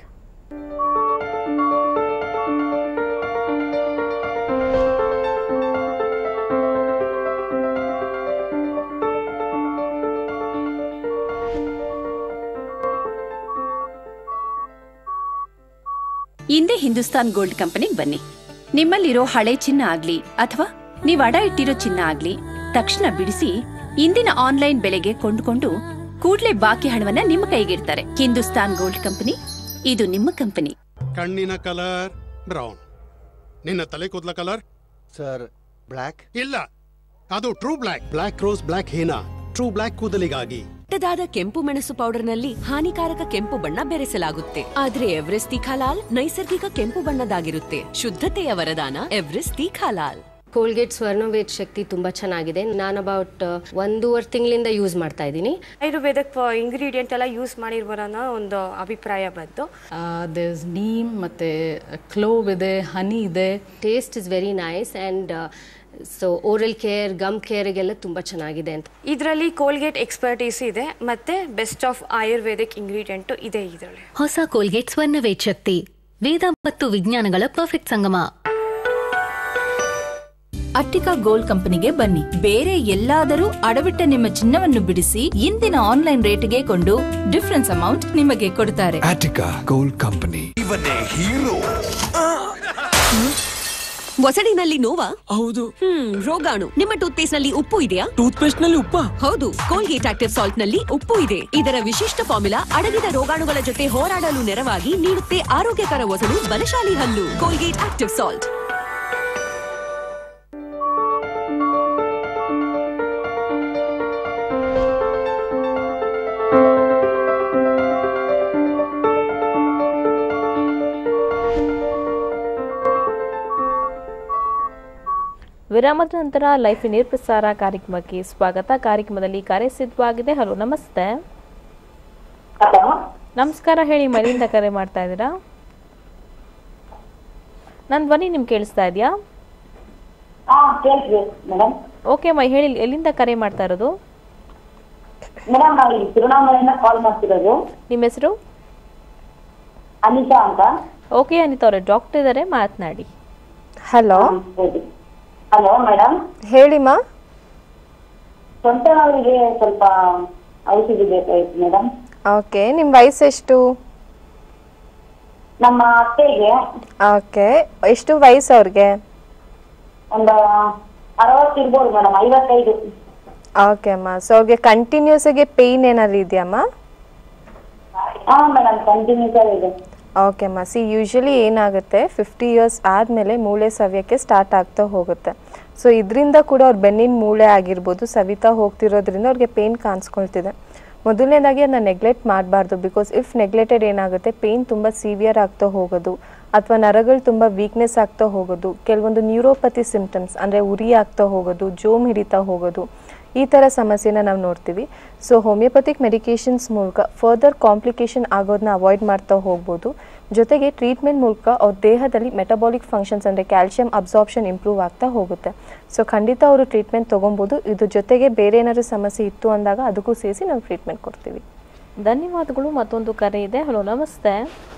ಇಂದೇ ಹಿಂದೂಸ್ತಾನ್ ಗೋಲ್ಡ್ ಕಂಪನಿಗೆ ಬನ್ನಿ ನಿಮ್ಮಲ್ಲಿರೋ ಹಳೆ ಚಿನ್ನ ಆಗ್ಲಿ ಅಥವಾ ನೀವ್ ಅಡ ಇಟ್ಟಿರೋ ಚಿನ್ನ ಆಗ್ಲಿ ತಕ್ಷಣ ಬಿಡಿಸಿ ಇಂದಿನ ಆನ್ಲೈನ್ ಬೆಲೆಗೆ ಕೊಂಡುಕೊಂಡು ಕೂಡ್ಲೇ ಬಾಕಿ ಹಣವನ್ನ ನಿಮ್ಮ ಕೈಗಿಡ್ತಾರೆ ಹಿಂದೂಸ್ತಾನ್ ಗೋಲ್ಡ್ ಕಂಪನಿ ಇದು ನಿಮ್ಮ ಕಂಪನಿ ಕಣ್ಣಿನ ಕಲರ್ ಬ್ರೌನ್ ನಿನ್ನ ತಲೆ ಕೂದಲ ಕಲರ್ ಸರ್ ಬ್ಲ್ಯಾಕ್ ಇಲ್ಲ ಅದು true black black rose black henna true black ಕೂದಲಿಗಾಗಿ ಕೆಟ್ಟದಾದ ಕೆಂಪು ಮೆಣಸು ಪೌಡರ್ನಲ್ಲಿ ಹಾನಿಕಾರಕ ಕೆಂಪು ಬಣ್ಣ ಬೆರೆಸಲಾಗುತ್ತೆ ಆದ್ರೆ ಎವರೆಸ್ಟ್ ತೀಖಾಲಾಲ್ ನೈಸರ್ಗಿಕ ಕೆಂಪು ಬಣ್ಣದಾಗಿರುತ್ತೆ ಶುದ್ಧತೆಯ ವರದಾನ ಎವರೆಸ್ಟ್ ತೀಖಾಲಾಲ್ ಕೋಲ್ಗೇಟ್ ಸ್ವರ್ಣವೇದ್ ಶಕ್ತಿ ತುಂಬ ಚೆನ್ನಾಗಿದೆ ನಾನು ಅಬೌಟ್ ಒಂದೂವರೆ ತಿಂಗಳಿಂದ ಯೂಸ್ ಮಾಡ್ತಾ ಇದ್ದೀನಿ ಆಯುರ್ವೇದಕ್ ಇಂಗ್ರೀಡಿಯೆಂಟ್ ಎಲ್ಲ ಯೂಸ್ ಮಾಡಿರ್ಬರೋಣ ಒಂದು ಅಭಿಪ್ರಾಯ ಬಂತು ದೇಸ್ ನೀಮ್ ಮತ್ತು ಕ್ಲೋವ್ ಇದೆ ಹನಿ ಇದೆ taste is very nice and so oral care gum ಕೇರಿಗೆಲ್ಲ ತುಂಬ ಚೆನ್ನಾಗಿದೆ ಅಂತ ಇದರಲ್ಲಿ ಕೋಲ್ಗೇಟ್ ಎಕ್ಸ್ಪರ್ಟೀಸ್ ಇದೆ ಮತ್ತೆ ಬೆಸ್ಟ್ ಆಫ್ ಆಯುರ್ವೇದಿಕ್ ಇಂಗ್ರೀಡಿಯೆಂಟ್ ಇದೆ ಇದರಲ್ಲಿ ಹೊಸ ಕೋಲ್ಗೇಟ್ ಸ್ವರ್ಣವೇದ್ ಶಕ್ತಿ ವೇದ ಮತ್ತು ವಿಜ್ಞಾನಗಳ ಪರ್ಫೆಕ್ಟ್ ಸಂಗಮ ಅಟ್ಟಿಕಾ ಗೋಲ್ಡ್ ಕಂಪನಿಗೆ ಬನ್ನಿ ಬೇರೆ ಎಲ್ಲಾದರೂ ಅಡವಿಟ್ಟ ನಿಮ್ಮ ಚಿನ್ನವನ್ನು ಬಿಡಿಸಿ ಇಂದಿನ ಆನ್ಲೈನ್ ರೇಟ್ಗೆ ಕೊಂಡು ಡಿಫರೆನ್ಸ್ ಅಮೌಂಟ್ ನಿಮಗೆ ಕೊಡ್ತಾರೆ Attica Gold Company. ಇವನೇ ಹೀರೋ ಮೊಸಡಿನಲ್ಲಿ ನೋವಾ ಹೌದು ಹ್ಮ್ ರೋಗಾಣು ನಿಮ್ಮ ಟೂತ್ ಪೇಸ್ಟ್ ನಲ್ಲಿ ಉಪ್ಪು ಇದೆಯಾ ಟೂತ್ ಪೇಸ್ಟ್ ನಲ್ಲಿ ಉಪ್ಪ ಹೌದು ಕೋಲ್ಗೇಟ್ ಆಕ್ಟಿವ್ ಸಾಲ್ಟ್ ನಲ್ಲಿ ಉಪ್ಪು ಇದೆ ಇದರ ವಿಶಿಷ್ಟ ಫಾರ್ಮುಲಾ ಅಡಗಿದ ರೋಗಾಣುಗಳ ಜೊತೆ ಹೋರಾಡಲು ನೆರವಾಗಿ ನೀಡುತ್ತೆ ಆರೋಗ್ಯಕರ ಒಸಡು ಬಲಶಾಲಿ ಹಲ್ಲು ಕೋಲ್ಗೇಟ್ ಆಕ್ಟಿವ್ ಸಾಲ್ಟ್ ವಿರಾಮದ ನಂತರ ಲೈಫ್ ನೇರ ಪ್ರಸಾರ ಕಾರ್ಯಕ್ರಮಕ್ಕೆ ಸ್ವಾಗತ ಕಾರ್ಯಕ್ರಮದಲ್ಲಿ ಕಾರ್ಯ ಸಿದ್ಧವಾಗಿದೆ ಹಲೋ ನಮಸ್ತೆ ನಮಸ್ಕಾರ ಹೇಳಿ ಮನೆಯಿಂದ ಕರೆ ಮಾಡ್ತಾ ಇದ್ದೀರಾ ನನ್ನ ಧ್ವನಿ ನಿಮ್ಗೆ ಕೇಳಿಸ್ತಾ ಇದೆಯಾ ಹಾ ಕೇಳ್ತೀವಿ ಮೇಡಮ್ ಓಕೆ ಅಮ್ಮ ಹೇಳಿ ಎಲ್ಲಿಂದ ಕರೆ ಮಾಡ್ತಾ ಇರೋದು ಮೇಡಮ್ ನಾವು ಇಲ್ಲಿ ತಿರುವಣ್ಣಾಮಲೆಯಿಂದ ಕಾಲ್ ಮಾಡ್ತಿರೋದು ನಿಮ್ಮ ಹೆಸರು ಅನಿತಾ ಅಂತ ಓಕೆ ಅನಿತಾ ಅವರೇ ಡಾಕ್ಟರ್ ಇದ್ದಾರೆ ಮಾತನಾಡಿ ಹಲೋ ಹಲೋ ಮೇಡಮ್ ಹೇಳಿಮ್ಮ ಸ್ವಂತ ಅವರಿಗೆ ಸ್ವಲ್ಪ ಔಷಧಿ ಬೇಕಾಗಿತ್ತು ಮೇಡಮ್ ಓಕೆ ನಿಮ್ಮ ವಯಸ್ಸೆಷ್ಟು ನಮ್ಮ ಅತ್ತೆಗೆ ಓಕೆ ಎಷ್ಟು ವಯಸ್ಸು ಅವ್ರಿಗೆ ಒಂದು ಅರವತ್ತು ಇರ್ಬೋದು ಮೇಡಮ್ ಐವತ್ತೈದು ಓಕೆ ಅಮ್ಮ ಸೊ ಅವ್ರಿಗೆ ಕಂಟಿನ್ಯೂಸ್ ಆಗಿ ಪೇಯ್ನ್ ಏನಾದ್ರು ಇದೆಯಮ್ಮ ಹಾ ಮೇಡಮ್ ಕಂಟಿನ್ಯೂಸ್ ಇದೆ ಓಕೆ ಅಮ್ಮ ಸಿ ಯೂಶಲಿ ಏನಾಗುತ್ತೆ ಫಿಫ್ಟಿ ಇಯರ್ಸ್ ಆದಮೇಲೆ ಮೂಳೆ ಸವ್ಯಕ್ಕೆ ಸ್ಟಾರ್ಟ್ ಆಗ್ತಾ ಹೋಗುತ್ತೆ ಸೊ ಇದರಿಂದ ಕೂಡ ಅವ್ರ ಬೆನ್ನಿನ ಮೂಳೆ ಆಗಿರ್ಬೋದು ಸವಿತಾ ಹೋಗ್ತಿರೋದ್ರಿಂದ ಅವ್ರಿಗೆ ಪೇಯ್ನ್ ಕಾಣಿಸ್ಕೊಳ್ತಿದೆ ಮೊದಲನೇದಾಗಿ ಅದನ್ನ ನೆಗ್ಲೆಕ್ಟ್ ಮಾಡಬಾರ್ದು ಬಿಕಾಸ್ ಇಫ್ ನೆಗ್ಲೆಕ್ಟೆಡ್ ಏನಾಗುತ್ತೆ ಪೇಯ್ನ್ ತುಂಬ ಸಿವಿಯರ್ ಆಗ್ತಾ ಹೋಗೋದು ಅಥವಾ ನರಗಳು ತುಂಬ ವೀಕ್ನೆಸ್ ಆಗ್ತಾ ಹೋಗೋದು ಕೆಲವೊಂದು ನ್ಯೂರೋಪತಿ ಸಿಂಪ್ಟಮ್ಸ್ ಅಂದರೆ ಉರಿ ಆಗ್ತಾ ಹೋಗೋದು ಜೋಮ್ ಹಿಡಿತಾ ಹೋಗೋದು ಈ ಥರ ಸಮಸ್ಯೆನ ನಾವು ನೋಡ್ತೀವಿ ಸೊ ಹೋಮಿಯೋಪತಿಕ್ ಮೆಡಿಕೇಶನ್ಸ್ ಮೂಲಕ ಫರ್ದರ್ ಕಾಂಪ್ಲಿಕೇಶನ್ ಆಗೋದನ್ನ ಅವಾಯ್ಡ್ ಮಾಡ್ತಾ ಹೋಗ್ಬೋದು ಜೊತೆಗೆ ಟ್ರೀಟ್ಮೆಂಟ್ ಮೂಲಕ ಅವ್ರ ದೇಹದಲ್ಲಿ ಮೆಟಬಾಲಿಕ್ ಫಂಕ್ಷನ್ಸ್ ಅಂದರೆ ಕ್ಯಾಲ್ಶಿಯಂ ಅಬ್ಸಾರ್ಪ್ಷನ್ ಇಂಪ್ರೂವ್ ಆಗ್ತಾ ಹೋಗುತ್ತೆ ಸೊ ಖಂಡಿತ ಅವರು ಟ್ರೀಟ್ಮೆಂಟ್ ತೊಗೊಬೋದು ಇದ್ರ ಜೊತೆಗೆ ಬೇರೆ ಏನಾದ್ರು ಸಮಸ್ಯೆ ಇತ್ತು ಅಂದಾಗ ಅದಕ್ಕೂ ಸೇರಿಸಿ ನಾವು ಟ್ರೀಟ್ಮೆಂಟ್ ಕೊಡ್ತೀವಿ ಧನ್ಯವಾದಗಳು ಮತ್ತೊಂದು ಕರೆ ಇದೆ ಹಲೋ ನಮಸ್ತೆ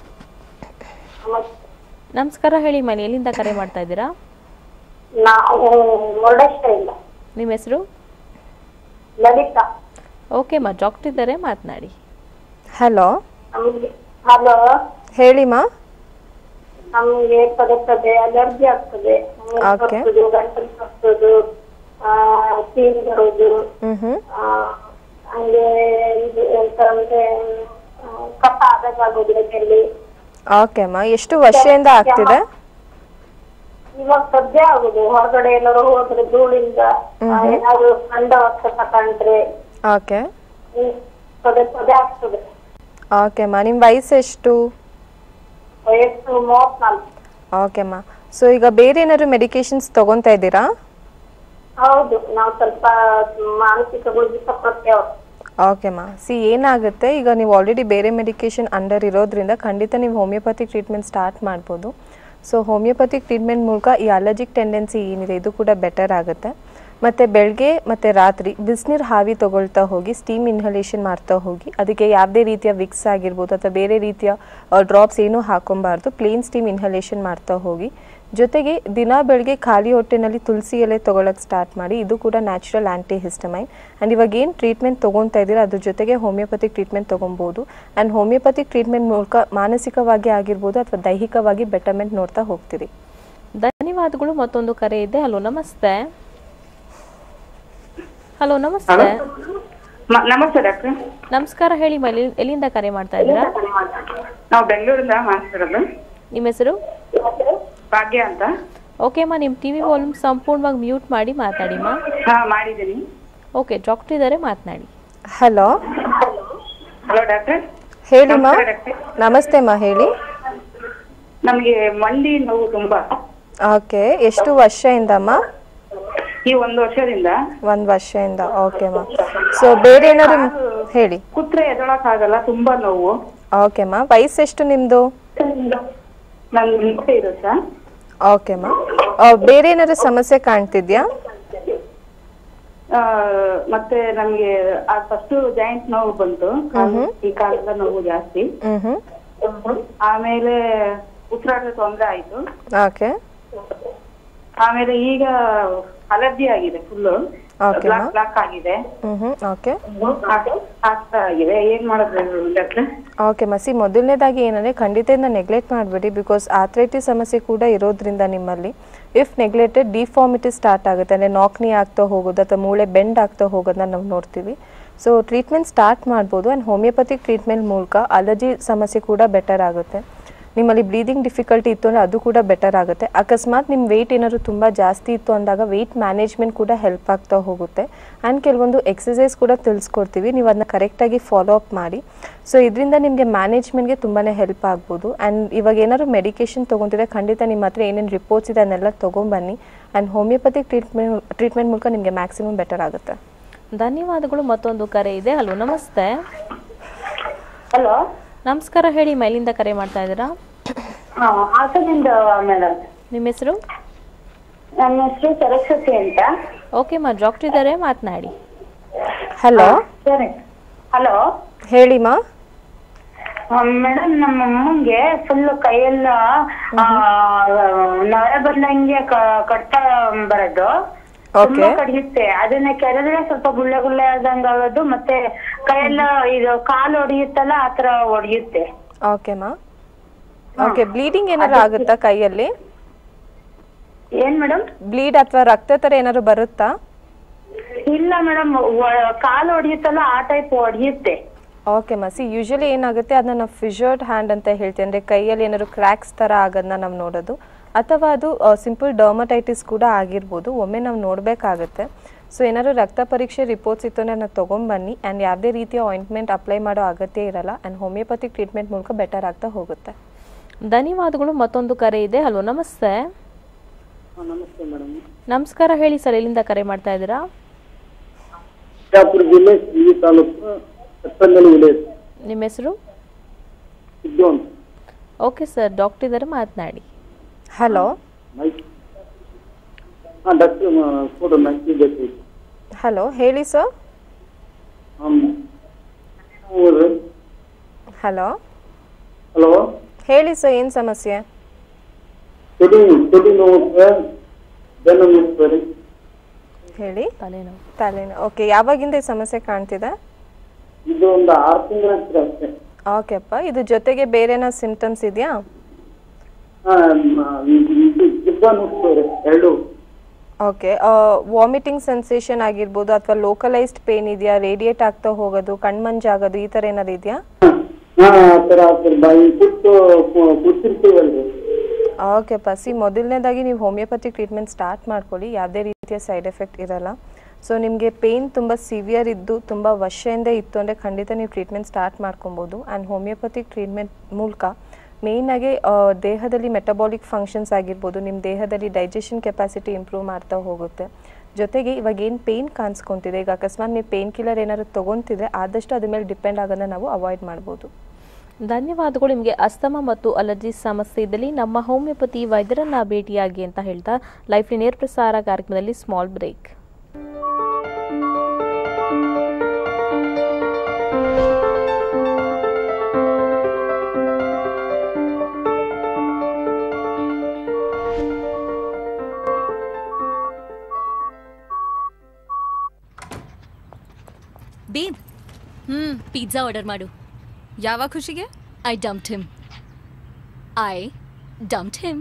ನಮಸ್ಕಾರ ಹೇಳಿ ಮನೆ ಎಲ್ಲಿಂದ ಕರೆ ಮಾಡ್ತಾ ಇದ್ದೀರಾ ನಾವು ಮುರುಡೇಶ್ವರಿಂದ ನಿಮ್ಮ ಹೆಸರು ಲಲಿತಾ ಓಕೆ ಮಾ ಡಾಕ್ಟರ್ ಇದ್ದಾರೆ ಮಾತನಾಡಿ ಹಲೋ ನಮ್ಗೆ ಹಲೋ ಹೇಳಿಮ್ಮ ನಮ್ಗೆ ಪದೇ ಪದೇ ಅಲರ್ಜಿ ಆಗ್ತದೆ Okay. ಗಂಟಲು ಕಟ್ಟೋದು ಸೀನ್ ಬರೋದು ಹ್ಞೂ ಹ್ಞೂ ಆ, ಹಂಗೆ ಇದು ಎಂತ ಅಂದ್ರೆ ಆ, ಕಫ ಆದಾಗ ಆಗೋದು ಎದೆಯಲ್ಲಿ. ಓಕೆ ಅಮ್ಮ ಎಷ್ಟು ವರ್ಷದಿಂದ ಆಗ್ತಿದೆ ಇವಾಗ ಸದ್ಯ ಆಗುದು ಹೊರಗಡೆ ಎಲ್ಲರೂ ಹೋದ್ರೆ ಧೂಳಿಂದ ಆ, ಏನಾದ್ರು ಕಂಡ ವಸ್ತು ತಕೊಂಡ್ರೆ ಓಕೆ ಹ್ಮ್, ಪದೇ ಪದೇ ಆಗ್ತದೆ ಓಕೆ ಅಮ್ಮ ನಿಮ್ಮ ವಯಸ್ಸು ಎಷ್ಟು ವಯಸ್ಸು ಮೂವತ್ನಾಲ್ಕು ಓಕೆ ಅಮ್ಮ ಸೊ ಈಗ ಬೇರೆ ಏನಾದ್ರು ಮೆಡಿಕೇಶನ್ಸ್ ತೊಗೊತಾ ಇದ್ದೀರಾ ಹೌದು ನಾವು ಸ್ವಲ್ಪ ಮಾನಸಿಕ ಗುಳಿಗೆ ತಗೊಳ್ತೇವೆ ಓಕೆ ಮಾ ಸಿ ಏನಾಗುತ್ತೆ ಈಗ ನೀವು ಆಲ್ರೆಡಿ ಬೇರೆ ಮೆಡಿಕೇಶನ್ ಅಂಡರ್ ಇರೋದ್ರಿಂದ ಖಂಡಿತ ನೀವು ಹೋಮಿಯೋಪತಿಕ್ ಟ್ರೀಟ್ಮೆಂಟ್ ಸ್ಟಾರ್ಟ್ ಮಾಡ್ಬೋದು ಸೊ ಹೋಮಿಯೋಪತಿಕ್ ಟ್ರೀಟ್ಮೆಂಟ್ ಮೂಲಕ ಈ ಅಲರ್ಜಿಕ್ ಟೆಂಡೆನ್ಸಿ ಏನಿದೆ ಇದು ಕೂಡ ಬೆಟರ್ ಆಗುತ್ತೆ ಮತ್ತು ಬೆಳಗ್ಗೆ ಮತ್ತು ರಾತ್ರಿ ಬಿಸಿನೀರು ಹಾವಿ ತಗೊಳ್ತಾ ಹೋಗಿ ಸ್ಟೀಮ್ ಇನ್ಹಲೇಷನ್ ಮಾಡ್ತಾ ಹೋಗಿ ಅದಕ್ಕೆ ಯಾವುದೇ ರೀತಿಯ ವಿಕ್ಸ್ ಆಗಿರ್ಬೋದು ಅಥವಾ ಬೇರೆ ರೀತಿಯ ಡ್ರಾಪ್ಸ್ ಏನೂ ಹಾಕೊಬಾರ್ದು ಪ್ಲೇನ್ ಸ್ಟೀಮ್ ಇನ್ಹಲೇಷನ್ ಮಾಡ್ತಾ ಹೋಗಿ ಜೊತೆಗೆ ದಿನ ಬೆಳಗ್ಗೆ ಖಾಲಿ ಹೊಟ್ಟೆನಲ್ಲಿ ತುಳಸಿ ಎಲೆ ತೊಗೊಳಕ್ಕೆ ಸ್ಟಾರ್ಟ್ ಮಾಡಿ ಇದು ಕೂಡ ನ್ಯಾಚುರಲ್ ಆ್ಯಂಟಿ ಹಿಸ್ಟಮೈನ್ ಆ್ಯಂಡ್ ಇವಾಗ ಏನು ಟ್ರೀಟ್ಮೆಂಟ್ ತೊಗೊತಾ ಇದ್ದೀರಾ ಅದ್ರ ಜೊತೆಗೆ ಹೋಮಿಯೋಪತಿಕ್ ಟ್ರೀಟ್ಮೆಂಟ್ ತೊಗೊಬೋದು ಆ್ಯಂಡ್ ಹೋಮಿಯೋಪತಿಕ್ ಟ್ರೀಟ್ಮೆಂಟ್ ಮೂಲಕ ಮಾನಸಿಕವಾಗಿ ಆಗಿರ್ಬೋದು ಅಥವಾ ದೈಹಿಕವಾಗಿ ಬೆಟರ್ಮೆಂಟ್ ನೋಡ್ತಾ ಹೋಗ್ತೀರಿ ಧನ್ಯವಾದಗಳು ಮತ್ತೊಂದು ಕರೆ ಇದೆ ಹಲೋ ನಮಸ್ತೆ ಹಲೋ ನಮಸ್ತೆ ನಮಸ್ತೆ ಡಾಕ್ಟರ್ ನಮಸ್ಕಾರ ಹೇಳಿ ಮಲ್ಲಿ ಎಲ್ಲಿಂದ ಕರೆ ಮಾಡ್ತಾ ಇದ್ದೀರಾ ನಾವು ಬೆಂಗಳೂರಿಂದ ಮಾತಾಡ್ತಿರೋದು ನಿಮ್ಮ ಹೆಸರು ಭಾಗ್ಯ ಅಂತ ಓಕೆ ಅಮ್ಮ ನಿಮ್ಮ ಟಿವಿ ವಾಲ್ಯೂಮ್ ಸಂಪೂರ್ಣವಾಗಿ ಮ್ಯೂಟ್ ಮಾಡಿ ಮಾತಾಡಿಮ್ಮ ಹಾ ಮಾಡಿದ್ದೀನಿ ಓಕೆ ಡಾಕ್ಟರ್ ಇದ್ದಾರೆ ಮಾತನಾಡಿ ಹಲೋ ಹಲೋ ಡಾಕ್ಟರ್ ಹೇಳಿಮ್ಮ ನಮಸ್ಕಾರ ಡಾಕ್ಟರ್. ನಮಸ್ತೆ ಮಾ ಹೇಳಿ ನಮಗೆ ಮಂಡಿ ನೋವು ತುಂಬಾ ಓಕೆ ಎಷ್ಟು ವರ್ಷದಿಂದಮ್ಮ ಈ ಒಂದು ವರ್ಷದಿಂದ ಒಂದು ವರ್ಷದಿಂದ ಓಕೆ ಮಾ ಸೊ ಬೇರೆ ಏನಾದ್ರು ಹೇಳಿ ಕುತ್ರೆ ಎದೊಳಕ್ ಆಗಲ್ಲ ತುಂಬಾ ನೋವು ಓಕೆ ಮಾ ವಯಸ್ಸೆಷ್ಟು ನಿಮ್ಮದು ನನ್ ಹಿಂಸೆ ಇರುತ್ತಾ ಓಕೆ ಮಾ ಬೇರೆ ಏನಾದ್ರು ಸಮಸ್ಯೆ ಕಾಣ್ತಿದ್ಯಾ ಆ, ಮತ್ತೆ ನಮ್ಗೆ ಫಸ್ಟ್ ಜಾಯಿಂಟ್ ನೋವು ಬಂತು ಕಾಲು- ಈ ಕಾಲದ ನೋವು ಜಾಸ್ತಿ ಹ್ಞೂ ಹ್ಞೂ ಆಮೇಲೆ ಉಸಿರಾಟದ ತೊಂದ್ರೆ ಆಯ್ತು ಓಕೆ ಆಮೇಲೆ ಈಗ ಅಲರ್ಜಿ ಆಗಿದೆ full Okay, block ma'am. Block ಆಗಿದೆ ಹ್ಞೂ ಹ್ಞೂ ಓಕೆ ಆಗ್ತಾ ಆಗಿದೆ ಏನ್ ಮಾಡೋದು ಡಾಕ್ಟ್ರೆ ಓಕೆ ಮಸಿ ಮೊದಲನೇದಾಗಿ ಏನಂದರೆ ಖಂಡಿತ ಇದನ್ನ ನೆಗ್ಲೆಕ್ಟ್ ಮಾಡಬೇಡಿ ಬಿಕಾಸ್ ಆಥ್ರೈಟಿಸ್ ಸಮಸ್ಯೆ ಕೂಡ ಇರೋದ್ರಿಂದ ನಿಮ್ಮಲ್ಲಿ ಇಫ್ ನೆಗ್ಲೆಕ್ಟೆಡ್ ಡಿಫಾರ್ಮಿಟಿ ಸ್ಟಾರ್ಟ್ ಆಗುತ್ತೆ ಅಂದರೆ ನಾಕ್ನಿ ಆಗ್ತಾ ಹೋಗೋದು ಅಥವಾ ಮೂಳೆ ಬೆಂಡ್ ಆಗ್ತಾ ಹೋಗೋದನ್ನ ನಾವು ನೋಡ್ತೀವಿ ಸೊ ಟ್ರೀಟ್ಮೆಂಟ್ ಸ್ಟಾರ್ಟ್ ಮಾಡ್ಬೋದು ಆ್ಯಂಡ್ ಹೋಮಿಯೋಪತಿಕ್ ಟ್ರೀಟ್ಮೆಂಟ್ ಮೂಲಕ ಅಲರ್ಜಿ ಸಮಸ್ಯೆ ಕೂಡ ಬೆಟರ್ ಆಗುತ್ತೆ ನಿಮ್ಮಲ್ಲಿ ಬ್ರೀದಿಂಗ್ ಡಿಫಿಕಲ್ಟಿ ಇತ್ತು ಅಂದರೆ ಅದು ಕೂಡ ಬೆಟರ್ ಆಗುತ್ತೆ ಅಕಸ್ಮಾತ್ ನಿಮ್ಮ ವೆಯ್ಟ್ ಏನಾದ್ರು ತುಂಬ ಜಾಸ್ತಿ ಇತ್ತು ಅಂದಾಗ ವೆಯ್ಟ್ ಮ್ಯಾನೇಜ್ಮೆಂಟ್ ಕೂಡ ಹೆಲ್ಪ್ ಆಗ್ತಾ ಹೋಗುತ್ತೆ ಆ್ಯಂಡ್ ಕೆಲವೊಂದು ಎಕ್ಸಸೈಸ್ ಕೂಡ ತಿಳಿಸ್ಕೊಡ್ತೀವಿ ನೀವು ಅದನ್ನ ಕರೆಕ್ಟಾಗಿ ಫಾಲೋ ಅಪ್ ಮಾಡಿ ಸೊ ಇದರಿಂದ ನಿಮಗೆ ಮ್ಯಾನೇಜ್ಮೆಂಟ್ಗೆ ತುಂಬಾ ಹೆಲ್ಪ್ ಆಗ್ಬೋದು ಆ್ಯಂಡ್ ಇವಾಗ ಏನಾದ್ರು ಮೆಡಿಕೇಶನ್ ತೊಗೊತಿದ್ರೆ ಖಂಡಿತ ನಿಮ್ಮ ಹತ್ರ ಏನೇನು ರಿಪೋರ್ಟ್ಸ್ ಇದೆ ಅದನ್ನೆಲ್ಲ ತೊಗೊಂಬನ್ನಿ ಆ್ಯಂಡ್ ಹೋಮಿಯೋಪತಿಕ್ ಟ್ರೀಟ್ಮೆಂಟ್ ಟ್ರೀಟ್ಮೆಂಟ್ ಮೂಲಕ ನಿಮಗೆ ಮ್ಯಾಕ್ಸಿಮಮ್ ಬೆಟರ್ ಆಗುತ್ತೆ ಧನ್ಯವಾದಗಳು ಮತ್ತೊಂದು ಕರೆ ಇದೆ ಹಲೋ ನಮಸ್ತೆ ಹಲೋ ನಮಸ್ಕಾರ ಹೇಳಿ ಮೈಲಿಂದ ಕರೆ ಮಾಡ್ತಾ ಇದ್ದೀರಾ ಹಾಸನಿಂದ ಮೇಡಮ್ ನಿಮ್ಮ ಹೆಸರು ನನ್ನ ಹೆಸರು ಸರಸ್ವತಿ ಅಂತ ಓಕೆ ಮಾ ಡಾಕ್ಟರ್ ಇದ್ದಾರೆ ಮಾತನಾಡಿ ಹಲೋ ಸರಿ ಹಲೋ ಹೇಳಿ ಮಾ ಮೇಡಮ್ ನಮ್ಮ ಅಮ್ಮಂಗೆ ಫುಲ್ ಕೈಯೆಲ್ಲ ಆ, ನರ ಬಂದಂಗೆ ಕ- ಕಟ್ತಾ ಬರೋದು ತುಂಬಾ ಕಡಿಯುತ್ತೆ ಅದನ್ನ ಕೆರೆದ್ರೆ ಸ್ವಲ್ಪ ಗುಳ್ಳೆ ಗುಳ್ಳೆ ಆದಂಗ ಆಗೋದು ಮತ್ತೆ ಕೈಯೆಲ್ಲ ಇದು ಕಾಲು ಹೊಡಿಯುತ್ತಲ್ಲ ಆತರ ಹೊಡಿಯುತ್ತೆ ಓಕೆ ಮಾ ಓಕೆ ಬ್ಲೀಡಿಂಗ್ ಏನಾದ್ರು ಆಗುತ್ತಾ ಕೈಯಲ್ಲಿ ಏನ್ ಮೇಡಮ್ ಬ್ಲೀಡ್ ಅಥವಾ ರಕ್ತ ಥರ ಏನಾದ್ರು ಬರುತ್ತಾ ಇಲ್ಲ ಮೇಡಮ್ ಕಾಲು ಹೊಡಿಯುತ್ತಲ್ಲ ಆ ಟೈಪ್ ಹೊಡಿಯುತ್ತೆ ಓಕೆ ಮಸಿ ಯೂಶಲಿ ಏನಾಗುತ್ತೆ ಅದನ್ನ ನಾವು ಫಿಶರ್ಡ್ ಹ್ಯಾಂಡ್ ಅಂತ ಹೇಳ್ತೀವಿ ಅಂದರೆ ಕೈಯಲ್ಲಿ ಏನಾದ್ರು ಕ್ರ್ಯಾಕ್ಸ್ ಥರ ಆಗೋದನ್ನ ನಾವು ನೋಡೋದು ಅಥವಾ ಅದು ಸಿಂಪಲ್ ಡರ್ಮಟೈಟಿಸ್ ಕೂಡ ಆಗಿರ್ಬೋದು ಒಮ್ಮೆ ನಾವು ನೋಡಬೇಕಾಗತ್ತೆ ಸೊ ಏನಾದ್ರು ರಕ್ತ ಪರೀಕ್ಷೆ ರಿಪೋರ್ಟ್ಸ್ ಇತ್ತು ಅಂದರೆ ನಾವು ತೊಗೊಂಬನ್ನಿ ಆ್ಯಂಡ್ ಯಾವುದೇ ರೀತಿಯ ಆಯಿಂಟ್ಮೆಂಟ್ ಅಪ್ಲೈ ಮಾಡೋ ಅಗತ್ಯ ಇರಲ್ಲ ಆ್ಯಂಡ್ ಹೋಮಿಯೋಪತಿಕ್ ಟ್ರೀಟ್ಮೆಂಟ್ ಮೂಲಕ ಬೆಟರ್ ಆಗ್ತಾ ಹೋಗುತ್ತೆ ಧನ್ಯವಾದಗಳು ಮತ್ತೊಂದು ಕರೆ ಇದೆ ಹಲೋ ನಮಸ್ತೆ ನಮಸ್ತೆ ಮೇಡಮ್ ನಮಸ್ಕಾರ ಹೇಳಿ ಸರ್ ಎಲ್ಲಿಂದ ಕರೆ ಮಾಡ್ತಾ ಇದ್ದೀರಾ ಬಿಜಾಪುರ ಜಿಲ್ಲೆ ಸಿಂಗಿ ತಾಲೂಕು ಚಪ್ಪಂದಲಿ ವಿಲೇಜ್ ನಿಮ್ಮ ಹೆಸರು ಸಿದ್ದು ಅಂತ ಓಕೆ ಸರ್ ಡಾಕ್ಟರ್ ಇದ್ದಾರೆ ಮಾತನಾಡಿ ಹಲೋ ಮೈಕ್ ಹಾಂ ಡಾಕ್ಟರ್ ಫೋಟೋ ಮೈಕ್ ಬೇಕು ಹಲೋ ಹೇಳಿ ಸರ್ ಹಲೋ ಹಲೋ ಹೇಳಿ ಸರ್ ಏನು ಸಮಸ್ಯೆ ತುಟಿ ತುಟಿ ನೋವು ಸರ್ ಬೆನ್ನು ನೋವು ಸರ್ ಹೇಳಿ ತಲೆನೋವು ತಲೆನೋವು ಓಕೆ ಯಾವಾಗಿಂದ ಈ ಸಮಸ್ಯೆ ಕಾಣ್ತಿದೆ ಇದು ಒಂದು ಆರು ತಿಂಗಳ ಹತ್ರ ಅಷ್ಟೇ ಓಕೆಪ್ಪ ಇದು ಜೊತೆಗೆ ಬೇರೆನೋ ಸಿಂಪ್ಟಮ್ಸ್ ಇದೆಯಾ ಹಾಂ ಇದು ಜಿಬ್ಬ ನೋವು ಸರ್ ಎರಡು ಓಕೆ ವಾಮಿಟಿಂಗ್ ಸೆನ್ಸೇಷನ್ ಆಗಿರ್ಬೋದು ಅಥವಾ ಲೋಕಲೈಸ್ಡ್ ಪೇನ್ ಇದೆಯಾ ರೇಡಿಯೇಟ್ ಆಗ್ತಾ ಹೋಗೋದು ಕಣ್ಮಂಜಾಗೋದು ಈ ಥರ ಏನಾದ್ರು ಇದೆಯಾ ಹಾಂ ಆ ಥರ ಸರ್ ಬಾಯಿ ಕೂತು ಕೂತಿರ್ತೀವಲ್ರಿ ಓಕೆಪ್ಪ ಸಿ ಮೊದಲನೇದಾಗಿ ನೀವು ಹೋಮಿಯೋಪತಿ ಟ್ರೀಟ್ಮೆಂಟ್ ಸ್ಟಾರ್ಟ್ ಮಾಡ್ಕೊಳ್ಳಿ ಯಾವುದೇ ರೀತಿಯ ಸೈಡ್ ಎಫೆಕ್ಟ್ ಇರಲ್ಲ ಸೊ ನಿಮಗೆ ಪೇಯ್ನ್ ತುಂಬ ಸಿವಿಯರ್ ಇದ್ದು ತುಂಬ ವರ್ಷದಿಂದ ಇತ್ತು ಅಂದರೆ ಖಂಡಿತ ನೀವು ಟ್ರೀಟ್ಮೆಂಟ್ ಸ್ಟಾರ್ಟ್ ಮಾಡ್ಕೊಬೋದು ಆ್ಯಂಡ್ ಹೋಮಿಯೋಪತಿಕ್ ಟ್ರೀಟ್ಮೆಂಟ್ ಮೂಲಕ ಮೇಯ್ನಾಗಿ ದೇಹದಲ್ಲಿ ಮೆಟಬಾಲಿಕ್ ಫಂಕ್ಷನ್ಸ್ ಆಗಿರ್ಬೋದು ನಿಮ್ಮ ದೇಹದಲ್ಲಿ ಡೈಜೆಷನ್ ಕೆಪಾಸಿಟಿ ಇಂಪ್ರೂವ್ ಮಾಡ್ತಾ ಹೋಗುತ್ತೆ ಜೊತೆಗೆ ಇವಾಗ ಏನು ಪೇಯ್ನ್ ಕಾಣಿಸ್ಕೊಂತಿದೆ ಈಗ ಅಕಸ್ಮಾತ್ ನೀವು ಪೇಯ್ನ್ ಕಿಲ್ಲರ್ ಏನಾದ್ರು ತೊಗೊತಿದ್ರೆ ಆದಷ್ಟು ಅದ್ರ ಮೇಲೆ ಡಿಪೆಂಡ್ ಆಗೋದನ್ನ ನಾವು ಅವಾಯ್ಡ್ ಮಾಡ್ಬೋದು ಧನ್ಯವಾದಗಳು ನಿಮಗೆ ಅಸ್ತಮ ಮತ್ತು ಅಲರ್ಜಿ ಸಮಸ್ಯೆ ಇದ್ದಲ್ಲಿ ನಮ್ಮ ಹೋಮಿಯೋಪತಿ ವೈದ್ಯರನ್ನ ಭೇಟಿಯಾಗಿ ಅಂತ ಹೇಳ್ತಾ ಲೈಫ್ ನೇರ ಪ್ರಸಾರ ಕಾರ್ಯಕ್ರಮದಲ್ಲಿ small break babe hmm pizza order ಮಾಡು ಯಾವ ಖುಷಿಗೆ I dumped him I dumped him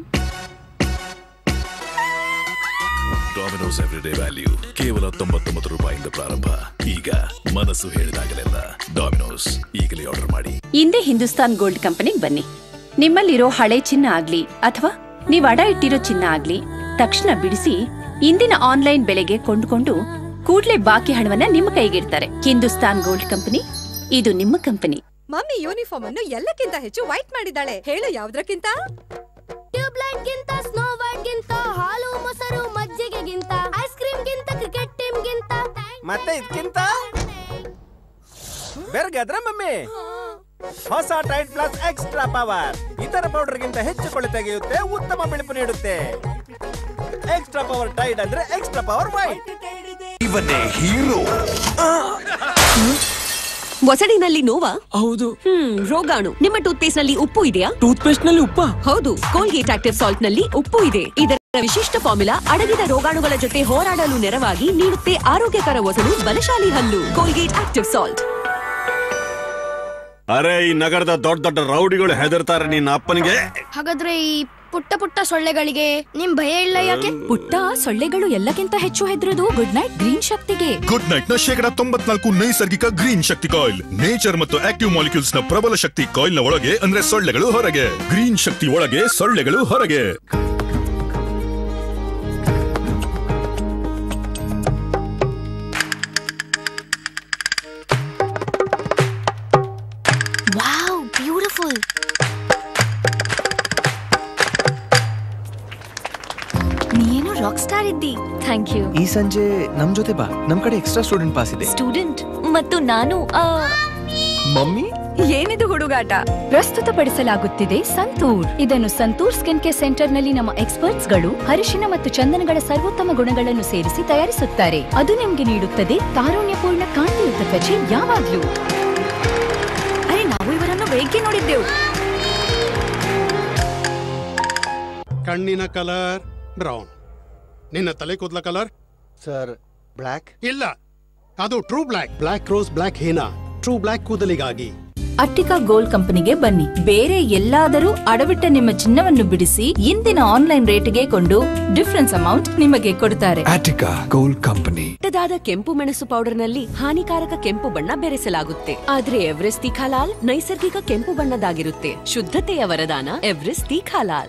Domino's everyday value ಕೇವಲ ತೊಂಬತ್ತೊಂಬತ್ತು ರೂಪಾಯಿಂದ ಪ್ರಾರಂಭ ಈಗ ಮನಸ್ಸು ಹೇಳಿದಾಗಲೆಲ್ಲ ಡಾಮಿನೋಸ್ ಈಗಲೇ ಆರ್ಡರ್ ಮಾಡಿ ಇಂದೇ ಹಿಂದೂಸ್ತಾನ್ ಗೋಲ್ಡ್ ಕಂಪನಿಗೆ ಬನ್ನಿ ನಿಮ್ಮಲ್ಲಿರೋ ಹಳೆ ಚಿನ್ನ ಆಗ್ಲಿ ಅಥವಾ ನೀವ್ ಅಡ ಇಟ್ಟಿರೋ ಚಿನ್ನ ಆಗ್ಲಿ ತಕ್ಷಣ ಬಿಡಿಸಿ ಇಂದಿನ ಆನ್ಲೈನ್ ಬೆಲೆಗೆ ಕೊಂಡುಕೊಂಡು ಕೂಡ್ಲೇ ಬಾಕಿ ಹಣವನ್ನ ನಿಮ್ಮ ಕೈಗಿಡ್ತಾರೆ ಹಿಂದೂಸ್ತಾನ್ ಗೋಲ್ಡ್ ಕಂಪನಿ ಇದು ನಿಮ್ಮ ಕಂಪನಿ ಮಮ್ಮಿ ಯೂನಿಫಾರ್ಮ್ ಅನ್ನು ಎಲ್ಲಕ್ಕಿಂತ ಹೆಚ್ಚು ವೈಟ್ ಮಾಡಿದ್ದಾಳೆ ಹೇಳು ಯಾವ್ದ್ರಕ್ಕಿಂತ ಟ್ಯೂಬ್ಲೈಟ್ ಗಿಂತ ಸ್ನೋ ವೈಟ್ ಗಿಂತ ಹಾಲು ಮೊಸರು ಮಜ್ಜಿಗೆಗಿಂತ ಐಸ್ ಕ್ರೀಮ್ ಗಿಂತ ಕ್ರಿಕೆಟ್ ಟೀಮ್ ಗಿಂತ ಮತ್ತೆ ಇದಕ್ಕಿಂತ ಬೆರ್ಗದ್ರ ಮಮ್ಮಿ ಹೊಸ ಟೈಡ್ ಪ್ಲಸ್ ಎಕ್ಸ್ಟ್ರಾ ಪವರ್ ಇತರ ಪೌಡರ್ ಗಿಂತ ಹೆಚ್ಚು ಕೊಳೆ ತೆಗೆಯುತ್ತೆ ಉತ್ತಮ ಬಿಳುಪು ನೀಡುತ್ತೆ ಎಕ್ಸ್ಟ್ರಾ ಪವರ್ ಟೈಡ್ ಅಂದ್ರೆ ಎಕ್ಸ್ಟ್ರಾ ಪವರ್ ವೈಟ್ ಇವನ್ನೇ ಹೀರೋ ಒಸಡಿನಲ್ಲಿ ನೋವಾ ಹೌದು ಹ್ಮ್ ರೋಗಾಣು ನಿಮ್ಮ ಟೂತ್ ಪೇಸ್ಟ್ ನಲ್ಲಿ ಉಪ್ಪು ಇದೆಯಾ ಟೂತ್ ಪೇಸ್ಟ್ ನಲ್ಲಿ ಉಪ್ಪ ಹೌದು ಕೋಲ್ಗೇಟ್ ಆಕ್ಟಿವ್ ಸಾಲ್ಟ್ ನಲ್ಲಿ ಉಪ್ಪು ಇದೆ ಇದರ ವಿಶಿಷ್ಟ ಫಾರ್ಮುಲಾ ಅಡಗಿದ ರೋಗಾಣುಗಳ ಜೊತೆ ಹೋರಾಡಲು ನೆರವಾಗಿ ನೀಡುತ್ತೆ ಆರೋಗ್ಯಕರ ಒಸಡು ಬಲಶಾಲಿ ಹಲ್ಲು ಕೋಲ್ಗೇಟ್ ಆಕ್ಟಿವ್ ಸಾಲ್ಟ್ ಅರೆ ಈ ನಗರದ ದೊಡ್ಡ ದೊಡ್ಡ ರೌಡಿಗಳು ಹೆದರ್ತಾರೆ ನಿನ್ನ ಅಪ್ಪನಿಗೆ ಹಾಗಾದ್ರೆ ಈ ಪುಟ್ಟ ಪುಟ್ಟ ಸೊಳ್ಳೆಗಳಿಗೆ ನಿಮ್ ಭಯ ಇಲ್ಲ ಯಾಕೆ ಪುಟ್ಟ ಸೊಳ್ಳೆಗಳು ಎಲ್ಲಕ್ಕಿಂತ ಹೆಚ್ಚು ಹೆದರೋದು ಗುಡ್ ನೈಟ್ ಗ್ರೀನ್ ಶಕ್ತಿಗೆ ಗುಡ್ ನೈಟ್ ನ ಶೇಕಡ ತೊಂಬತ್ನಾಲ್ಕು ನೈಸರ್ಗಿಕ ಗ್ರೀನ್ ಶಕ್ತಿ ಕಾಯಿಲ್ ನೇಚರ್ ಮತ್ತು ಆಕ್ಟಿವ್ ಮಾಲಿಕ್ಯೂಲ್ಸ್ ನ ಪ್ರಬಲ ಶಕ್ತಿ ಕಾಯಿಲ್ ನ ಒಳಗೆ ಅಂದ್ರೆ ಸೊಳ್ಳೆಗಳು ಹೊರಗೆ ಗ್ರೀನ್ ಶಕ್ತಿ ಒಳಗೆ ಸೊಳ್ಳೆಗಳು ಹೊರಗೆ ವಾವ್ ಬ್ಯೂಟಿಫುಲ್ ನೀನು ರಾಕ್ ಸ್ಟಾರ್ ಇದ್ದಿ ಥ್ಯಾಂಕ್ ಯು ಈ ಸಂಜೆ ನಮ್ ಜೊತೆ ಬಾ ನಮ್ ಕಡೆ ಎಕ್ಸ್ಟ್ರಾ ಸ್ಟೂಡೆಂಟ್ ಪಾಸ್ ಇದೆ ಸ್ಟೂಡೆಂಟ್ ಮತ್ತು ನಾನು ಆ, ಮಮ್ಮಿ ಏನಿದು ಹುಡುಗಾಟ ಪ್ರಸ್ತುತಪಡಿಸಲಾಗುತ್ತಿದೆ ಸಂತೂರ್ ಇದನ್ನು ಸಂತೂರ್ ಸ್ಕಿನ್ ಕೇರ್ ಸೆಂಟರ್ನಲ್ಲಿ ನಮ್ಮ ಎಕ್ಸ್ಪರ್ಟ್ಸ್ಗಳು ಅರಿಶಿನ ಮತ್ತು ಚಂದನಗಳ ಸರ್ವೋತ್ತಮ ಗುಣಗಳನ್ನು ಸೇರಿಸಿ ತಯಾರಿಸುತ್ತಾರೆ ಅದು ನಿಮಗೆ ನೀಡುತ್ತದೆ ತಾರುಣ್ಯಪೂರ್ಣ ಕಾಂತಿಯುತ ತ್ವಚೆ ಯಾವಾಗ್ಲೂ ಅರೆ ನಾವು ಇವರನ್ನು ಬೇಗ ನೋಡಿದ್ದೆವು ಕಣ್ಣಿನ ಕಲರ್ ಬ್ರೌನ್ ನಿನ್ನ ತಲೆ ಕೂದಲ ಕಲರ್ ಸರ್ ಬ್ಲ್ಯಾಕ್ ಇಲ್ಲ ಅದು true black black rose black henna true black ಕೂದಲಿಗಾಗಿ ಅಟ್ಟಿಕಾ ಗೋಲ್ಡ್ ಕಂಪನಿಗೆ ಬನ್ನಿ ಬೇರೆ ಎಲ್ಲಾದರೂ ಅಡವಿಟ್ಟ ನಿಮ್ಮ ಚಿನ್ನವನ್ನು ಬಿಡಿಸಿ ಇಂದಿನ ಆನ್ಲೈನ್ ರೇಟ್ಗೆ ಕೊಂಡು ಡಿಫರೆನ್ಸ್ ಅಮೌಂಟ್ ನಿಮಗೆ ಕೊಡ್ತಾರೆ ಆಟಿಕಾ ಗೋಲ್ಡ್ ಕಂಪನಿ ಕೆಟ್ಟದಾದ ಕೆಂಪು ಮೆಣಸು ಪೌಡರ್ನಲ್ಲಿ ಹಾನಿಕಾರಕ ಕೆಂಪು ಬಣ್ಣ ಬೆರೆಸಲಾಗುತ್ತೆ ಆದ್ರೆ ಎವರೆಸ್ಟ್ ತೀಖಾಲಾಲ್ ನೈಸರ್ಗಿಕ ಕೆಂಪು ಬಣ್ಣದಾಗಿರುತ್ತೆ ಶುದ್ಧತೆಯ ವರದಾನ ಎವರೆಸ್ಟ್ ತೀಖಾಲಾಲ್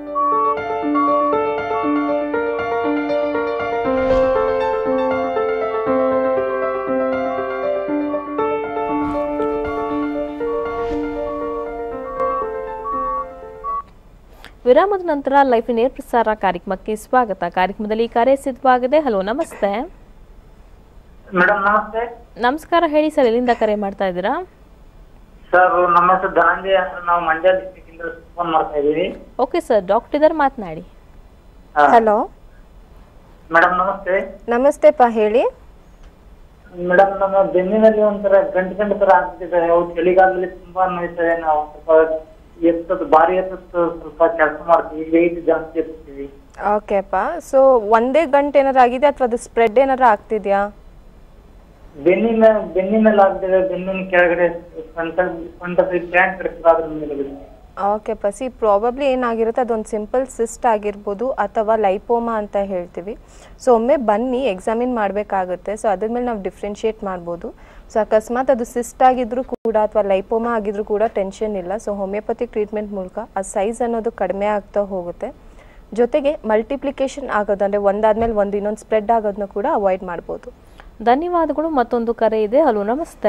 ವಿರಾಮದ ನಂತರ ಲೈಫ್ ನೇರ ಪ್ರಸಾರ ಕಾರ್ಯಕ್ರಮಕ್ಕೆ ಸ್ವಾಗತ ಕಾರ್ಯಕ್ರಮದಲ್ಲಿ ಕರೆ ಸಿದ್ಧವಾಗಿದೆ ಹಲೋ ನಮಸ್ತೆ ಮೇಡಮ್ ನಮಸ್ತೆ ನಮಸ್ಕಾರ ಹೇಳಿ ಸರ್ ಎಲ್ಲಿಂದ ಕರೆ ಮಾಡ್ತಾ ಇದ್ದೀರಾ ಸರ್ ನಮ್ಮ ಹೆಸರು ಧನಂಜಯ ಅಂತ ನಾವು ಮಂಡ್ಯ ಡಿಸ್ಟಿಕ್ ಇಂದ ಫೋನ್ ಮಾಡ್ತಾ ಇದೀವಿ ಓಕೆ ಸರ್ ಡಾಕ್ಟರ್ ಇದ್ದಾರೆ ಮಾತನಾಡಿ ಹಲೋ ಮೇಡಮ್ ನಮಸ್ತೆ ನಮಸ್ತೆಪ್ಪ ಹೇಳಿ ಮೇಡಮ್ ನಮ್ಮ ಬೆನ್ನಿನಲ್ಲಿ ಒಂಥರ ಗಂಟು ಗಂಟು ತರ ಆಗ್ತಿದೆ ಅವು ಚಳಿಗಾಲದಲ್ಲಿ ತುಂಬಾ ನೋಯ್ತದೆ ನಾವು ಸ್ವಲ್ಪ ಎತ್ತದ ಭಾರಿ ಎತ್ತದ ಸ್ವಲ್ಪ ಕೆಲಸ ಮಾಡ್ತೀವಿ ವೆಯ್ಟ್ ಜಾಸ್ತಿ ಎತ್ತೀವಿ ಓಕೆಪ್ಪ ಸೊ ಒಂದೇ ಗಂಟೆ ಏನಾರು ಆಗಿದೆ ಅಥವಾ ಅದು ಸ್ಪ್ರೆಡ್ ಏನಾರು ಆಗ್ತಿದ್ಯಾ ಬೆನ್ನಿನ ಬೆನ್ನಿನಲ್ಲಿ ಆಗ್ತಿದೆ ಬೆನ್ನಿನ ಕೆಳಗಡೆ ಸೊಂಟ ಸೊಂಟ ಪ್ಯಾಂಟ್ ಕಟ್ತದೆ ಅದ್ರ ಮೇಲೆ ಬಿಡುತ್ತೆ. ಓಕೆಪ್ಪ ಸಿ ಪ್ರಾಬಬ್ಲಿ ಏನಾಗಿರುತ್ತೆ ಅದೊಂದು ಸಿಂಪಲ್ ಸಿಸ್ಟ್ ಆಗಿರ್ಬೋದು ಅಥವಾ ಲೈಪೋಮಾ ಅಂತ ಹೇಳ್ತೀವಿ ಸೊ ಒಮ್ಮೆ ಬನ್ನಿ ಎಕ್ಸಾಮಿನ್ ಮಾಡಬೇಕಾಗುತ್ತೆ ಸೊ ಅದ್ರ ಮೇಲೆ ನಾವು ಡಿಫ್ರೆನ್ಶಿಯೇಟ್ ಮಾಡ್ಬೋದು ಸೊ ಅಕಸ್ಮಾತ್ ಅದು ಸಿಸ್ಟ್ ಆಗಿದ್ರು ಕೂಡ ಅಥವಾ ಲೈಪೋಮಾ ಆಗಿದ್ರು ಕೂಡ ಟೆನ್ಷನ್ ಇಲ್ಲ ಸೊ ಹೋಮಿಯೋಪತಿಕ್ ಟ್ರೀಟ್ಮೆಂಟ್ ಮೂಲಕ ಆ ಸೈಜ್ ಅನ್ನೋದು ಕಡಿಮೆ ಆಗ್ತಾ ಹೋಗುತ್ತೆ ಜೊತೆಗೆ ಮಲ್ಟಿಪ್ಲಿಕೇಶನ್ ಆಗೋದು ಅಂದರೆ ಒಂದಾದ್ಮೇಲೆ ಒಂದು ಇನ್ನೊಂದು ಸ್ಪ್ರೆಡ್ ಆಗೋದನ್ನ ಕೂಡ ಅವಾಯ್ಡ್ ಮಾಡ್ಬೋದು ಧನ್ಯವಾದಗಳು ಮತ್ತೊಂದು ಕರೆ ಇದೆ ಹಲೋ ನಮಸ್ತೆ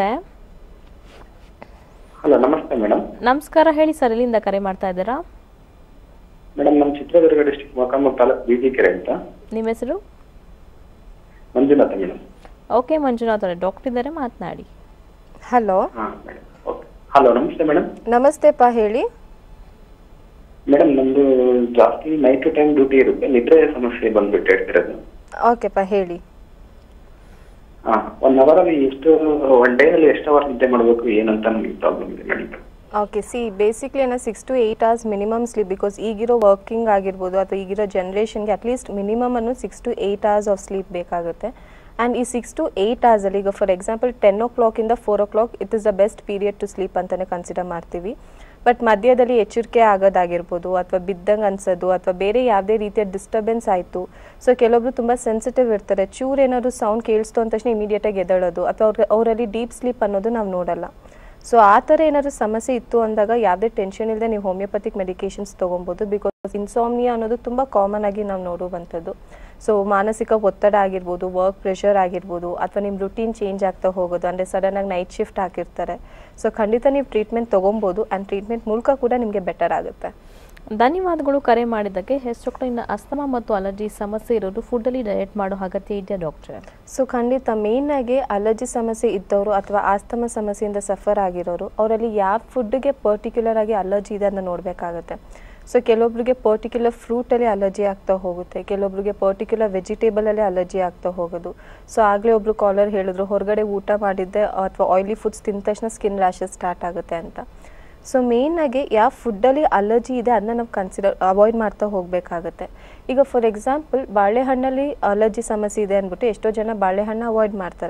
ಹಲೋ ನಮಸ್ತೆ ಮೇಡಮ್ ನಮಸ್ಕಾರ ಹೇಳಿ ಸರ್ ಎಲ್ಲಿಂದ ಕರೆ ಮಾಡ್ತಾ ಇದ್ದೀರಾ ಮೇಡಮ್ ನಮ್ಮ ಚಿತ್ರದುರ್ಗ ಡಿಸ್ಟಿಕ್ ಮೊಕಮ್ಮ ತಾಲೂಕು ಬಿಜಿಕೆರೆ ಅಂತ ನಿಮ್ಮ ಹೆಸರು ಮಂಜುನಾಥ ಮೇಡಮ್ ಓಕೆ ಮಂಜುನಾಥ್ ಅವರೇ ಡಾಕ್ಟರ್ ಇದ್ದಾರೆ ಮಾತನಾಡಿ ಹಲೋ ಹಾಂ ಮೇಡಮ್ ಓಕೆ ಹಲೋ ನಮಸ್ತೆ ಮೇಡಮ್ ನಮಸ್ತೆಪ್ಪ ಹೇಳಿ ಮೇಡಮ್ ನಮ್ದು ಜಾಸ್ತಿ ನೈಟ್ ಟೈಮ್ ಡ್ಯೂಟಿ ಇರುತ್ತೆ ನಿದ್ರೆ ಸಮಸ್ಯೆ ಬಂದ್ಬಿಟ್ಟು ಹೇಳ್ತಿರೋದು ಓಕೆಪ್ಪ ಹೇಳಿ ಹಾಂ ಒನ್ ಅವರ್ ಅಲ್ಲಿ ಎಷ್ಟು ಒನ್ ಡೇ ಅಲ್ಲಿ ಎಷ್ಟು ಅವರ್ ನಿದ್ದೆ ಮಾಡಬೇಕು ಏನಂತ ನಮಗೆ ಪ್ರಾಬ್ಲಮ್ ಇದೆ ಮೇಡಮ್ ಓಕೆ ಸಿ ಬೇಸಿಕ್ಲಿ ಏನೋ six to eight hours minimum sleep because ಈಗಿರೋ ವರ್ಕಿಂಗ್ ಆಗಿರ್ಬೋದು ಅಥವಾ ಈಗಿರೋ ಜನ್ರೇಷನ್ಗೆ ಅಟ್ಲೀಸ್ಟ್ ಮಿನಿಮಮ್ ಅನ್ನು six to eight hours of sleep ಬೇಕಾಗುತ್ತೆ ಆ್ಯಂಡ್ ಈ ಸಿಕ್ಸ್ ಟು ಏಯ್ಟ್ ಅವರ್ಸಲ್ಲಿ ಈಗ ಫಾರ್ ಎಕ್ಸಾಂಪಲ್ ಟೆನ್ ಓ ಕ್ಲಾಕಿಂದ four o'clock it is the best period to sleep ಅಂತಲೇ ಕನ್ಸಿಡರ್ ಮಾಡ್ತೀವಿ ಬಟ್ ಮಧ್ಯದಲ್ಲಿ ಎಚ್ಚರಿಕೆ ಆಗೋದಾಗಿರ್ಬೋದು ಅಥವಾ ಬಿದ್ದಂಗೆ ಅನ್ಸೋದು ಅಥವಾ ಬೇರೆ ಯಾವುದೇ ರೀತಿಯ ಡಿಸ್ಟರ್ಬೆನ್ಸ್ ಆಯಿತು ಸೊ ಕೆಲವೊಬ್ರು ತುಂಬ ಸೆನ್ಸಿಟಿವ್ ಇರ್ತಾರೆ ಚೂರು ಏನಾದ್ರು ಸೌಂಡ್ ಕೇಳಿಸ್ತು ಅಂದ ತಕ್ಷಣ ಇಮಿಡಿಯೇಟಾಗಿ ಎದ್ದೇಳೋದು ಅಥವಾ ಅವ್ರಿಗೆ ಅವರಲ್ಲಿ ಡೀಪ್ ಸ್ಲೀಪ್ ಅನ್ನೋದು ನಾವು ನೋಡಲ್ಲ ಸೊ ಆ ಥರ ಏನಾದ್ರು ಸಮಸ್ಯೆ ಇತ್ತು ಅಂದಾಗ ಯಾವುದೇ ಟೆನ್ಷನ್ ಇಲ್ಲದೆ ನೀವು ಹೋಮಿಯೋಪತಿಕ್ ಮೆಡಿಕೇಶನ್ಸ್ ತೊಗೊಬೋದು ಬಿಕಾಸ್ ಇನ್ಸಾಮ್ನಿಯಾ ಅನ್ನೋದು ತುಂಬ ಕಾಮನ್ ಆಗಿ ನಾವು ನೋಡುವಂಥದ್ದು ಸೊ ಮಾನಸಿಕ ಒತ್ತಡ ಆಗಿರ್ಬೋದು ವರ್ಕ್ ಪ್ರೆಷರ್ ಆಗಿರ್ಬೋದು ಅಥವಾ ನಿಮ್ಮ ರುಟೀನ್ ಚೇಂಜ್ ಆಗ್ತಾ ಹೋಗೋದು ಅಂದರೆ ಸಡನ್ನಾಗಿ ನೈಟ್ ಶಿಫ್ಟ್ ಹಾಕಿರ್ತಾರೆ ಸೊ ಖಂಡಿತ ನೀವು ಟ್ರೀಟ್ಮೆಂಟ್ ತೊಗೊಬೋದು ಆ್ಯಂಡ್ ಟ್ರೀಟ್ಮೆಂಟ್ ಮೂಲಕ ಕೂಡ ನಿಮಗೆ ಬೆಟರ್ ಆಗುತ್ತೆ ಧನ್ಯವಾದಗಳು ಕರೆ ಮಾಡಿದ್ದಕ್ಕೆ ಹೆಸ್ ಡಾಕ್ಟರ್ ಇನ್ನು ಅಸ್ತಮಾ ಮತ್ತು ಅಲರ್ಜಿ ಸಮಸ್ಯೆ ಇರೋರು ಫುಡ್ಡಲ್ಲಿ ಡಯಟ್ ಮಾಡೋ ಅಗತ್ಯ ಇದೆಯಾ ಡಾಕ್ಟ್ರೆ ಸೊ ಖಂಡಿತ ಮೇಯ್ನಾಗಿ ಅಲರ್ಜಿ ಸಮಸ್ಯೆ ಇದ್ದವರು ಅಥವಾ ಆಸ್ತಮ ಸಮಸ್ಯೆಯಿಂದ ಸಫರ್ ಆಗಿರೋರು ಅವರಲ್ಲಿ ಯಾವ ಫುಡ್ಗೆ ಪರ್ಟಿಕ್ಯುಲರ್ ಆಗಿ ಅಲರ್ಜಿ ಇದೆ ಅಂತ ನೋಡಬೇಕಾಗುತ್ತೆ ಸೊ ಕೆಲವೊಬ್ರಿಗೆ ಪರ್ಟಿಕ್ಯುಲರ್ ಫ್ರೂಟಲ್ಲಿ ಅಲರ್ಜಿ ಆಗ್ತಾ ಹೋಗುತ್ತೆ ಕೆಲವೊಬ್ರಿಗೆ ಪರ್ಟಿಕ್ಯುಲರ್ ವೆಜಿಟೇಬಲಲ್ಲಿ ಅಲರ್ಜಿ ಆಗ್ತಾ ಹೋಗೋದು ಸೊ ಆಗಲೇ ಒಬ್ರು ಕಾಲರ್ ಹೇಳಿದ್ರು ಹೊರಗಡೆ ಊಟ ಮಾಡಿದ್ದೆ ಅಥವಾ ಆಯಿಲಿ ಫುಡ್ಸ್ ತಿಂದ ತಕ್ಷಣ ಸ್ಕಿನ್ ರ್ಯಾಷಸ್ ಸ್ಟಾರ್ಟ್ ಆಗುತ್ತೆ ಅಂತ ಸೊ ಮೇಯ್ನಾಗಿ ಯಾವ ಫುಡ್ಡಲ್ಲಿ ಅಲರ್ಜಿ ಇದೆ ಅದನ್ನ ನಾವು ಕನ್ಸಿಡರ್ ಅವಾಯ್ಡ್ ಮಾಡ್ತಾ ಹೋಗಬೇಕಾಗುತ್ತೆ ಈಗ ಫಾರ್ ಎಕ್ಸಾಂಪಲ್ ಬಾಳೆಹಣ್ಣಲ್ಲಿ ಅಲರ್ಜಿ ಸಮಸ್ಯೆ ಇದೆ ಅಂದ್ಬಿಟ್ಟು ಎಷ್ಟೋ ಜನ ಬಾಳೆಹಣ್ಣು ಅವಾಯ್ಡ್ ಮಾಡ್ತಾರೆ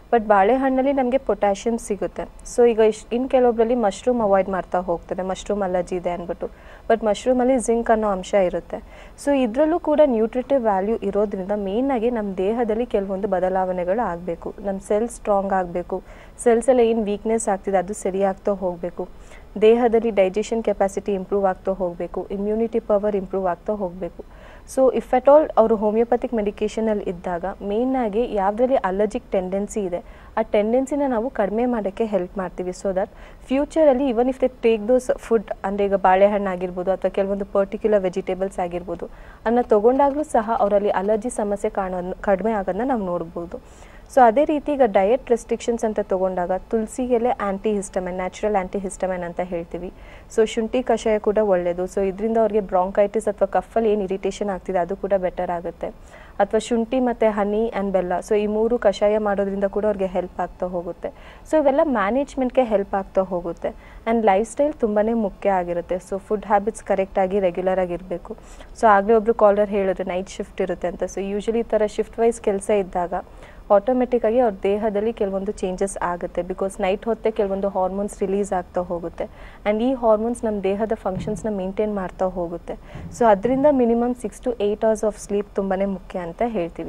ಬಟ್ ಬಾಳೆಹಣ್ಣಲ್ಲಿ ನಮಗೆ ಪೊಟ್ಯಾಷಿಯಮ್ ಸಿಗುತ್ತೆ ಸೊ ಈಗ ಇಶ್ ಇನ್ನು ಕೆಲವೊಬ್ಬರಲ್ಲಿ ಮಶ್ರೂಮ್ ಅವಾಯ್ಡ್ ಮಾಡ್ತಾ ಹೋಗ್ತಾರೆ ಮಶ್ರೂಮ್ ಅಲರ್ಜಿ ಇದೆ ಅಂದ್ಬಿಟ್ಟು ಬಟ್ ಮಶ್ರೂಮಲ್ಲಿ ಜಿಂಕ್ ಅನ್ನೋ ಅಂಶ ಇರುತ್ತೆ ಸೊ ಇದರಲ್ಲೂ ಕೂಡ ನ್ಯೂಟ್ರಿಟಿವ್ ವ್ಯಾಲ್ಯೂ ಇರೋದ್ರಿಂದ ಮೇಯ್ನಾಗಿ ನಮ್ಮ ದೇಹದಲ್ಲಿ ಕೆಲವೊಂದು ಬದಲಾವಣೆಗಳು ಆಗಬೇಕು ನಮ್ಮ ಸೆಲ್ಸ್ ಸ್ಟ್ರಾಂಗ್ ಆಗಬೇಕು ಸೆಲ್ಸ್ ಎಲ್ಲ ಏನು ವೀಕ್ನೆಸ್ ಆಗ್ತಿದೆ ಅದು ಸರಿಯಾಗ್ತಾ ಹೋಗಬೇಕು ದೇಹದಲ್ಲಿ ಡೈಜೆಷನ್ ಕೆಪಾಸಿಟಿ ಇಂಪ್ರೂವ್ ಆಗ್ತಾ ಹೋಗಬೇಕು ಇಮ್ಯುನಿಟಿ ಪವರ್ ಇಂಪ್ರೂವ್ ಆಗ್ತಾ ಹೋಗಬೇಕು ಸೊ ಇಫ್ ಅಟ್ ಆಲ್ ಅವರು ಹೋಮಿಯೋಪತಿಕ್ ಮೆಡಿಕೇಷನಲ್ಲಿ ಇದ್ದಾಗ ಮೇಯ್ನಾಗಿ ಯಾವುದ್ರಲ್ಲಿ ಅಲರ್ಜಿಕ್ ಟೆಂಡೆನ್ಸಿ ಇದೆ ಆ ಟೆಂಡೆನ್ಸಿನ ನಾವು ಕಡಿಮೆ ಮಾಡೋಕ್ಕೆ ಹೆಲ್ಪ್ ಮಾಡ್ತೀವಿ ಸೊ ದಟ್ ಫ್ಯೂಚರಲ್ಲಿ even if they take those food ಅಂದರೆ ಈಗ ಬಾಳೆಹಣ್ಣು ಆಗಿರ್ಬೋದು ಅಥವಾ ಕೆಲವೊಂದು ಪರ್ಟಿಕ್ಯುಲರ್ ವೆಜಿಟೇಬಲ್ಸ್ ಆಗಿರ್ಬೋದು ಅದನ್ನ ತೊಗೊಂಡಾಗಲೂ ಸಹ ಅವರಲ್ಲಿ ಅಲರ್ಜಿ ಸಮಸ್ಯೆ ಕಾಣೋದು ಕಡಿಮೆ ಆಗೋದನ್ನ ನಾವು ನೋಡ್ಬೋದು ಸೊ ಅದೇ ರೀತಿ ಈಗ ಡಯಟ್ ರೆಸ್ಟ್ರಿಕ್ಷನ್ಸ್ ಅಂತ ತೊಗೊಂಡಾಗ ತುಳಸಿ ಎಲೆ antihistamine natural antihistamine ಅಂತ ಹೇಳ್ತೀವಿ ಸೊ ಶುಂಠಿ ಕಷಾಯ ಕೂಡ ಒಳ್ಳೆಯದು ಸೊ ಇದರಿಂದ ಅವ್ರಿಗೆ ಬ್ರಾಂಕೈಟಿಸ್ ಅಥವಾ ಕಫಲ್ಲಿ ಏನು ಇರಿಟೇಷನ್ ಆಗ್ತಿದೆ ಅದು ಕೂಡ ಬೆಟರ್ ಆಗುತ್ತೆ ಅಥವಾ ಶುಂಠಿ ಮತ್ತು ಹನಿ ಆ್ಯಂಡ್ ಬೆಲ್ಲ ಸೊ ಈ ಮೂರು ಕಷಾಯ ಮಾಡೋದ್ರಿಂದ ಕೂಡ ಅವ್ರಿಗೆ ಹೆಲ್ಪ್ ಆಗ್ತಾ ಹೋಗುತ್ತೆ ಸೊ ಇವೆಲ್ಲ ಮ್ಯಾನೇಜ್ಮೆಂಟ್ಗೆ ಹೆಲ್ಪ್ ಆಗ್ತಾ ಹೋಗುತ್ತೆ ಆ್ಯಂಡ್ ಲೈಫ್ ಸ್ಟೈಲ್ ತುಂಬಾ ಮುಖ್ಯ ಆಗಿರುತ್ತೆ ಸೊ ಫುಡ್ ಹ್ಯಾಬಿಟ್ಸ್ ಕರೆಕ್ಟಾಗಿ ರೆಗ್ಯುಲರ್ ಆಗಿರಬೇಕು ಸೊ ಆಗಲೇ ಒಬ್ಬರು ಕಾಲರ್ ಹೇಳಿದ್ರು ನೈಟ್ ಶಿಫ್ಟ್ ಇರುತ್ತೆ ಅಂತ ಸೊ ಯೂಶಲಿ ಈ ಥರ ಶಿಫ್ಟ್ ವೈಸ್ ಕೆಲಸ ಇದ್ದಾಗ ಆಟೋಮೆಟಿಕ್ಕಾಗಿ ಅವ್ರ ದೇಹದಲ್ಲಿ ಕೆಲವೊಂದು ಚೇಂಜಸ್ ಆಗುತ್ತೆ ಬಿಕಾಸ್ ನೈಟ್ ಹೊತ್ತೆ ಕೆಲವೊಂದು ಹಾರ್ಮೋನ್ಸ್ ರಿಲೀಸ್ ಆಗ್ತಾ ಹೋಗುತ್ತೆ ಆ್ಯಂಡ್ ಈ ಹಾರ್ಮೋನ್ಸ್ ನಮ್ಮ ದೇಹದ ಫಂಕ್ಷನ್ಸ್ನ ಮೇಂಟೈನ್ ಮಾಡ್ತಾ ಹೋಗುತ್ತೆ ಸೊ ಅದರಿಂದ minimum six to eight hours of sleep ತುಂಬಾ ಮುಖ್ಯ ಅಂತ ಹೇಳ್ತೀವಿ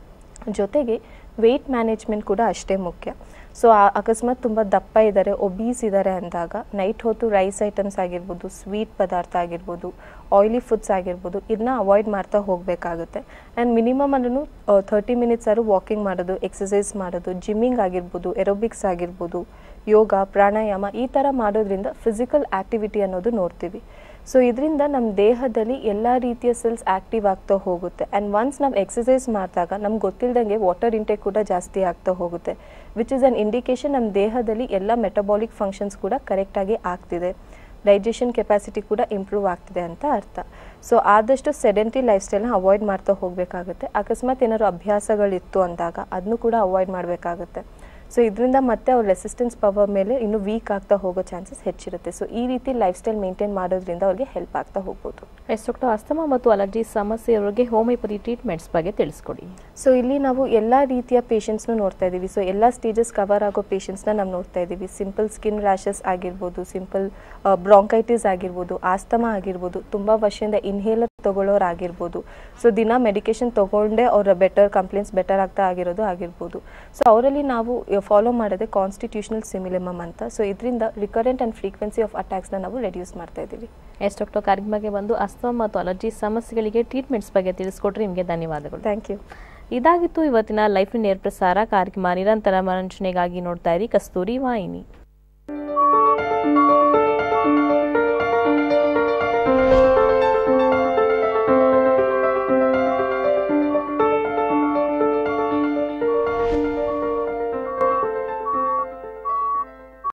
ಜೊತೆಗೆ ವೆಯ್ಟ್ ಮ್ಯಾನೇಜ್ಮೆಂಟ್ ಕೂಡ ಅಷ್ಟೇ ಮುಖ್ಯ ಸೊ ಅಕಸ್ಮಾತ್ ತುಂಬ ದಪ್ಪ ಇದ್ದಾರೆ ಒಬೀಸ್ ಇದ್ದಾರೆ ಅಂದಾಗ ನೈಟ್ ಹೊತ್ತು ರೈಸ್ ಐಟಮ್ಸ್ ಆಗಿರ್ಬೋದು ಸ್ವೀಟ್ ಪದಾರ್ಥ ಆಗಿರ್ಬೋದು ಆಯಿಲಿ ಫುಡ್ಸ್ ಆಗಿರ್ಬೋದು ಇದನ್ನ ಅವಾಯ್ಡ್ ಮಾಡ್ತಾ ಹೋಗಬೇಕಾಗುತ್ತೆ ಆ್ಯಂಡ್ ಮಿನಿಮಮ್ ಅದನ್ನು ಥರ್ಟಿ ಮಿನಿಟ್ಸ್ ಆದ್ರೂ ವಾಕಿಂಗ್ ಮಾಡೋದು ಎಕ್ಸಸೈಸ್ ಮಾಡೋದು ಜಿಮ್ಮಿಂಗ್ ಆಗಿರ್ಬೋದು ಎರೋಬಿಕ್ಸ್ ಆಗಿರ್ಬೋದು ಯೋಗ ಪ್ರಾಣಾಯಾಮ ಈ ಥರ ಮಾಡೋದ್ರಿಂದ ಫಿಸಿಕಲ್ ಆ್ಯಕ್ಟಿವಿಟಿ ಅನ್ನೋದು ನೋಡ್ತೀವಿ ಸೊ ಇದರಿಂದ ನಮ್ಮ ದೇಹದಲ್ಲಿ ಎಲ್ಲ ರೀತಿಯ ಸೆಲ್ಸ್ ಆ್ಯಕ್ಟಿವ್ ಆಗ್ತಾ ಹೋಗುತ್ತೆ ಆ್ಯಂಡ್ ಒನ್ಸ್ ನಾವು ಎಕ್ಸಸೈಸ್ ಮಾಡಿದಾಗ ನಮ್ಗೆ ಗೊತ್ತಿಲ್ಲದಂಗೆ ವಾಟರ್ ಇಂಟೇಕ್ ಕೂಡ ಜಾಸ್ತಿ ಆಗ್ತಾ ಹೋಗುತ್ತೆ ವಿಚ್ ಇಸ್ ಅನ್ ಇಂಡಿಕೇಶನ್ ನಮ್ಮ ದೇಹದಲ್ಲಿ ಎಲ್ಲ ಮೆಟಬಾಲಿಕ್ ಫಂಕ್ಷನ್ಸ್ ಕೂಡ ಕರೆಕ್ಟಾಗಿ ಆಗ್ತಿದೆ ಡೈಜೆಷನ್ ಕೆಪಾಸಿಟಿ ಕೂಡ ಇಂಪ್ರೂವ್ ಆಗ್ತಿದೆ ಅಂತ ಅರ್ಥ ಸೊ ಆದಷ್ಟು ಸೆಡೆಂಟ್ರಿ ಲೈಫ್ ಸ್ಟೈಲ್ನ ಅವಾಯ್ಡ್ ಮಾಡ್ತಾ ಹೋಗಬೇಕಾಗುತ್ತೆ ಅಕಸ್ಮಾತ್ ಏನಾದ್ರು ಅಭ್ಯಾಸಗಳಿತ್ತು ಅಂದಾಗ ಅದನ್ನು ಕೂಡ ಅವಾಯ್ಡ್ ಮಾಡಬೇಕಾಗುತ್ತೆ ಸೊ ಇದರಿಂದ ಮತ್ತೆ ಅವ್ರ ರೆಸಿಸ್ಟೆನ್ಸ್ ಪವರ್ ಮೇಲೆ ಇನ್ನೂ ವೀಕ್ ಆಗ್ತಾ ಹೋಗೋ ಚಾನ್ಸಸ್ ಹೆಚ್ಚಿರುತ್ತೆ ಸೊ ಈ ರೀತಿ ಲೈಫ್ ಸ್ಟೈಲ್ ಮೇಂಟೈನ್ ಮಾಡೋದ್ರಿಂದ ಅವ್ರಿಗೆ ಹೆಲ್ಪ್ ಆಗ್ತಾ ಹೋಗ್ಬೋದು ಎಸ್ ಡಾಕ್ಟರ್ ಅಸ್ತಮಾ ಮತ್ತು ಅಲರ್ಜಿ ಸಮಸ್ಯೆಯವರಿಗೆ ಹೋಮಿಯೋಪತಿ ಟ್ರೀಟ್ಮೆಂಟ್ಸ್ ಬಗ್ಗೆ ತಿಳಿಸ್ಕೊಡಿ ಸೊ ಇಲ್ಲಿ ನಾವು ಎಲ್ಲ ರೀತಿಯ ಪೇಷಂಟ್ಸ್ನು ನೋಡ್ತಾ ಇದ್ದೀವಿ ಸೊ ಎಲ್ಲ ಸ್ಟೇಜಸ್ ಕವರ್ ಆಗೋ ಪೇಷಂಟ್ಸ್ನ ನಾವು ನೋಡ್ತಾ ಇದ್ದೀವಿ ಸಿಂಪಲ್ ಸ್ಕಿನ್ ರ್ಯಾಷಸ್ ಆಗಿರ್ಬೋದು ಸಿಂಪಲ್ ಬ್ರಾಂಕೈಟಿಸ್ ಆಗಿರ್ಬೋದು ಆಸ್ತಮಾ ಆಗಿರ್ಬೋದು ತುಂಬ ವರ್ಷದಿಂದ ಇನ್ಹೇಲರ್ ತಗೊಳ್ಳೋರು ಆಗಿರ್ಬೋದು ಸೊ ದಿನ ಮೆಡಿಕೇಶನ್ ತೊಗೊಂಡೇ ಅವರ ಬೆಟರ್ ಕಂಪ್ಲೇಂಟ್ಸ್ ಬೆಟರ್ ಆಗ್ತಾ ಆಗಿರೋದು ಆಗಿರ್ಬೋದು ಸೊ ಅವರಲ್ಲಿ ನಾವು ಫಾಲೋ ಮಾಡೋದೇ ಕಾನ್ಸ್ಟಿಟ್ಯೂಷನಲ್ ಸಿಮಿಲಿಮಮ್ ಅಂತ ಸೊ ಇದರಿಂದ ರಿಕರೆಂಟ್ ಆ್ಯಂಡ್ ಫ್ರೀಕ್ವೆನ್ಸಿ ಆಫ್ ಅಟ್ಯಾಕ್ಸ್ನ ನಾವು ರೆಡ್ಯೂಸ್ ಮಾಡ್ತಾ ಇದ್ದೀವಿ ಎಸ್ ಡಾಕ್ಟರ್ ಕಾರ್ಯಕ್ರಮಕ್ಕೆ ಬಂದು ಅಸ್ತಮಾ ಮತ್ತು ಅಲರ್ಜಿ ಸಮಸ್ಯೆಗಳಿಗೆ ಟ್ರೀಟ್ಮೆಂಟ್ಸ್ ಬಗ್ಗೆ ತಿಳಿಸ್ಕೊಟ್ರೆ ನಿಮಗೆ ಧನ್ಯವಾದಗಳು ಥ್ಯಾಂಕ್ ಯು ಇದಾಗಿತ್ತು ಇವತ್ತಿನ ಲೈಫ್ ನೇರ್ ಪ್ರಸಾರ ಕಾರ್ಯಕ್ರಮ ನಿರಂತರ ಮನರಂಜನೆಗಾಗಿ ನೋಡ್ತಾ ಇರಿ ಕಸ್ತೂರಿ ವಾಹಿನಿ